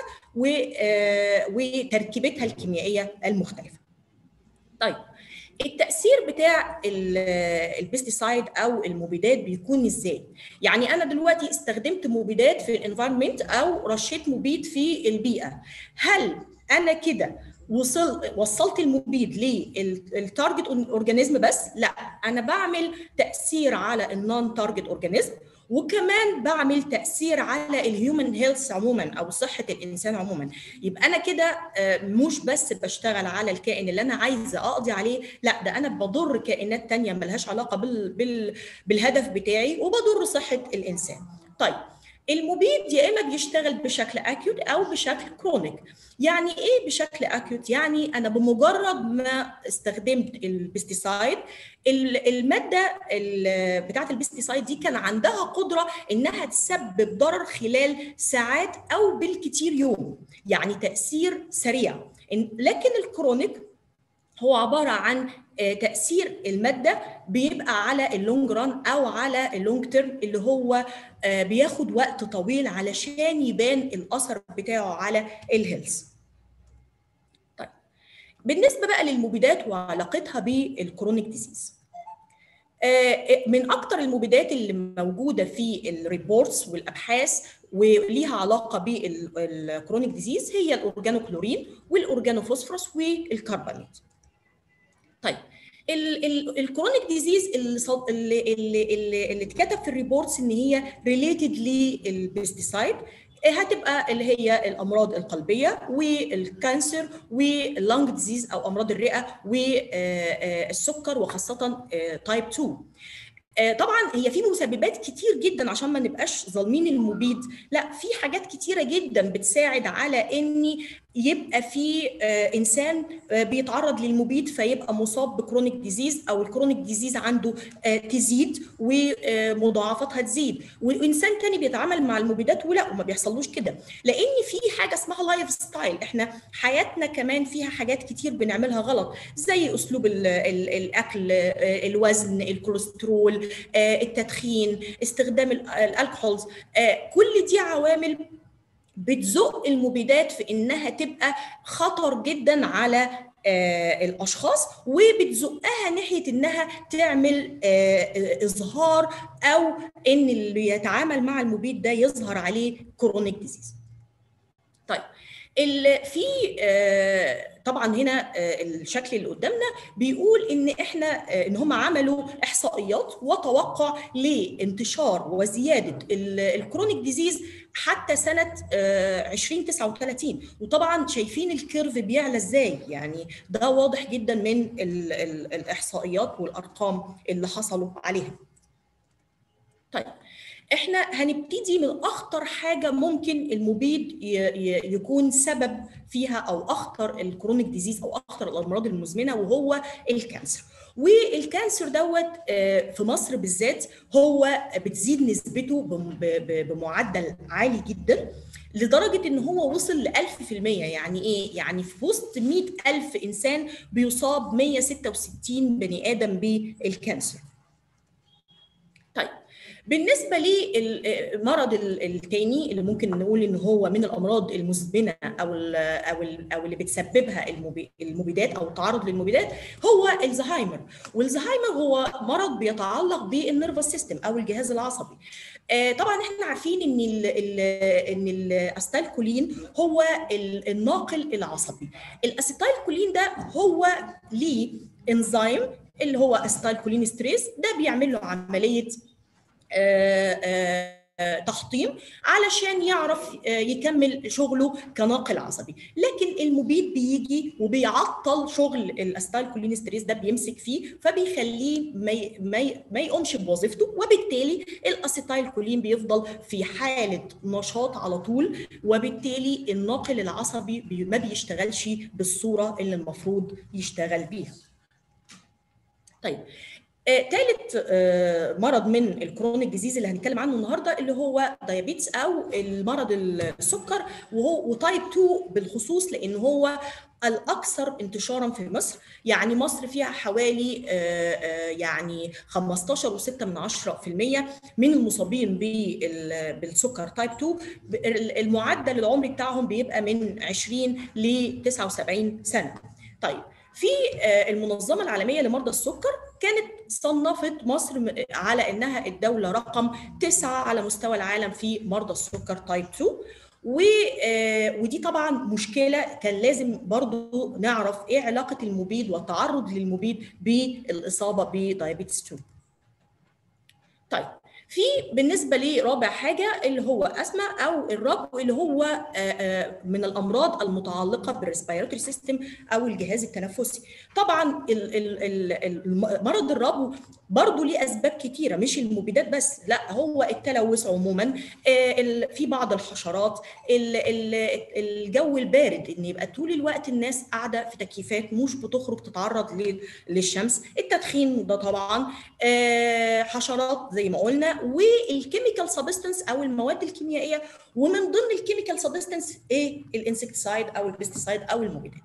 وتركيبتها الكيميائيه المختلفه. طيب التاثير بتاع البيستيسايد او المبيدات بيكون ازاي يعني انا دلوقتي استخدمت مبيدات في الانفايرمنت او رشيت مبيد في البيئه هل انا كده وصل وصلت المبيد للتارجت اورجانيزم بس لا انا بعمل تاثير على النون تارجت اورجانيزم وكمان بعمل تاثير على الهيومن هيلث عموما او صحه الانسان عموما يبقى انا كده مش بس بشتغل على الكائن اللي انا عايزه اقضي عليه لا ده انا بضر كائنات تانية ملهاش علاقه بال... بال... بالهدف بتاعي وبضر صحه الانسان طيب المبيد يا اما بيشتغل بشكل اكيوت او بشكل كرونيك يعني ايه بشكل اكيوت يعني انا بمجرد ما استخدمت البستيسايد الماده بتاعه البستيسايد دي كان عندها قدره انها تسبب ضرر خلال ساعات او بالكثير يوم يعني تاثير سريع لكن الكرونيك هو عباره عن تاثير الماده بيبقى على اللونج ران او على اللونج تيرم اللي هو بياخد وقت طويل علشان يبان الاثر بتاعه على الهيلث طيب بالنسبه بقى للمبيدات وعلاقتها بالكرونيك ديزيز من اكتر المبيدات اللي موجوده في الريبورتس والابحاث وليها علاقه بالكرونيك ديزيز هي الاورجانوكلورين والاورجانوفوسفورس والكرباميت طيب الكرونيك ديزيز اللي اللي اللي, اللي اتكتب في الريبورتس ان هي ريليتد للبيستيسايد هتبقى اللي هي الامراض القلبيه والكانسر واللنج ديزيز او امراض الرئه والسكر وخاصه تايب 2 طبعا هي في مسببات كتير جدا عشان ما نبقاش ظالمين المبيد لا في حاجات كتيره جدا بتساعد على ان يبقى في انسان بيتعرض للمبيد فيبقى مصاب بكرونيك ديزيز او الكرونيك ديزيز عنده تزيد ومضاعفاتها تزيد وانسان تاني بيتعامل مع المبيدات ولا وما بيحصلوش كده لان في حاجه اسمها لايف ستايل احنا حياتنا كمان فيها حاجات كتير بنعملها غلط زي اسلوب ال ال الاكل الوزن الكوليسترول التدخين استخدام الالكحولز كل دي عوامل بتزق المبيدات في انها تبقى خطر جدا على آه الاشخاص وبتزقها ناحيه انها تعمل آه اظهار او ان اللي يتعامل مع المبيد ده يظهر عليه كرونيك ديزيز. طيب في آه طبعا هنا الشكل اللي قدامنا بيقول ان احنا ان هم عملوا احصائيات وتوقع لانتشار وزياده الكرونيك ديزيز حتى سنه 2039 وطبعا شايفين الكيرف بيعلى ازاي يعني ده واضح جدا من ال ال الاحصائيات والارقام اللي حصلوا عليها طيب احنا هنبتدي من اخطر حاجه ممكن المبيد يكون سبب فيها او اخطر الكرونيك ديزيز او اخطر الامراض المزمنه وهو الكانسر والكانسر دوت في مصر بالذات هو بتزيد نسبته بمعدل عالي جدا لدرجة إن هو وصل ل 1000% يعني إيه؟ يعني في وسط 100 ألف إنسان بيصاب 166 بني آدم بالكانسر. طيب بالنسبه للمرض الثاني اللي ممكن نقول ان هو من الامراض المزمنه او ال او ال او اللي بتسببها المبيدات او التعرض للمبيدات هو الزهايمر والزهايمر هو مرض بيتعلق بالنيرفس سيستم او الجهاز العصبي طبعا احنا عارفين ان ال ال ان الاستالكولين هو الناقل العصبي الاسيتايلكولين ده هو ليه انزيم اللي هو استالكولين ستريس ده بيعمل له عمليه آآ آآ تحطيم علشان يعرف يكمل شغله كناقل عصبي لكن المبيد بيجي وبيعطل شغل الاستايلكولين ستريس ده بيمسك فيه فبيخليه ما ما ما يقومش بوظيفته وبالتالي الاسيتايلكولين بيفضل في حاله نشاط على طول وبالتالي الناقل العصبي ما بيشتغلش بالصوره اللي المفروض يشتغل بيها طيب ثالث آه، آه، مرض من الكرونيك ديزيز اللي هنتكلم عنه النهارده اللي هو دايابيتس او المرض السكر وهو وتايب 2 بالخصوص لان هو الاكثر انتشارا في مصر يعني مصر فيها حوالي آه، يعني 15.6 من 10% من المصابين بالسكر تايب 2 المعدل العمري بتاعهم بيبقى من 20 ل 79 سنه طيب في المنظمه العالميه لمرضى السكر كانت صنفت مصر على انها الدوله رقم تسعه على مستوى العالم في مرضى السكر تايب 2 و ودي طبعا مشكله كان لازم برضو نعرف ايه علاقه المبيد والتعرض للمبيد بالاصابه بدايابيتس 2 طيب في بالنسبه لرابع حاجه اللي هو اسمى او الرب اللي هو من الامراض المتعلقه بالريسبيراتوري سيستم او الجهاز التنفسي طبعا مرض الرب برضه ليه اسباب كتيره مش المبيدات بس لا هو التلوث عموما في بعض الحشرات الجو البارد ان يبقى طول الوقت الناس قاعده في تكييفات مش بتخرج تتعرض للشمس التدخين ده طبعا حشرات زي ما قلنا والكيميكال سبستنس او المواد الكيميائيه ومن ضمن الكيميكال سبستنس ايه الانسكتسايد او البيستيسايد او المبيدات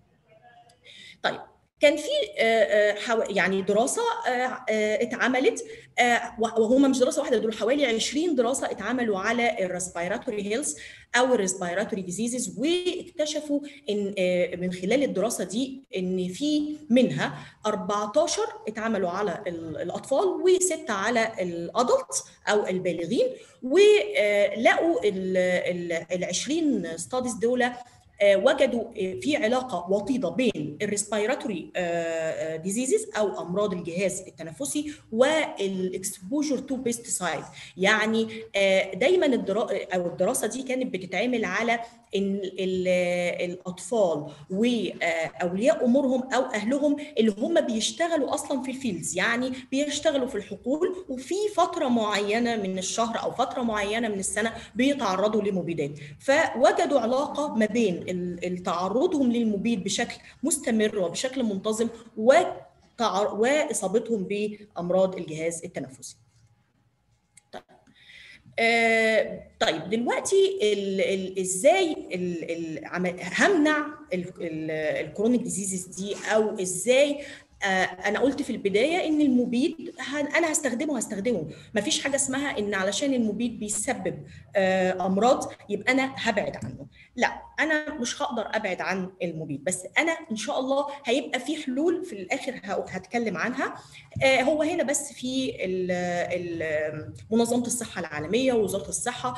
طيب كان في يعني دراسه اتعملت وهم مش دراسه واحده دول حوالي 20 دراسه اتعملوا على الريسبيراتوري هيلث او الريسبيراتوري ديزيزز واكتشفوا ان من خلال الدراسه دي ان في منها 14 اتعملوا على الاطفال وسته على الادلت او البالغين ولقوا ال 20 ستاديز دول وجدوا في علاقه وطيده بين الريسبيراتوري ديزيزز او امراض الجهاز التنفسي والاكسبوجر تو بيستيسايد يعني دايما او الدراسه دي كانت بتتعمل على ان الاطفال واولياء امورهم او اهلهم اللي هم بيشتغلوا اصلا في الفيلدز يعني بيشتغلوا في الحقول وفي فتره معينه من الشهر او فتره معينه من السنه بيتعرضوا لمبيدات فوجدوا علاقه ما بين تعرضهم للمبيد بشكل مستمر وبشكل منتظم واصابتهم بامراض الجهاز التنفسي آه طيب دلوقتي ال ال ازاي ال ال همنع الكرونيك ديزيزز دي او ازاي آه انا قلت في البدايه ان المبيد انا هستخدمه هستخدمه مفيش حاجه اسمها ان علشان المبيد بيسبب آه امراض يبقى انا هبعد عنه لا انا مش هقدر ابعد عن المبيد بس انا ان شاء الله هيبقى في حلول في الاخر هتكلم عنها آه هو هنا بس في ال ال منظمه الصحه العالميه ووزاره الصحه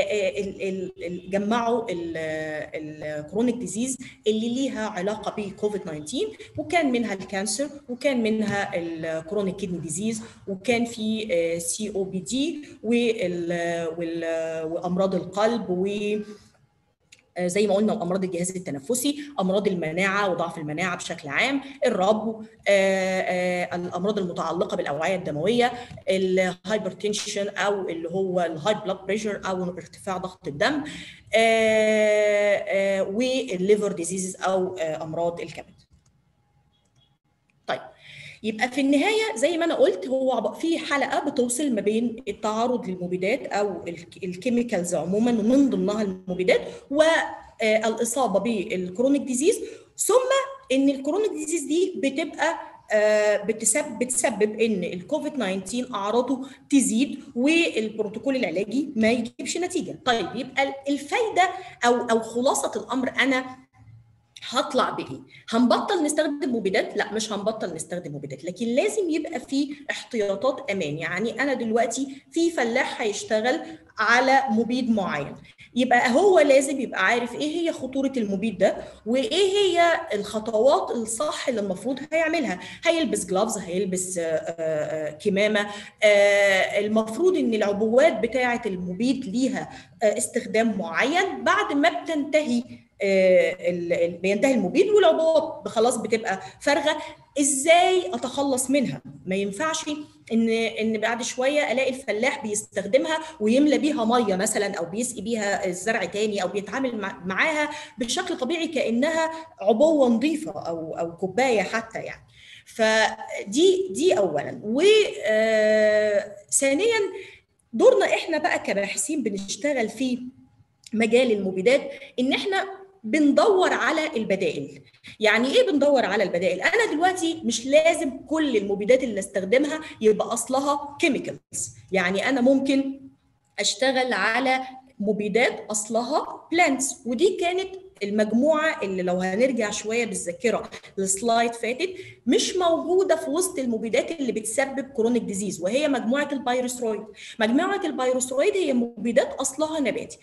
جمعوا الكرونيك ديزيز اللي ليها علاقه بكوفيد 19 وكان منها الكانسر وكان منها الكرونيك كيدني ديزيز وكان في سي او بي دي وامراض القلب و زي ما قلنا امراض الجهاز التنفسي امراض المناعه وضعف المناعه بشكل عام الرب الامراض المتعلقه بالاوعيه الدمويه الهايبرتنشن او اللي هو الهاي بلاد بريشر او ارتفاع ضغط الدم والليفر ديزيزز او امراض الكبد طيب يبقى في النهايه زي ما انا قلت هو في حلقه بتوصل ما بين التعرض للمبيدات او الكيميكالز عموما ومن ضمنها المبيدات والاصابه بالكرونيك ديزيز ثم ان الكرونيك ديزيز دي بتبقى بتسبب بتسبب ان الكوفيد 19 اعراضه تزيد والبروتوكول العلاجي ما يجيبش نتيجه طيب يبقى الفايده او او خلاصه الامر انا هطلع بايه؟ هنبطل نستخدم مبيدات؟ لا مش هنبطل نستخدم مبيدات، لكن لازم يبقى في احتياطات امان، يعني انا دلوقتي في فلاح هيشتغل على مبيد معين، يبقى هو لازم يبقى عارف ايه هي خطوره المبيد ده وايه هي الخطوات الصح اللي المفروض هيعملها، هيلبس جلافز، هيلبس كمامه، المفروض ان العبوات بتاعه المبيد ليها استخدام معين بعد ما بتنتهي بينتهي المبيد والعبوات خلاص بتبقى فارغه ازاي اتخلص منها ما ينفعش ان ان بعد شويه الاقي الفلاح بيستخدمها ويملى بيها ميه مثلا او بيسقي بيها الزرع تاني او بيتعامل معاها بشكل طبيعي كانها عبوه نظيفه او او كوبايه حتى يعني فدي دي اولا وثانيا دورنا احنا بقى كباحثين بنشتغل في مجال المبيدات ان احنا بندور على البدائل يعني ايه بندور على البدائل انا دلوقتي مش لازم كل المبيدات اللي استخدمها يبقى اصلها كيميكالز يعني انا ممكن اشتغل على مبيدات اصلها بلانتس ودي كانت المجموعه اللي لو هنرجع شويه بالذاكره لسلايد فاتت مش موجوده في وسط المبيدات اللي بتسبب كرونيك ديزيز وهي مجموعه البيروسترويد مجموعه البيروسترويد هي مبيدات اصلها نباتي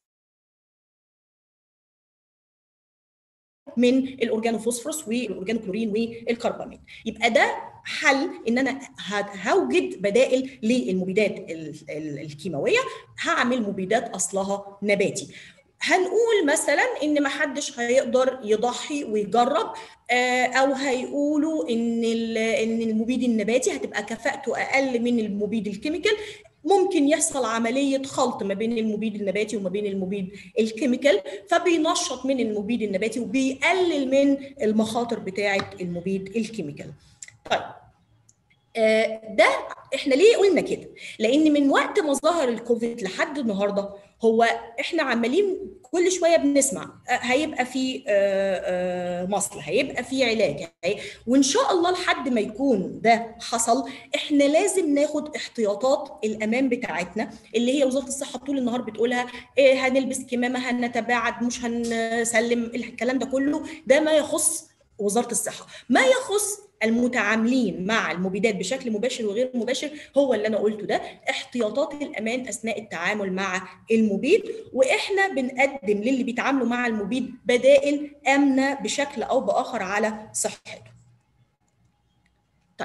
من الاورجانوفوسفورس والاورجانوكلورين والكربامين يبقى ده حل ان انا هوجد بدائل للمبيدات الكيماويه هعمل مبيدات اصلها نباتي هنقول مثلا ان ما حدش هيقدر يضحي ويجرب او هيقولوا ان ان المبيد النباتي هتبقى كفاءته اقل من المبيد الكيميكال ممكن يحصل عملية خلط ما بين المبيد النباتي وما بين المبيد الكيميكال فبينشط من المبيد النباتي وبيقلل من المخاطر بتاعة المبيد الكيميكال طيب ده احنا ليه قلنا كده؟ لان من وقت ما ظهر الكوفيد لحد النهارده هو احنا عمالين كل شويه بنسمع هيبقى في مصل هيبقى في علاج وان شاء الله لحد ما يكون ده حصل احنا لازم ناخد احتياطات الامان بتاعتنا اللي هي وزاره الصحه طول النهار بتقولها إيه هنلبس كمامه هنتباعد مش هنسلم الكلام ده كله ده ما يخص وزاره الصحه ما يخص المتعاملين مع المبيدات بشكل مباشر وغير مباشر هو اللي انا قلته ده احتياطات الامان اثناء التعامل مع المبيد واحنا بنقدم للي بيتعاملوا مع المبيد بدائل امنه بشكل او باخر على صحته. طيب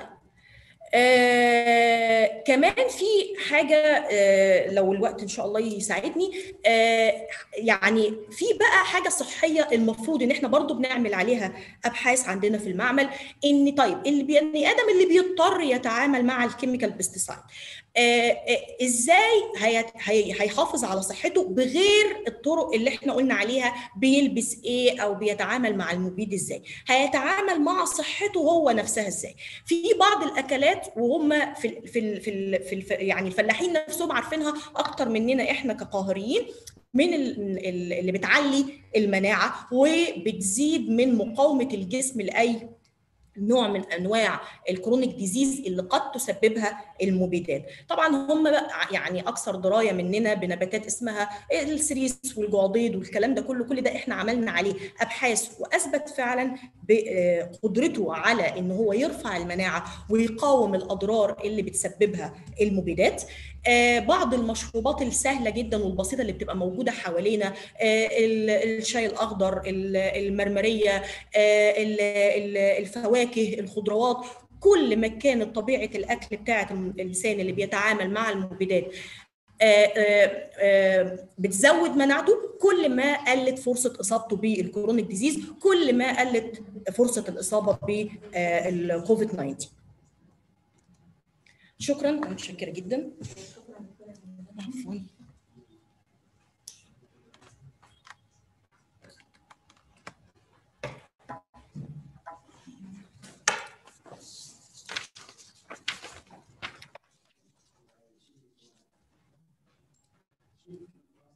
آه كمان في حاجة آه لو الوقت إن شاء الله يساعدني آه يعني في بقى حاجة صحية المفروض إن إحنا برضو بنعمل عليها أبحاث عندنا في المعمل إن طيب البني آدم اللي بيضطر يتعامل مع الكيميكال بيستيسايد ازاي هيحافظ على صحته بغير الطرق اللي احنا قلنا عليها بيلبس ايه او بيتعامل مع المبيد ازاي هيتعامل مع صحته هو نفسها ازاي في بعض الاكلات وهم في في في, في, في يعني الفلاحين نفسهم عارفينها اكتر مننا احنا كقاهريين من اللي بتعلي المناعه وبتزيد من مقاومه الجسم لاي نوع من انواع الكرونيك ديزيز اللي قد تسببها المبيدات طبعا هم بقى يعني اكثر درايه مننا بنباتات اسمها السريس والجعضيد والكلام ده كله كل ده احنا عملنا عليه ابحاث واثبت فعلا بقدرته على ان هو يرفع المناعه ويقاوم الاضرار اللي بتسببها المبيدات بعض المشروبات السهله جدا والبسيطه اللي بتبقى موجوده حوالينا الشاي الاخضر المرمريه الفواكه الخضروات كل ما كانت طبيعه الاكل بتاعه الانسان اللي بيتعامل مع المبيدات بتزود مناعته كل ما قلت فرصه اصابته بالكورونيك ديزيز كل ما قلت فرصه الاصابه بالكوفيد 19 شكرا انا متشكره جدا عفوا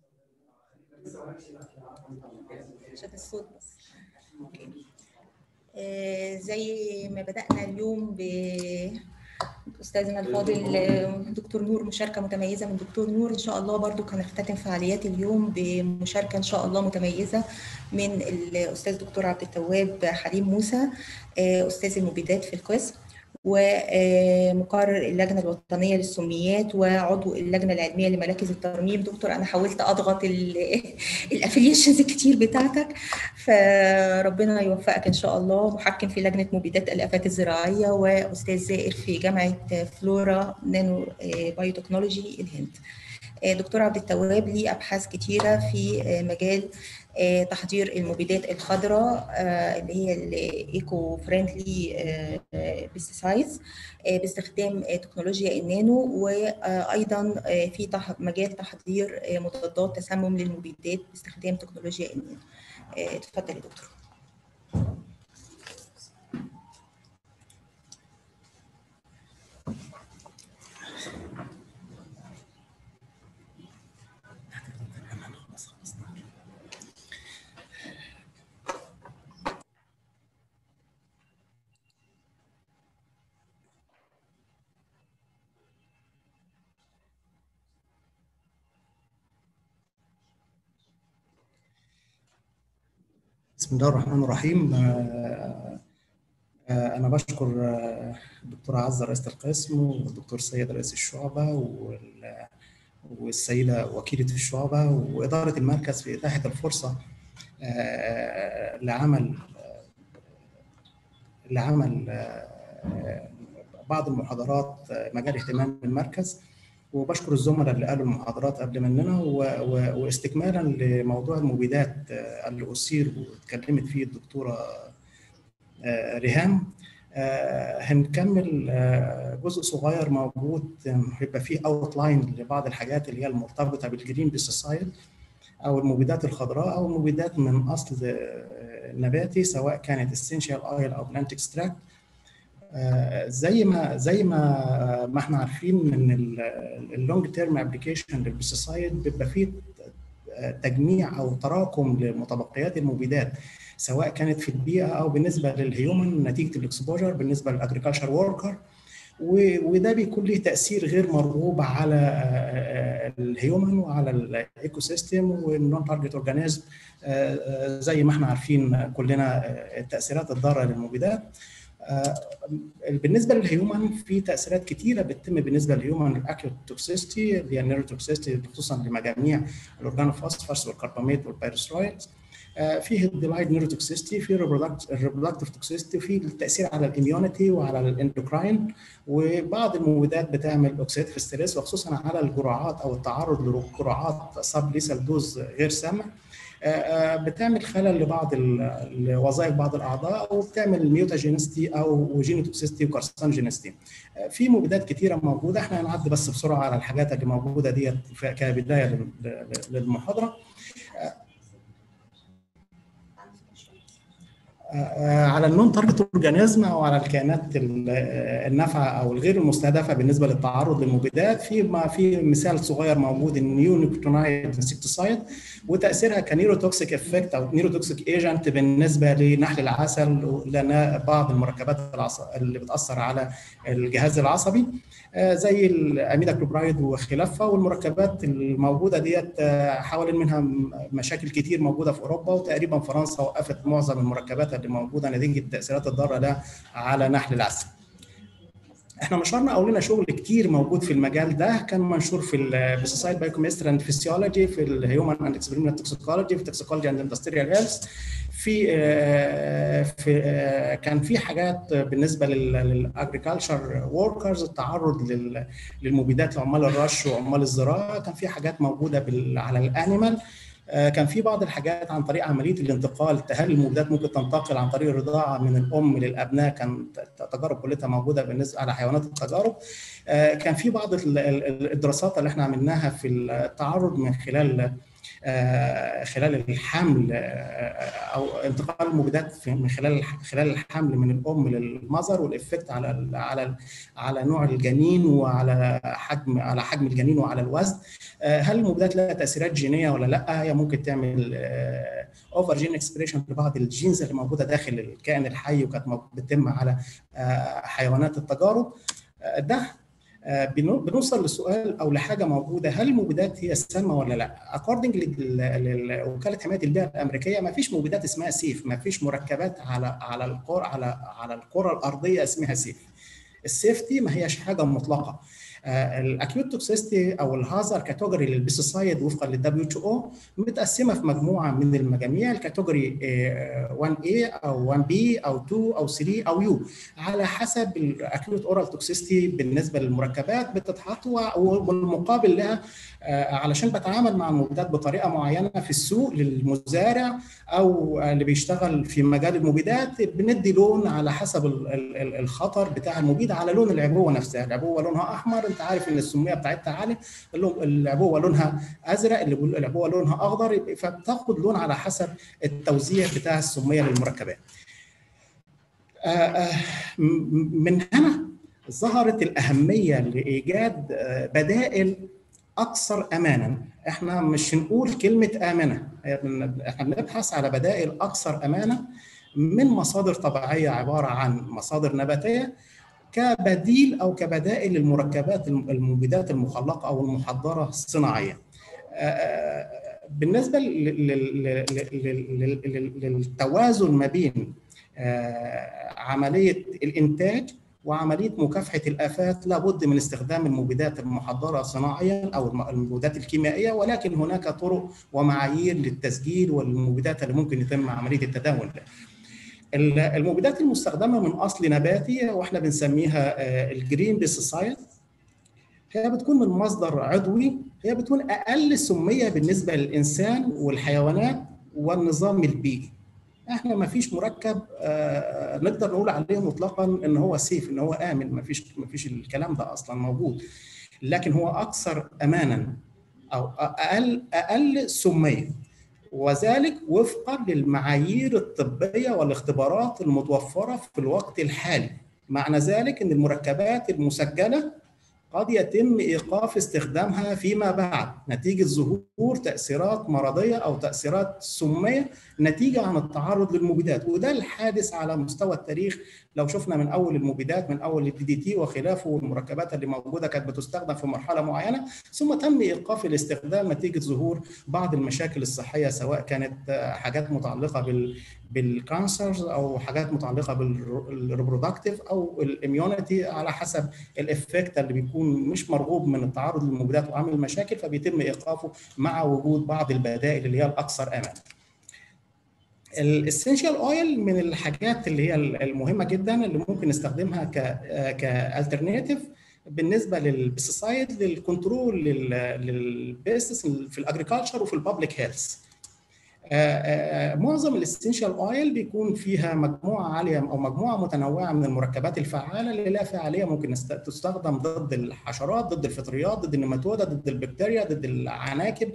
عشان الصوت بس آه، زي ما بدأنا اليوم ب أستاذنا الفاضل آه، دكتور نور مشاركة متميزة من دكتور نور إن شاء الله برضو هنختتم فعاليات اليوم بمشاركة إن شاء الله متميزة من الأستاذ دكتور عبد التواب حليم موسى آه، أستاذ المبيدات في القسم ومقرر اللجنه الوطنيه للسميات وعضو اللجنه العلميه لمراكز الترميم دكتور انا حاولت اضغط الافليشنز الكتير بتاعتك فربنا يوفقك ان شاء الله محكم في لجنه مبيدات الافات الزراعيه واستاذ زائر في جامعه فلورا نانو بايوتكنولوجي الهند دكتور عبد التواب ليه ابحاث كتيره في مجال تحضير المبيدات الخضراء اللي هي الايكو فريندلي بيستسايدز باستخدام تكنولوجيا النانو وايضا في مجال تحضير مضادات تسمم للمبيدات باستخدام تكنولوجيا النانو اتفضل يا دكتور بسم الله الرحمن الرحيم أنا بشكر الدكتورة عزة رئيسة القسم والدكتور سيد رئيس الشعبة والسيدة وكيلة الشعبة وإدارة المركز في إتاحة الفرصة لعمل لعمل بعض المحاضرات مجال اهتمام المركز وبشكر الزملاء اللي قالوا المحاضرات قبل مننا واستكمالا لموضوع المبيدات اللي اثير واتكلمت فيه الدكتوره ريهام هنكمل جزء صغير موجود هيبقى فيه اوتلاين لبعض الحاجات اللي هي المرتبطه بالجرين بيستسايد او المبيدات الخضراء او المبيدات من اصل نباتي سواء كانت اسينشال اويل او بلانت اكستراكت زي ما زي ما ما احنا عارفين ان اللونج تيرم ابلكيشن للبيستسايد بيبقى فيه تجميع او تراكم لمتبقيات المبيدات سواء كانت في البيئه او بالنسبه للهيومن نتيجه الاكسبوجر بالنسبه للاجريكلتشر وركر وده بيكون له تاثير غير مرغوب على الهيومن وعلى الايكو سيستم والنون تارجت اورجانيزم زي ما احنا عارفين كلنا التاثيرات الضاره للمبيدات بالنسبه للهيومن في تاثيرات كثيره بتتم بالنسبه للهيومن الاكيوت توكسيستي اللي هي النيروتوكسيستي خصوصا لمجاميع الاورجانوفوسفورس والكرباميت والبيروسترويدز فيه الديلايد نيروتوكسيستي في الريبرودكتيف توكسيستي في التاثير على الاميونيتي وعلى الاندوكراين وبعض المبيدات بتعمل اوكسيديف ستريس وخصوصا على الجرعات او التعرض لجرعات سب ليسال دوز غير سامه بتعمل خلل لبعض لوظائف بعض الاعضاء وبتعمل ميوتاجينستي او جينوتوكسيستي وكارسينوجينستي في مبيدات كثيره موجوده احنا هنعدي بس بسرعه على الحاجات اللي موجوده ديت كبدايه للمحاضره على النون تارجت اورجانيزم او على الكائنات النافعه او الغير المستهدفه بالنسبه للتعرض للمبيدات في ما في مثال صغير موجود النيونيكوتونايد انسكتوسايد وتاثيرها كنيروتوكسيك افكت او نيروتوكسيك ايجنت بالنسبه لنحل العسل لان بعض المركبات اللي بتاثر على الجهاز العصبي زي الاميدا كلوبرايد وخلافها والمركبات الموجوده ديت حوالين منها مشاكل كتير موجوده في اوروبا وتقريبا فرنسا وقفت معظم المركبات اللي موجوده نتيجه التاثيرات الضاره ده على نحل العسل. احنا نشرنا او لنا شغل كتير موجود في المجال ده كان منشور في البيسوسايد بايوكيمستري اند فيسيولوجي في الهيومن اند اكسبيرمنت توكسيكولوجي في توكسيكولوجي اند اندستريال هيلث في في كان في حاجات بالنسبه للاجريكلتشر وركرز التعرض للمبيدات لعمال الرش وعمال الزراعه كان في حاجات موجوده على الانيمال كان في بعض الحاجات عن طريق عمليه الانتقال هل المبيدات ممكن تنتقل عن طريق الرضاعه من الام للابناء كان تجارب كلها موجوده بالنسبه على حيوانات التجارب كان في بعض الدراسات اللي احنا عملناها في التعرض من خلال خلال الحمل او انتقال المبيدات من خلال خلال الحمل من الام للمذر والافكت على على على نوع الجنين وعلى حجم على حجم الجنين وعلى الوزن هل المبيدات لها تاثيرات جينيه ولا لا هي ممكن تعمل اوفر جين اكسبريشن لبعض الجينز اللي موجوده داخل الكائن الحي وكانت بتتم على حيوانات التجارب ده بنوصل لسؤال او لحاجه موجوده هل المبيدات هي سامه ولا لا؟ اكوردنج لوكاله حمايه البيئه الامريكيه ما فيش مبيدات اسمها سيف، ما فيش مركبات على على القرى على على الكره الارضيه اسمها سيف. السيفتي ما هيش حاجه مطلقه. الاكيوت توكسيستي او الهازر كاتيجوري للبيسيسايد وفقا للدبليو اتش او متقسمه في مجموعه من المجاميع الكاتيجوري 1A او 1B او 2 او 3 او يو على حسب الاكيوت اورال توكسيستي بالنسبه للمركبات بتتحط والمقابل لها علشان بتعامل مع المبيدات بطريقه معينه في السوق للمزارع او اللي بيشتغل في مجال المبيدات بندي لون على حسب الخطر بتاع المبيد على لون العبوه نفسها العبوه لونها احمر انت عارف ان السميه بتاعتها عاليه العبوه لونها ازرق اللي العبوه لونها اخضر فبتاخد لون على حسب التوزيع بتاع السميه للمركبات من هنا ظهرت الاهميه لايجاد بدائل اكثر امانا احنا مش هنقول كلمه امنه احنا بنبحث على بدائل اكثر امانه من مصادر طبيعيه عباره عن مصادر نباتيه كبديل او كبدائل للمركبات المبيدات المخلقه او المحضره صناعيا بالنسبه للتوازن ما بين عمليه الانتاج وعمليه مكافحه الافات لابد من استخدام المبيدات المحضره صناعيا او المبيدات الكيميائيه ولكن هناك طرق ومعايير للتسجيل والمبيدات اللي ممكن يتم عمليه التداول المبيدات المستخدمه من اصل نباتي واحنا بنسميها الجرين بيسيسايد هي بتكون من مصدر عضوي هي بتكون اقل سميه بالنسبه للانسان والحيوانات والنظام البيئي احنا ما فيش مركب آه نقدر نقول عليه مطلقا ان هو سيف ان هو امن ما فيش ما فيش الكلام ده اصلا موجود لكن هو اكثر امانا او اقل اقل سميه وذلك وفقا للمعايير الطبيه والاختبارات المتوفره في الوقت الحالي معنى ذلك ان المركبات المسجله قد يتم ايقاف استخدامها فيما بعد نتيجه ظهور تاثيرات مرضيه او تاثيرات سميه نتيجه عن التعرض للمبيدات وده الحادث على مستوى التاريخ لو شفنا من اول المبيدات من اول الدي دي تي وخلافه والمركبات اللي موجوده كانت بتستخدم في مرحله معينه ثم تم ايقاف الاستخدام نتيجه ظهور بعض المشاكل الصحيه سواء كانت حاجات متعلقه بال بالكانسرز او حاجات متعلقه بالريبرودكتيف او الاميونيتي على حسب الافكت اللي بيكون مش مرغوب من التعرض للمبيدات وعمل مشاكل فبيتم ايقافه مع وجود بعض البدائل اللي هي الاكثر امان. الاسينشال اويل من الحاجات اللي هي المهمه جدا اللي ممكن نستخدمها ك كالترناتيف بالنسبه للبيستسايد للكنترول للبيستس في الاجريكلتشر وفي الببليك هيلث. معظم الاسينشال اويل بيكون فيها مجموعه عاليه او مجموعه متنوعه من المركبات الفعاله اللي لها فعاليه ممكن تستخدم ضد الحشرات ضد الفطريات ضد النماتوده ضد البكتيريا ضد العناكب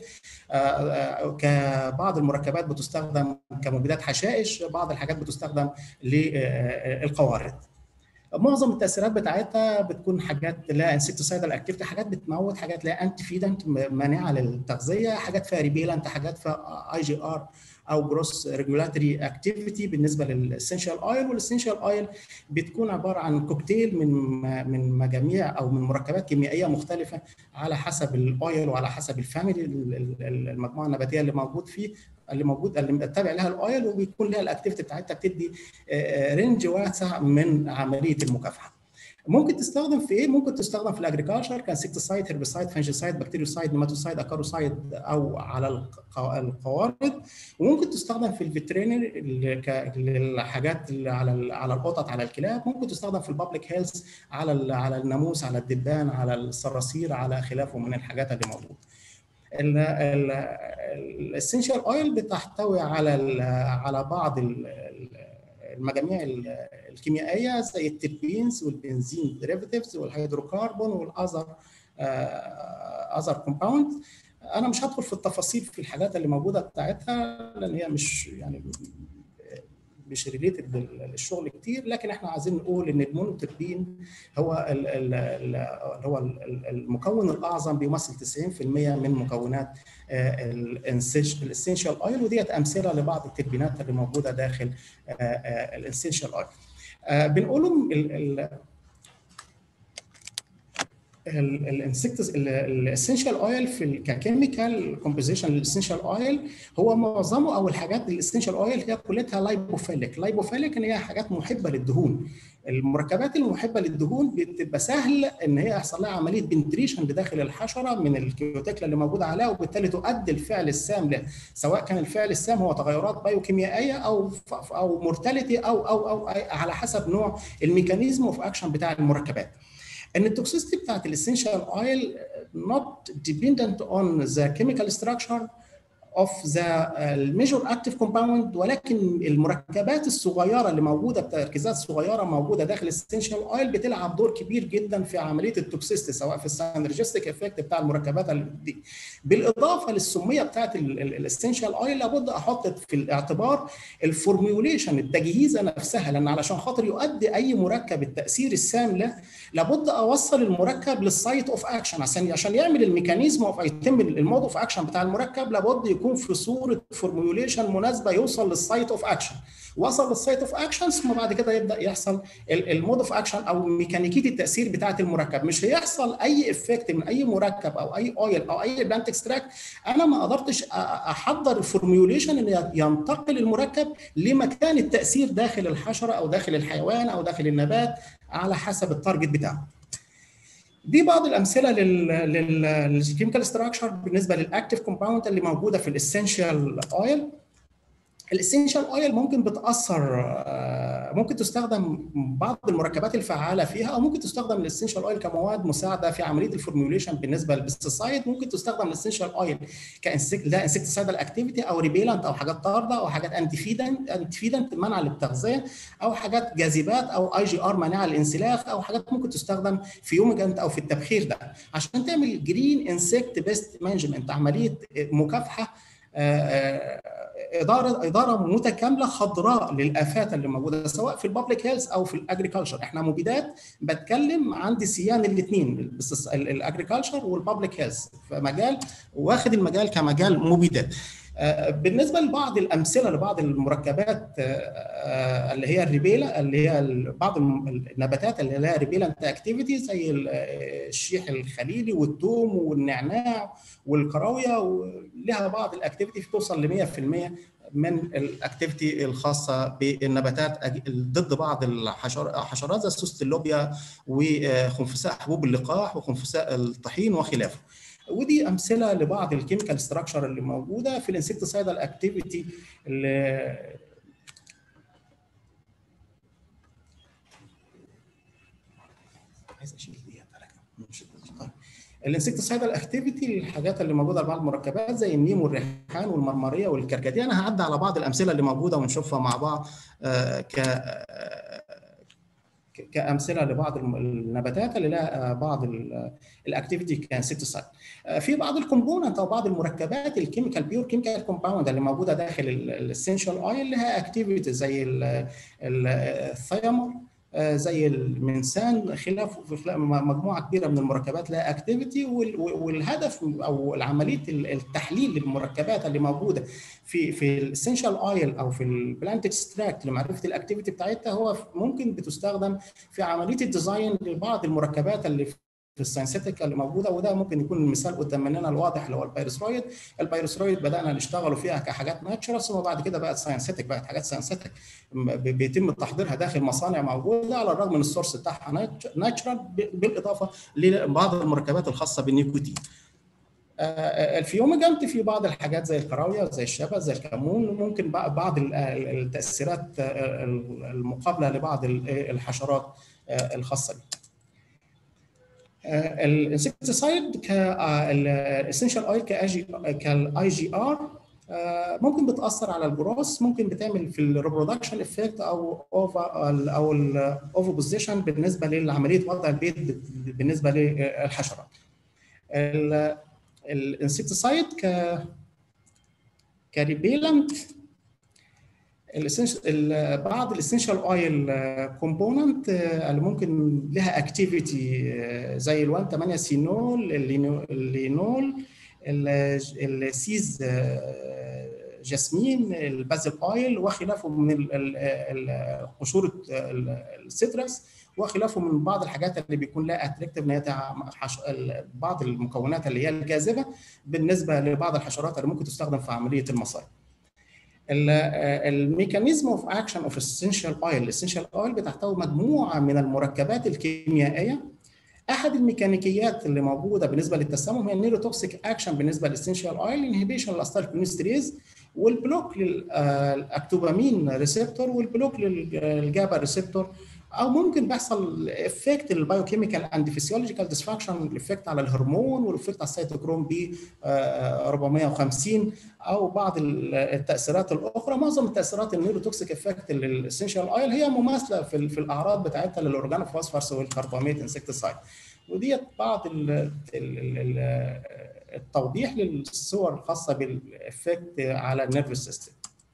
كبعض المركبات بتستخدم كمبيدات حشائش بعض الحاجات بتستخدم للقوارض معظم التاثيرات بتاعتها بتكون حاجات لها انسكتوسايدال اكتيفيتي حاجات بتموت حاجات لها انتي فيدنت مانعه للتغذيه حاجات فيها ريبيلنت حاجات فيها اي جي ار او جروس ريجولاتوري اكتيفيتي بالنسبه للاسنشال اويل والاسنشال اويل بتكون عباره عن كوكتيل من من مجاميع او من مركبات كيميائيه مختلفه على حسب الاويل وعلى حسب الفاميلي المجموعه النباتيه اللي موجود فيه اللي موجود اللي متبع لها الاويل وبيكون لها الاكتيفيتي بتاعتها بتدي رينج واسع من عمليه المكافحه. ممكن تستخدم في ايه؟ ممكن تستخدم في الاجريكلتشر كانسكتسايد هيربيسايد فانجيسايد بكتيريوسايد نيماتوسايد اكاروسايد او على القوارض وممكن تستخدم في الفيترينري للحاجات اللي على على القطط على الكلاب ممكن تستخدم في البابليك هيلث على على الناموس على الدبان على الصراصير على خلافه من الحاجات اللي موجوده. الاسنشال اويل بتحتوي على على بعض المجاميع الكيميائيه زي التربينز والبنزين ديريفاتيفز والهيدروكربون والاذر اذر كومباوند انا مش هدخل في التفاصيل في الحاجات اللي موجوده بتاعتها لان هي مش يعني مش ريليتد للشغل كتير لكن احنا عايزين نقول ان المونوتربين هو ال ال ال هو المكون الاعظم بيمثل 90% من مكونات الاسينشال اويل وديت امثله لبعض التربينات اللي موجوده داخل الاسينشال اويل بنقولهم الانسكتس الاسينشال اويل في ككيميكال كومبوزيشن للاسينشال اويل هو معظمه او الحاجات الاسينشال اويل هي كلها لايبوفيليك لايبوفيليك ان هي حاجات محبه للدهون المركبات المحبه للدهون بتبقى سهل ان هي يحصل لها عمليه بنتريشن لداخل الحشره من الكيوتيكلا اللي موجوده عليها وبالتالي تؤدي الفعل السام له سواء كان الفعل السام هو تغيرات بايوكيميائيه او او مورتاليتي او او او على حسب نوع الميكانيزم اوف اكشن بتاع المركبات. ان التوكسيستي بتاعت الاسينشال اويل not dependent on the chemical structure of the major active compound ولكن المركبات الصغيره اللي موجوده التركيزات الصغيره موجوده داخل الاسينشال اويل بتلعب دور كبير جدا في عمليه التوكسيستي سواء في الساينرجستيك افكت بتاع المركبات دي بالاضافه للسميه بتاعت الاسينشال اويل لابد احط في الاعتبار الفورميوليشن التجهيزه نفسها لان علشان خاطر يؤدي اي مركب التاثير السام له لابد اوصل المركب للسايت اوف اكشن عشان عشان يعمل الميكانيزم اوف يتم المود اوف اكشن بتاع المركب لابد يكون في صوره فورميوليشن مناسبه يوصل للسايت اوف اكشن وصل للسايت اوف اكشن ثم بعد كده يبدا يحصل المود اوف اكشن او ميكانيكيه التاثير بتاعه المركب مش هيحصل اي افكت من اي مركب او اي اويل او اي بلانت اكستراكت انا ما قدرتش احضر الفورميوليشن ان ينتقل المركب لمكان التاثير داخل الحشره او داخل الحيوان او داخل النبات على حسب التارجت بتاعه دي بعض الامثله للكيميكال ستراكشر بالنسبه للاكتيف كومباوند اللي موجوده في الاسينشال اويل الاسينشال اويل ممكن بتاثر ممكن تستخدم بعض المركبات الفعاله فيها او ممكن تستخدم الاسينشال اويل كمواد مساعده في عمليه الفورميوليشن بالنسبه للبستسايد ممكن تستخدم الاسينشال اويل كانسك لا انسكتسايدال اكتيفيتي او ريبيلنت او حاجات طارده او حاجات انتي فيدنت انتي فيدنت منع للتغذيه او حاجات جاذبات او اي جي ار مانعه للانسلاخ او حاجات ممكن تستخدم في يومجنت او في التبخير ده عشان تعمل جرين انسكت بيست مانجمنت عمليه مكافحه اداره اداره متكامله خضراء للافات اللي موجوده سواء في البابليك هيلث او في الاجريكلتشر احنا مبيدات بتكلم عندي سيان الاثنين الاجريكلتشر والبابليك هيلث فمجال واخد المجال كمجال مبيدات بالنسبه لبعض الامثله لبعض المركبات اللي هي الريبيلا اللي هي بعض النباتات اللي لها ريبيلانت اكتيفيتي زي الشيح الخليلي والثوم والنعناع والكراويه ولها بعض الاكتيفيتي توصل ل 100% من الاكتيفيتي الخاصه بالنباتات ضد بعض الحشرات زي سوست اللوبيا وخنفساء حبوب اللقاح وخنفساء الطحين وخلافه. ودي امثله لبعض الكيميكال ستراكشر اللي موجوده في الانسكتسايدال اكتيفيتي اللي عايز اشيل دي الانسكتسايدال اكتيفيتي الحاجات اللي موجوده على بعض المركبات زي النيم والريحان والمرمريه والكركديه انا هعدي على بعض الامثله اللي موجوده ونشوفها مع بعض ك كامثله لبعض النباتات اللي لها بعض الاكتيفيتي كانسكتسايد في بعض الكومبوننت او بعض المركبات الكيميكال بيور كيميكال كومباوند اللي موجوده داخل الاسينشال اويل لها اكتيفيتي زي الثيامر زي المنسان خلاف مجموعه كبيره من المركبات لها اكتيفيتي والهدف او عمليه التحليل للمركبات اللي موجوده في في الاسينشال اويل او في البلانت اكستراكت لمعرفه الاكتيفيتي بتاعتها هو ممكن بتستخدم في عمليه الديزاين لبعض المركبات اللي في الساينسيتك اللي موجوده وده ممكن يكون المثال قدام مننا الواضح اللي هو البيروثرويد البيروثرويد بدانا نشتغل فيها كحاجات ناتشرال ثم بعد كده بقت ساينسيتك بقت حاجات ساينسيتك بيتم تحضيرها داخل مصانع موجوده على الرغم من السورس بتاعها ناتشرال بالاضافه لبعض المركبات الخاصه بالنيكوتين الفيوميجانت في بعض الحاجات زي الكراويه زي الشبت زي الكمون ممكن بعض التاثيرات المقابله لبعض الحشرات الخاصه بيه الانسكتسايد كالاسنشال اويل كالاي جي ار ممكن بتاثر على الجروس ممكن بتعمل في الريبرودكشن افكت او اوفا او الاوفو بوزيشن بالنسبه لعمليه وضع البيض بالنسبه للحشرات الانسكتسايد ك كريبيلنت بعض الاسنشال اويل كومبوننت اللي ممكن لها اكتيفيتي زي ال 1 8 سينول اللينول السيز جاسمين البازل اويل وخلافه من قشور السيترس وخلافه من بعض الحاجات اللي بيكون لها اتراكتيف بعض المكونات اللي هي الجاذبه بالنسبه لبعض الحشرات اللي ممكن تستخدم في عمليه المصايد. الميكانيزم اوف اكشن اوف اسينشال اويل الاسينشال اويل بتحتوي مجموعه من المركبات الكيميائيه احد الميكانيكيات اللي موجوده بالنسبه للتسمم هي النيروتوكسيك اكشن بالنسبه للاسينشال اويل انهبيشن للاستالكونستريز والبلوك للاكتوبامين ريسبتور والبلوك للجابا ريسبتور او ممكن بيحصل افكت البايوكيميكال اند فيسيولوجيكال ديسفانكشن الافكت على الهرمون والافكت على السيتوكروم بي 450 او بعض التاثيرات الاخرى معظم التاثيرات النيوروتوكسيك افكت للاسنشال اويل هي مماثله في, في الاعراض بتاعتها للاورجانوفوسفورس والكرباميت انسكتسايد وديت بعض ال ال ال التوضيح للصور الخاصه بالافكت على النيرفس سيستم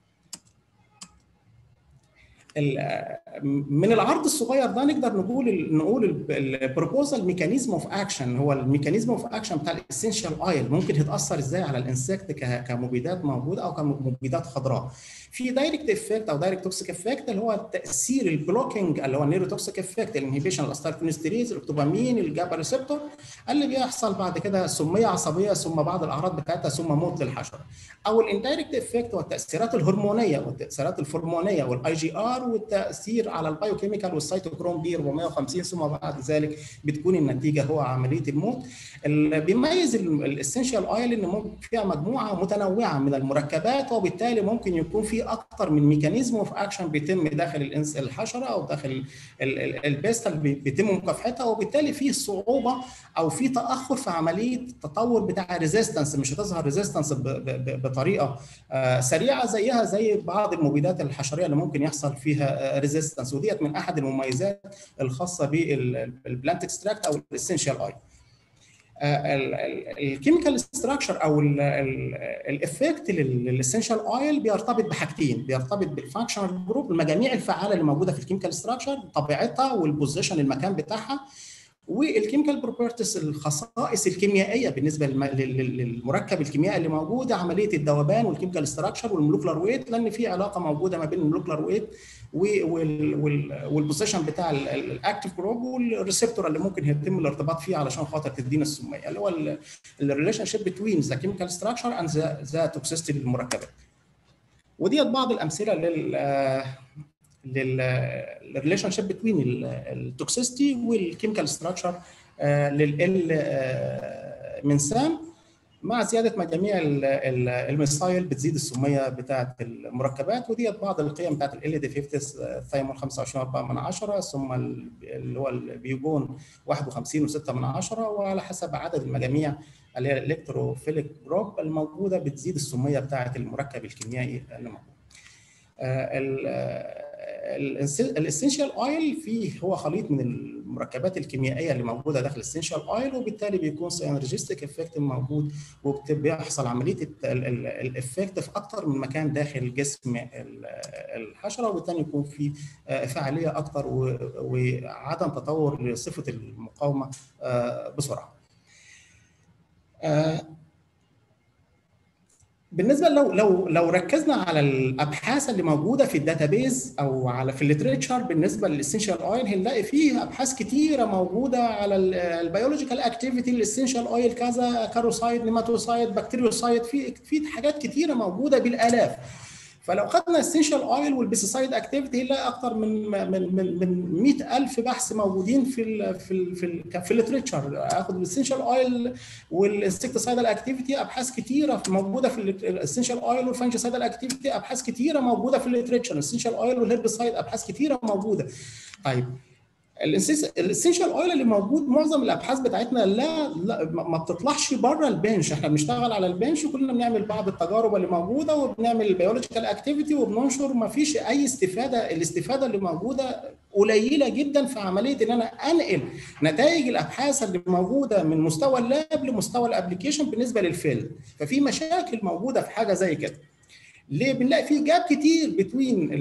من العرض الصغير ده نقدر نقول نقول البروبوزال ميكانيزم اوف اكشن هو الميكانيزم اوف اكشن بتاع الاسينشال اويل ممكن يتاثر ازاي على الانسكت كمبيدات موجوده او كمبيدات خضراء في دايركت افكت او دايركت توكسيك افكت اللي هو التاثير البلوكينج اللي هو النيروتوكسيك افكت الانهبيشن الاستالكونستريز الاكتوبامين الجابا ريسبتور اللي بيحصل بعد كده سميه عصبيه ثم بعض الاعراض بتاعتها ثم موت للحشره او الاندايركت افكت والتاثيرات الهرمونيه والتاثيرات الفورمونيه والاي جي ار والتاثير على البايوكيميكال والسيتوكروم بي 450 ثم بعد ذلك بتكون النتيجه هو عمليه الموت اللي بيميز الاسنشال اويل ان ممكن فيها مجموعه متنوعه من المركبات وبالتالي ممكن يكون في اكثر من ميكانيزم اوف اكشن بيتم داخل الانس الحشره او داخل البيست اللي بيتم مكافحتها وبالتالي في صعوبه او في تاخر في عمليه التطور بتاع ريزيستنس مش هتظهر ريزيستنس بطريقه سريعه زيها زي بعض المبيدات الحشريه اللي ممكن يحصل فيها ريزيستنس وديت من احد المميزات الخاصه بالبلانت اكستراكت او الاسنشال اويل الكيميكال ستراكشر او الافكت للاسنشال اويل بيرتبط بحاجتين بيرتبط بالفانكشنال جروب المجاميع الفعاله اللي موجوده في الكيميكال ستراكشر طبيعتها والبوزيشن المكان بتاعها والكيميكال بروبرتيز الخصائص الكيميائيه بالنسبه للمركب الكيميائي اللي موجود عمليه الذوبان والكيميكال ستراكشر والمولكولار ويت لان في علاقه موجوده ما بين المولكولار ويت والبوزيشن بتاع الاكتيف جروب والريسبتور اللي ممكن يتم الارتباط فيه علشان خاطر تدينا السميه اللي هو الريليشن شيب بتوين ذا كيميكال ستراكشر اند ذا توكسيستي للمركبات وديت بعض الامثله لل للريليشن شيب بتوين التوكسيستي والكيميكال ستراكشر لل من سام مع زياده مجاميع الميثايل بتزيد السميه بتاعه المركبات وديت بعض القيم بتاعه ال دي 50 ثايمون 25 من 10 ثم اللي هو البيوجون 51 و6 من 10 وعلى حسب عدد المجاميع اللي هي الالكتروفيليك جروب الموجوده بتزيد السميه بتاعه المركب الكيميائي اللي موجود. الاسنشال اويل فيه هو خليط من المركبات الكيميائيه اللي موجوده داخل الاسنشال اويل وبالتالي بيكون سينرجستيك افكت موجود وبيحصل عمليه الافكت في اكثر من مكان داخل جسم الحشره وبالتالي يكون في فعاليه اكثر وعدم تطور لصفه المقاومه بسرعه. بالنسبه لو لو لو ركزنا على الابحاث اللي موجوده في الداتابيز او على في الليتريتشر بالنسبه للاسنشال اويل هنلاقي فيه ابحاث كتيره موجوده على البيولوجيكال اكتيفيتي للاسنشال اويل كذا كاروسايد نيماتوسايد بكتيريوسايد في في حاجات كتيره موجوده بالالاف فلو خدنا السنشال اويل والبيسيسايد اكتيفيتي هنلاقي اكثر من من من من 100000 بحث موجودين في ال في ال في ال في الليتريتشر اخد السنشال اويل والانسكتسايدال اكتيفيتي ابحاث كثيره موجوده في السنشال اويل والفانجيسايدال اكتيفيتي ابحاث كثيره موجوده في الليتريتشر السنشال اويل والهيربسايد ابحاث كثيره موجوده طيب الاسينشال اويل اللي موجود معظم الابحاث بتاعتنا لا, لا ما بتطلعش بره البنش احنا بنشتغل على البنش وكلنا بنعمل بعض التجارب اللي موجوده وبنعمل البيولوجيكال اكتيفيتي وبننشر ما فيش اي استفاده الاستفاده اللي موجوده قليله جدا في عمليه ان انا انقل نتائج الابحاث اللي موجوده من مستوى اللاب لمستوى الابلكيشن بالنسبه للفيلد ففي مشاكل موجوده في حاجه زي كده ليه بنلاقي في جاب كتير بتوين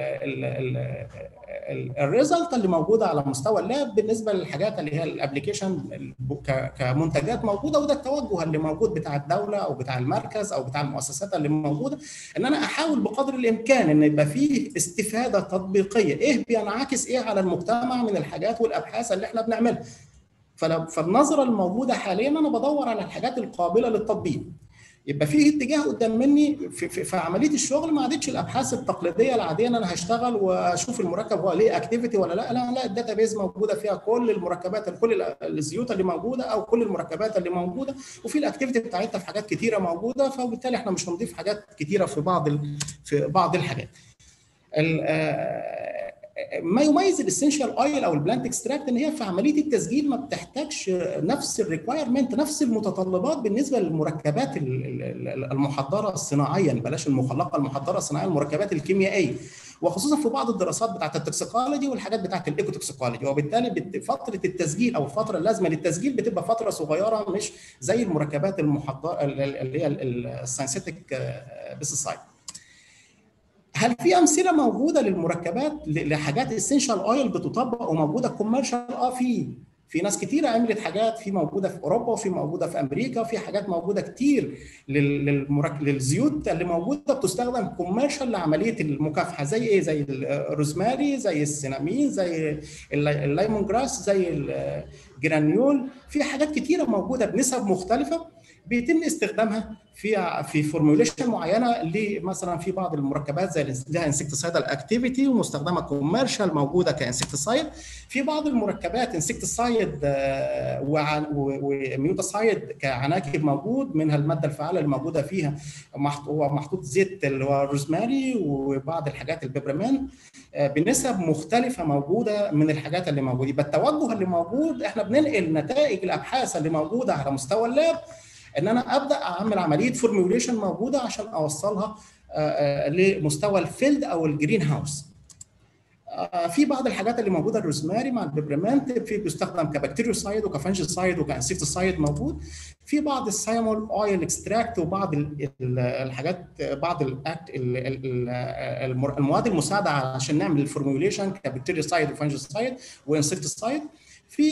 الريزلت اللي موجوده على مستوى اللاب بالنسبه للحاجات اللي هي الابلكيشن كمنتجات موجوده وده التوجه اللي موجود بتاع الدوله او بتاع المركز او بتاع المؤسسات اللي موجوده ان انا احاول بقدر الامكان ان يبقى فيه استفاده تطبيقيه ايه بينعكس ايه على المجتمع من الحاجات والابحاث اللي احنا بنعملها فالنظره الموجوده حاليا انا بدور على الحاجات القابله للتطبيق يبقى في اتجاه قدام مني في, في, في عمليه الشغل ما عادتش الابحاث التقليديه العاديه ان انا هشتغل واشوف المركب هو ليه اكتيفيتي ولا لا لا لا الداتا بيز موجوده فيها كل المركبات كل الزيوت اللي موجوده او كل المركبات اللي موجوده وفي الاكتيفيتي بتاعتها في حاجات كتيره موجوده فبالتالي احنا مش هنضيف حاجات كتيره في بعض في بعض الحاجات ما يميز الاسينشال اويل او البلانت اكستراكت ان هي في عمليه التسجيل ما بتحتاجش نفس الريكوايرمنت نفس المتطلبات بالنسبه للمركبات المحضره صناعيا بلاش المخلقه المحضره صناعيا المركبات الكيميائيه وخصوصا في بعض الدراسات بتاعت التوكسيكولوجي والحاجات بتاعت الايكوتوكسيكولوجي وبالتالي فتره التسجيل او الفتره اللازمه للتسجيل بتبقى فتره صغيره مش زي المركبات المحضره اللي هي الساينسيتك بيسيسايد هل في امثله موجوده للمركبات لحاجات اسينشال اويل بتطبق وموجوده كوميرشال اه في في ناس كتيرة عملت حاجات في موجودة في أوروبا وفي موجودة في أمريكا وفي حاجات موجودة كتير للمرك... للزيوت اللي موجودة بتستخدم كوميرشال لعملية المكافحة زي إيه؟ زي الروزماري زي السينامين زي الليمون جراس زي الجرانيول في حاجات كتيرة موجودة بنسب مختلفة بيتم استخدامها في في فورميوليشن معينه مثلا في بعض المركبات زي لها انسكتسايدال اكتيفيتي ومستخدمه كوميرشال موجوده كانسكتسايد في بعض المركبات انسكتسايد وميوتاسايد كعناكب موجود منها الماده الفعاله اللي موجوده فيها هو محطوط زيت اللي هو الروزماري وبعض الحاجات البيبرمان بنسب مختلفه موجوده من الحاجات اللي موجوده يبقى التوجه اللي موجود احنا بننقل نتائج الابحاث اللي موجوده على مستوى اللاب ان انا ابدا اعمل عمليه فورميوليشن موجوده عشان اوصلها لمستوى الفيلد او الجرين هاوس في بعض الحاجات اللي موجوده الروزماري مع البيبرمنت في بيستخدم كبكتيريوسايد وكفنجيسايد وكانسكتسايد موجود في بعض السايمول اويل اكستراكت وبعض الحاجات بعض المواد المساعده عشان نعمل الفورميوليشن كبكتيريوسايد وفنجيسايد وانسكتسايد في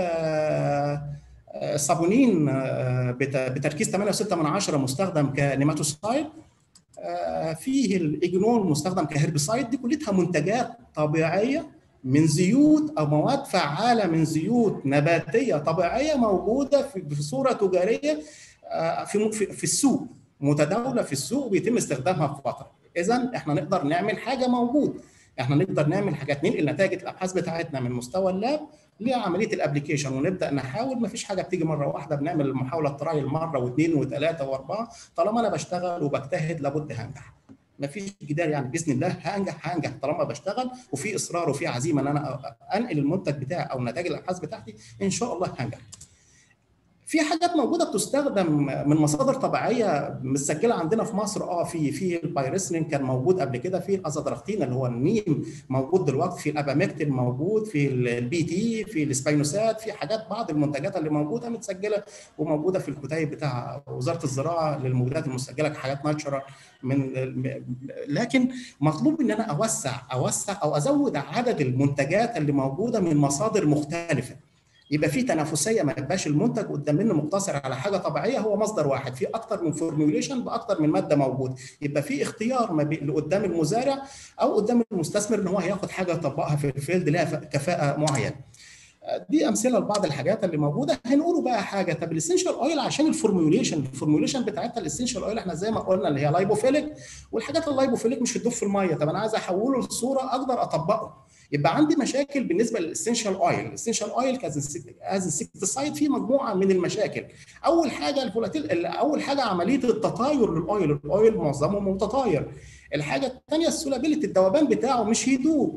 صابونين بتركيز 8.6 من عشرة مستخدم كنيماتوسايد فيه الاجنون مستخدم كهربسايد دي كلها منتجات طبيعيه من زيوت او مواد فعاله من زيوت نباتيه طبيعيه موجوده في صوره تجاريه في في السوق متداوله في السوق وبيتم استخدامها في فتره اذا احنا نقدر نعمل حاجه موجود احنا نقدر نعمل حاجات ننقل نتائج الابحاث بتاعتنا من مستوى اللاب لعمليه الابلكيشن ونبدا نحاول ما فيش حاجه بتيجي مره واحده بنعمل المحاوله الترايل مره واثنين وثلاثه واربعه طالما انا بشتغل وبجتهد لابد هنجح ما فيش جدال يعني باذن الله هنجح هنجح طالما بشتغل وفي اصرار وفي عزيمه ان انا انقل المنتج بتاعي او نتائج الابحاث بتاعتي ان شاء الله هنجح في حاجات موجوده بتستخدم من مصادر طبيعيه مسجله عندنا في مصر اه في في البايرسلين كان موجود قبل كده في الازادراختين اللي هو النيم موجود دلوقتي في الابامكتين موجود في البي تي في السباينوسات في حاجات بعض المنتجات اللي موجوده متسجله وموجوده في الكتيب بتاع وزاره الزراعه للمبيدات المسجله كحاجات ناتشرال من لكن مطلوب ان انا اوسع اوسع او ازود عدد المنتجات اللي موجوده من مصادر مختلفه يبقى في تنافسيه ما يبقاش المنتج قدام منه مقتصر على حاجه طبيعيه هو مصدر واحد في اكتر من فورميوليشن باكتر من ماده موجود يبقى في اختيار ما بين قدام المزارع او قدام المستثمر ان هو هياخد حاجه يطبقها في الفيلد لها كفاءه معينه دي امثله لبعض الحاجات اللي موجوده هنقوله بقى حاجه طب الاسنشال اويل عشان الفورميوليشن الفورميوليشن بتاعتها الاسنشال اويل احنا زي ما قلنا اللي هي لايبوفيليك والحاجات اللايبوفيليك مش هتدوب في الميه طب انا عايز احوله لصوره اقدر اطبقه يبقى عندي مشاكل بالنسبه للاسنشال اويل الاسنشال اويل از انسكتسايد في مجموعه من المشاكل اول حاجه الفولاتيل اول حاجه عمليه التطاير للاويل الاويل معظمه متطاير الحاجه الثانيه السولابيلتي الذوبان بتاعه مش يدوب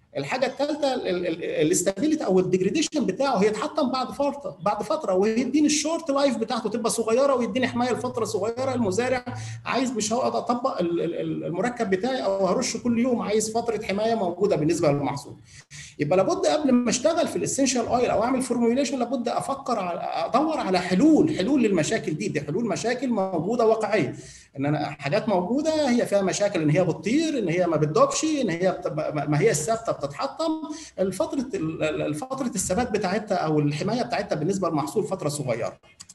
الحاجه الثالثه الاستابيليتي او الديجريديشن بتاعه هيتحطم بعد فتره بعد فتره ويديني الشورت لايف بتاعته تبقى صغيره ويديني حمايه لفتره صغيره المزارع عايز مش هقعد اطبق المركب بتاعي او هرش كل يوم عايز فتره حمايه موجوده بالنسبه للمحصول يبقى لابد قبل ما اشتغل في الاسينشال اويل او اعمل فورميوليشن لابد افكر على ادور على حلول حلول للمشاكل دي دي حلول مشاكل موجوده واقعيه ان انا حاجات موجوده هي فيها مشاكل ان هي بتطير ان هي ما بتدوبش ان هي ما هي الثابته بتتحطم الفتره الفتره الثبات بتاعتها او الحمايه بتاعتها بالنسبه للمحصول فتره صغيره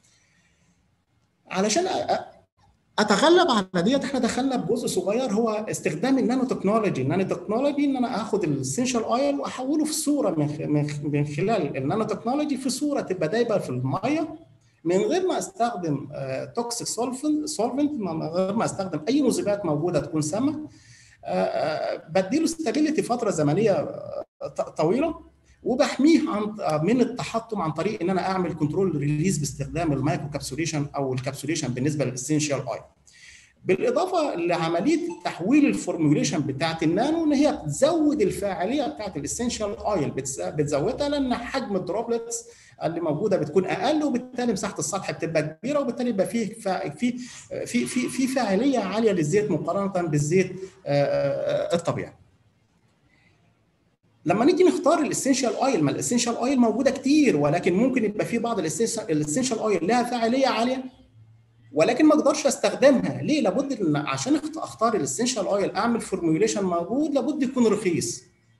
علشان اتغلب على ديت احنا دخلنا بجزء صغير هو استخدام النانو تكنولوجي النانو تكنولوجي ان انا اخد الاسنشال اويل واحوله في صوره من من خلال النانو تكنولوجي في صوره تبقى دايبه في الميه من غير ما استخدم توكسيك سولفنت سولفنت من غير ما استخدم اي مذيبات موجوده تكون سامه بديله استابيليتي فتره زمنيه طويله وبحميه عن من التحطم عن طريق ان انا اعمل كنترول ريليز باستخدام المايكرو كابسوليشن او الكابسوليشن بالنسبه للاسينشال اويل بالاضافه لعمليه تحويل الفورميوليشن بتاعت النانو ان هي بتزود الفاعليه بتاعت الاسينشال اويل بتزودها لان حجم الدروبلتس اللي موجوده بتكون اقل وبالتالي مساحه السطح بتبقى كبيره وبالتالي يبقى فيه في في في في فاعليه عاليه للزيت مقارنه بالزيت الطبيعي. لما نيجي نختار الاسينشال اويل ما الاسينشال اويل موجوده كتير ولكن ممكن يبقى في بعض الاسينشال اويل لها فاعليه عاليه ولكن ما اقدرش استخدمها ليه لابد ان عشان اختار الاسينشال اويل اعمل فورميوليشن موجود لابد يكون رخيص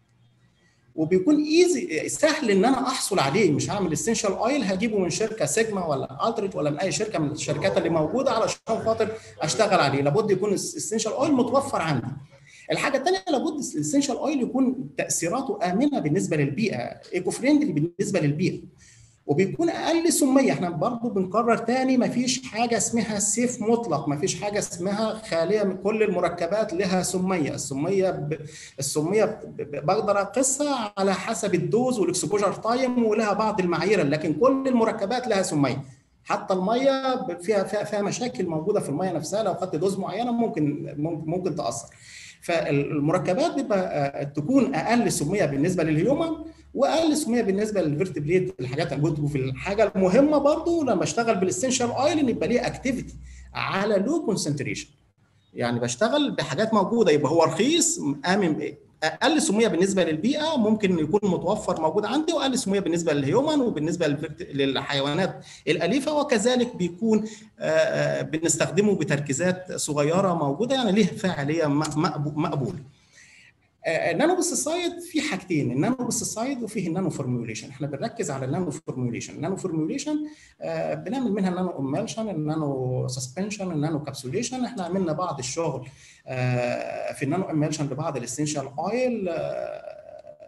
وبيكون ايزي سهل ان انا احصل عليه مش هعمل اسينشال اويل هجيبه من شركه سيجما ولا التريت ولا من اي شركه من الشركات اللي موجوده علشان خاطر اشتغل عليه لابد يكون الاسينشال اويل متوفر عندي الحاجه الثانيه لابد الاسينشال اويل يكون تاثيراته امنه بالنسبه للبيئه ايكو فريندلي بالنسبه للبيئه وبيكون اقل سميه احنا برضو بنكرر تاني ما فيش حاجه اسمها سيف مطلق ما فيش حاجه اسمها خاليه من كل المركبات لها سميه السميه ب... السميه ب... بقدر اقيسها على حسب الدوز والاكسبوجر تايم ولها بعض المعايير لكن كل المركبات لها سميه حتى الميه فيها فيها, فيها مشاكل موجوده في الميه نفسها لو خدت دوز معينه ممكن ممكن, ممكن تاثر فالمركبات بيبقى تكون اقل سميه بالنسبه للهيومن واقل سميه بالنسبه للفيرتبريت الحاجات وفي الحاجه المهمه برضو لما اشتغل بالاسنشال اويل ان يبقى ليه اكتيفيتي على لو كونسنتريشن يعني بشتغل بحاجات موجوده يبقى هو رخيص امن اقل سميه بالنسبه للبيئه ممكن يكون متوفر موجود عندي واقل سميه بالنسبه للهيومن وبالنسبه للحيوانات الاليفه وكذلك بيكون بنستخدمه بتركيزات صغيره موجوده يعني ليه فاعليه مقبوله النانو بيستسايد في حاجتين النانو بيستسايد وفيه النانو فورميوليشن احنا بنركز على النانو فورميوليشن النانو فورميوليشن آه بنعمل منها النانو امالشن النانو سسبنشن النانو كابسوليشن احنا عملنا بعض الشغل آه في النانو امالشن لبعض الاسينشال اويل آه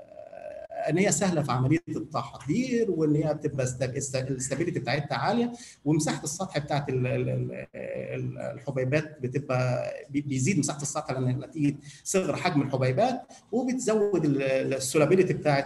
ان هي سهله في عمليه التحضير وان هي بتبقى الاستابيليتي بتاعتها عاليه ومساحه السطح بتاعت الحبيبات بتبقى بيزيد مساحه السطح لان نتيجه صغر حجم الحبيبات وبتزود السولابيليتي بتاعت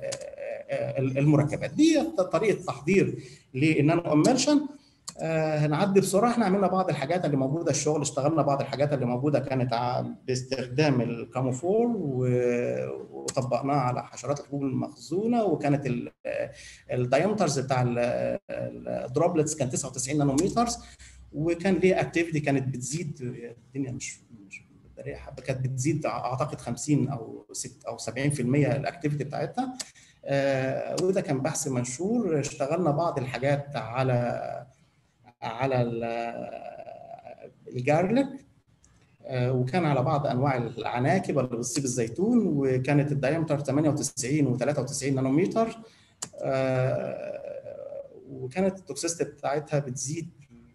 المركبات دي طريقه تحضير للنانو امالشن آه هنعدي بسرعه احنا عملنا بعض الحاجات اللي موجوده الشغل اشتغلنا بعض الحاجات اللي موجوده كانت باستخدام الكاموفور وطبقناها على حشرات الحبوب المخزونه وكانت الدايمترز بتاع الدروبلتس كان 99 نانومترز وكان ليه اكتيفيتي كانت بتزيد الدنيا مش مش كانت بتزيد اعتقد 50 او 6 او 70% الاكتيفيتي بتاعتها آه وده كان بحث منشور اشتغلنا بعض الحاجات على على الجارلك وكان على بعض انواع العناكب اللي بتصيب الزيتون وكانت الدايمتر 98 و93 نانومتر وكانت التوكسيستي بتاعتها بتزيد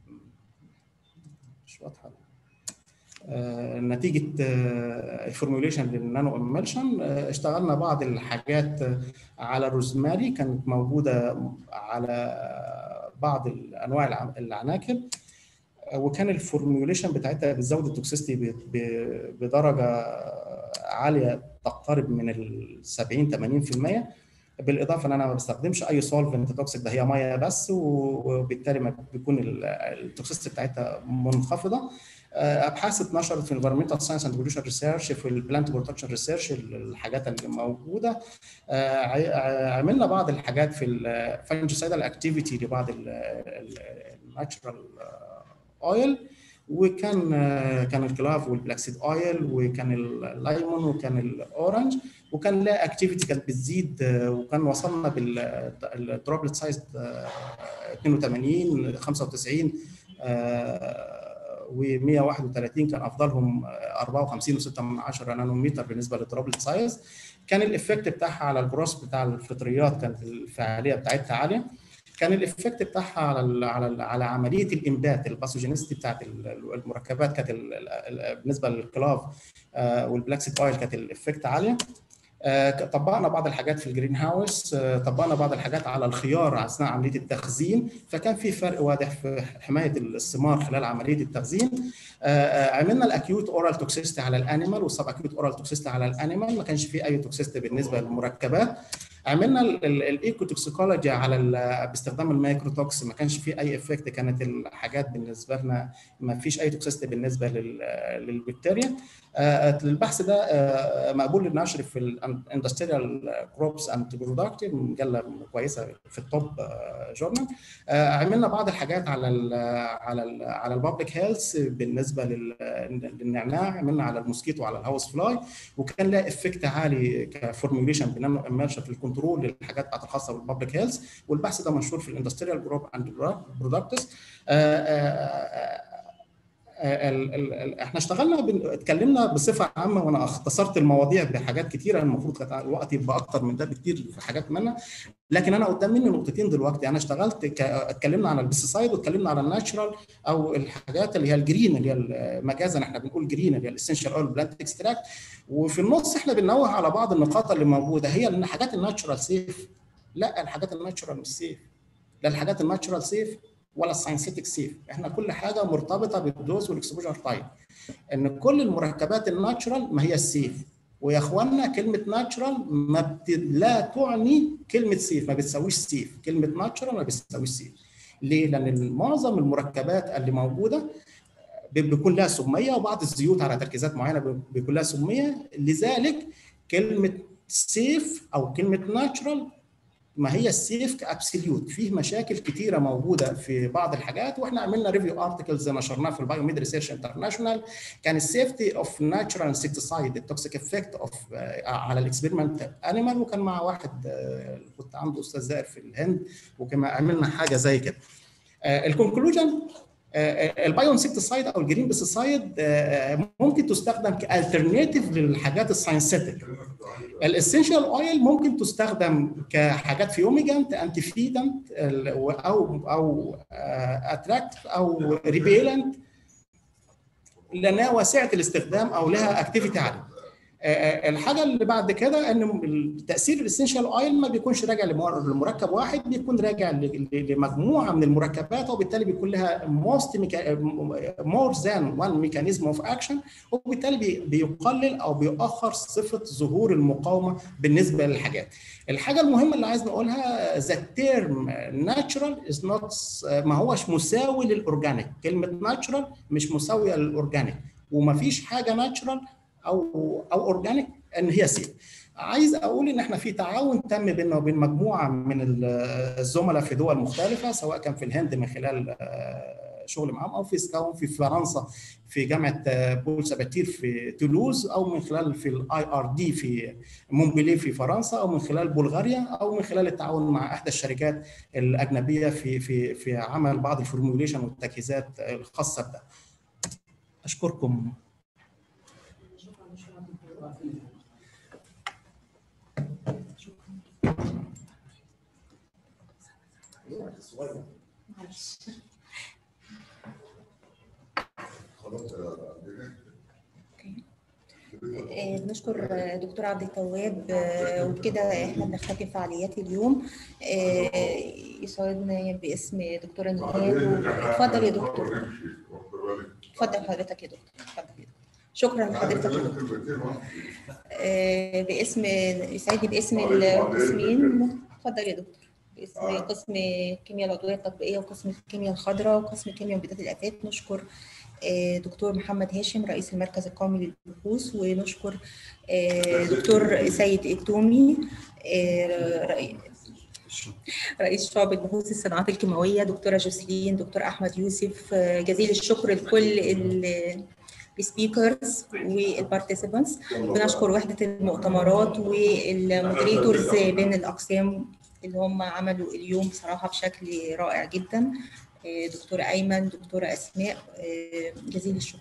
مش واضحه نتيجه الفورميوليشن للنانو امالشن اشتغلنا بعض الحاجات على الروزماري كانت موجوده على بعض انواع العناكب وكان الفورميوليشن بتاعتها بتزود التوكسيستي بدرجه عاليه تقترب من ال 70 80% بالاضافه ان انا ما بستخدمش اي سولفنت توكسيك ده هي ميه بس وبالتالي ما بيكون التوكسيستي بتاعتها منخفضه ابحاث اتنشرت في environmental science and pollution research في البلانت بروتكشن ريسيرش الحاجات اللي موجوده عملنا بعض الحاجات في الفنجسايدال اكتيفيتي لبعض الناتشرال اويل وكان كان الكلاف والبلاكسيد اويل وكان الليمون وكان الاورنج وكان لها اكتيفيتي كانت بتزيد وكان وصلنا بالدروبلت سايز 82 95 و131 كان افضلهم 54 و6 من 10 نانومتر بالنسبه للدروبلت سايز كان الافكت بتاعها على الجروس بتاع الفطريات كانت الفعاليه بتاعتها عاليه كان الافكت بتاعها على ال على ال على عمليه الانبات الباثوجينيستي بتاعت المركبات كانت بالنسبه للكلاف والبلاكسيد اويل كانت الافكت عاليه طبقنا بعض الحاجات في الجرين هاوس طبقنا بعض الحاجات على الخيار اثناء عمليه التخزين فكان في فرق واضح في حمايه الثمار خلال عمليه التخزين عملنا الاكيوت اورال توكسيستي على الانيمال والسب اكيوت اورال توكسيستي على الانيمال ما كانش في اي توكسيستي بالنسبه للمركبات عملنا الايكو توكسيكولوجي على باستخدام المايكروتوكس ما كانش في اي افكت كانت الحاجات بالنسبه لنا ما فيش اي توكسيستي بالنسبه للبكتيريا البحث ده مقبول للنشر في الاندستريال كروبس اند برودكتيف مجله كويسه في التوب جورنال عملنا بعض الحاجات على ال على ال على البابليك هيلث بالنسبه للنعناع عملنا على الموسكيتو وعلى الهاوس فلاي وكان لها افكت عالي كفورميوليشن بنانو امالشن في الكنترول للحاجات الخاصه بالبابليك هيلث والبحث ده منشور في الاندستريال جروب اند برودكتس ال ال احنا اشتغلنا بن... اتكلمنا بصفه عامه وانا اختصرت المواضيع بحاجات كتيره المفروض كان الوقت يبقى اكتر من ده بكتير في حاجات منها لكن انا قدام مني نقطتين دلوقتي انا اشتغلت ك... اتكلمنا عن البيستسايد واتكلمنا على الناتشرال او الحاجات اللي هي الجرين اللي هي مجازا احنا بنقول جرين اللي هي الاسنشال اويل بلانت اكستراكت وفي النص احنا بننوه على بعض النقاط اللي موجوده هي ان حاجات الناتشرال سيف لا الحاجات الناتشرال مش سيف لا الحاجات الناتشرال سيف ولا الساينسيتك سيف احنا كل حاجه مرتبطه بالدوز والاكسبوجر تايم ان كل المركبات الناتشرال ما هي السيف ويا اخوانا كلمه ناتشرال ما بت... لا تعني كلمه سيف ما بتساويش سيف كلمه ناتشرال ما بتساويش سيف ليه لان معظم المركبات اللي موجوده بيكون لها سميه وبعض الزيوت على تركيزات معينه بيكون لها سميه لذلك كلمه سيف او كلمه ناتشرال ما هي السيف كابسوليوت فيه مشاكل كتيره موجوده في بعض الحاجات واحنا عملنا ريفيو ارتكلز نشرناه في البايو ميد ريسيرش انترناشونال كان السيفتي اوف ناتشرال انسكتسايد التوكسيك افكت اوف على الاكسبيرمنت انيمال وكان مع واحد كنت عنده استاذ زائر في الهند وكما عملنا حاجه زي كده الكونكلوجن البايو انسكتسايد او الجرين بيستسايد ممكن تستخدم كالترناتيف للحاجات الساينسيتك الاسينشال اويل ممكن تستخدم كحاجات فيوميجانت انتي فيدنت او او اتراكت او ريبيلنت لانها واسعه الاستخدام او لها اكتيفيتي عاليه الحاجه اللي بعد كده ان تاثير الاسنشال اويل ما بيكونش راجع لمركب واحد بيكون راجع لمجموعه من المركبات وبالتالي بيكون لها موست مور ذان وان ميكانيزم اوف اكشن وبالتالي بيقلل او بيؤخر صفه ظهور المقاومه بالنسبه للحاجات. الحاجه المهمه اللي عايز نقولها ذا تيرم ناتشرال از نوت ما هوش مساوي للاورجانيك، كلمه ناتشرال مش مساويه للاورجانيك ومفيش حاجه ناتشرال او او اورجانيك ان هي سيف عايز اقول ان احنا في تعاون تم بيننا وبين مجموعه من الزملاء في دول مختلفه سواء كان في الهند من خلال شغل معاهم او في سكاون في فرنسا في جامعه بول ساباتير في تولوز او من خلال في الاي ار دي في مونبلي في فرنسا او من خلال بلغاريا او من خلال التعاون مع احدى الشركات الاجنبيه في في في عمل بعض الفورموليشن والتجهيزات الخاصه بده اشكركم بنشكر دكتور عبد التواب وبكده احنا بنختتم فعاليات اليوم يسعدنا باسم دكتوره نهاد اتفضل يا دكتور اتفضل حضرتك يا دكتور اتفضل شكرا لحضرتك يا دكتور باسم يسعدني باسم القسمين اتفضل يا دكتور باسم قسم الكيمياء العضويه التطبيقيه وقسم الكيمياء الخضراء وقسم الكيمياء وبدايه الافات نشكر آه، دكتور محمد هاشم رئيس المركز القومي للبحوث ونشكر آه، دكتور سيد التومي آه، رئي- رئيس شعب بحوث الصناعات الكيماويه دكتوره جوسلين دكتور احمد يوسف آه، جزيل الشكر لكل ال- السبيكرز والبارتيسيبانتس بنشكر وحده المؤتمرات والمودريتورز بين الاقسام اللي هم عملوا اليوم بصراحه بشكل رائع جدا آه، دكتوره ايمن دكتوره اسماء آه، جزيل الشكر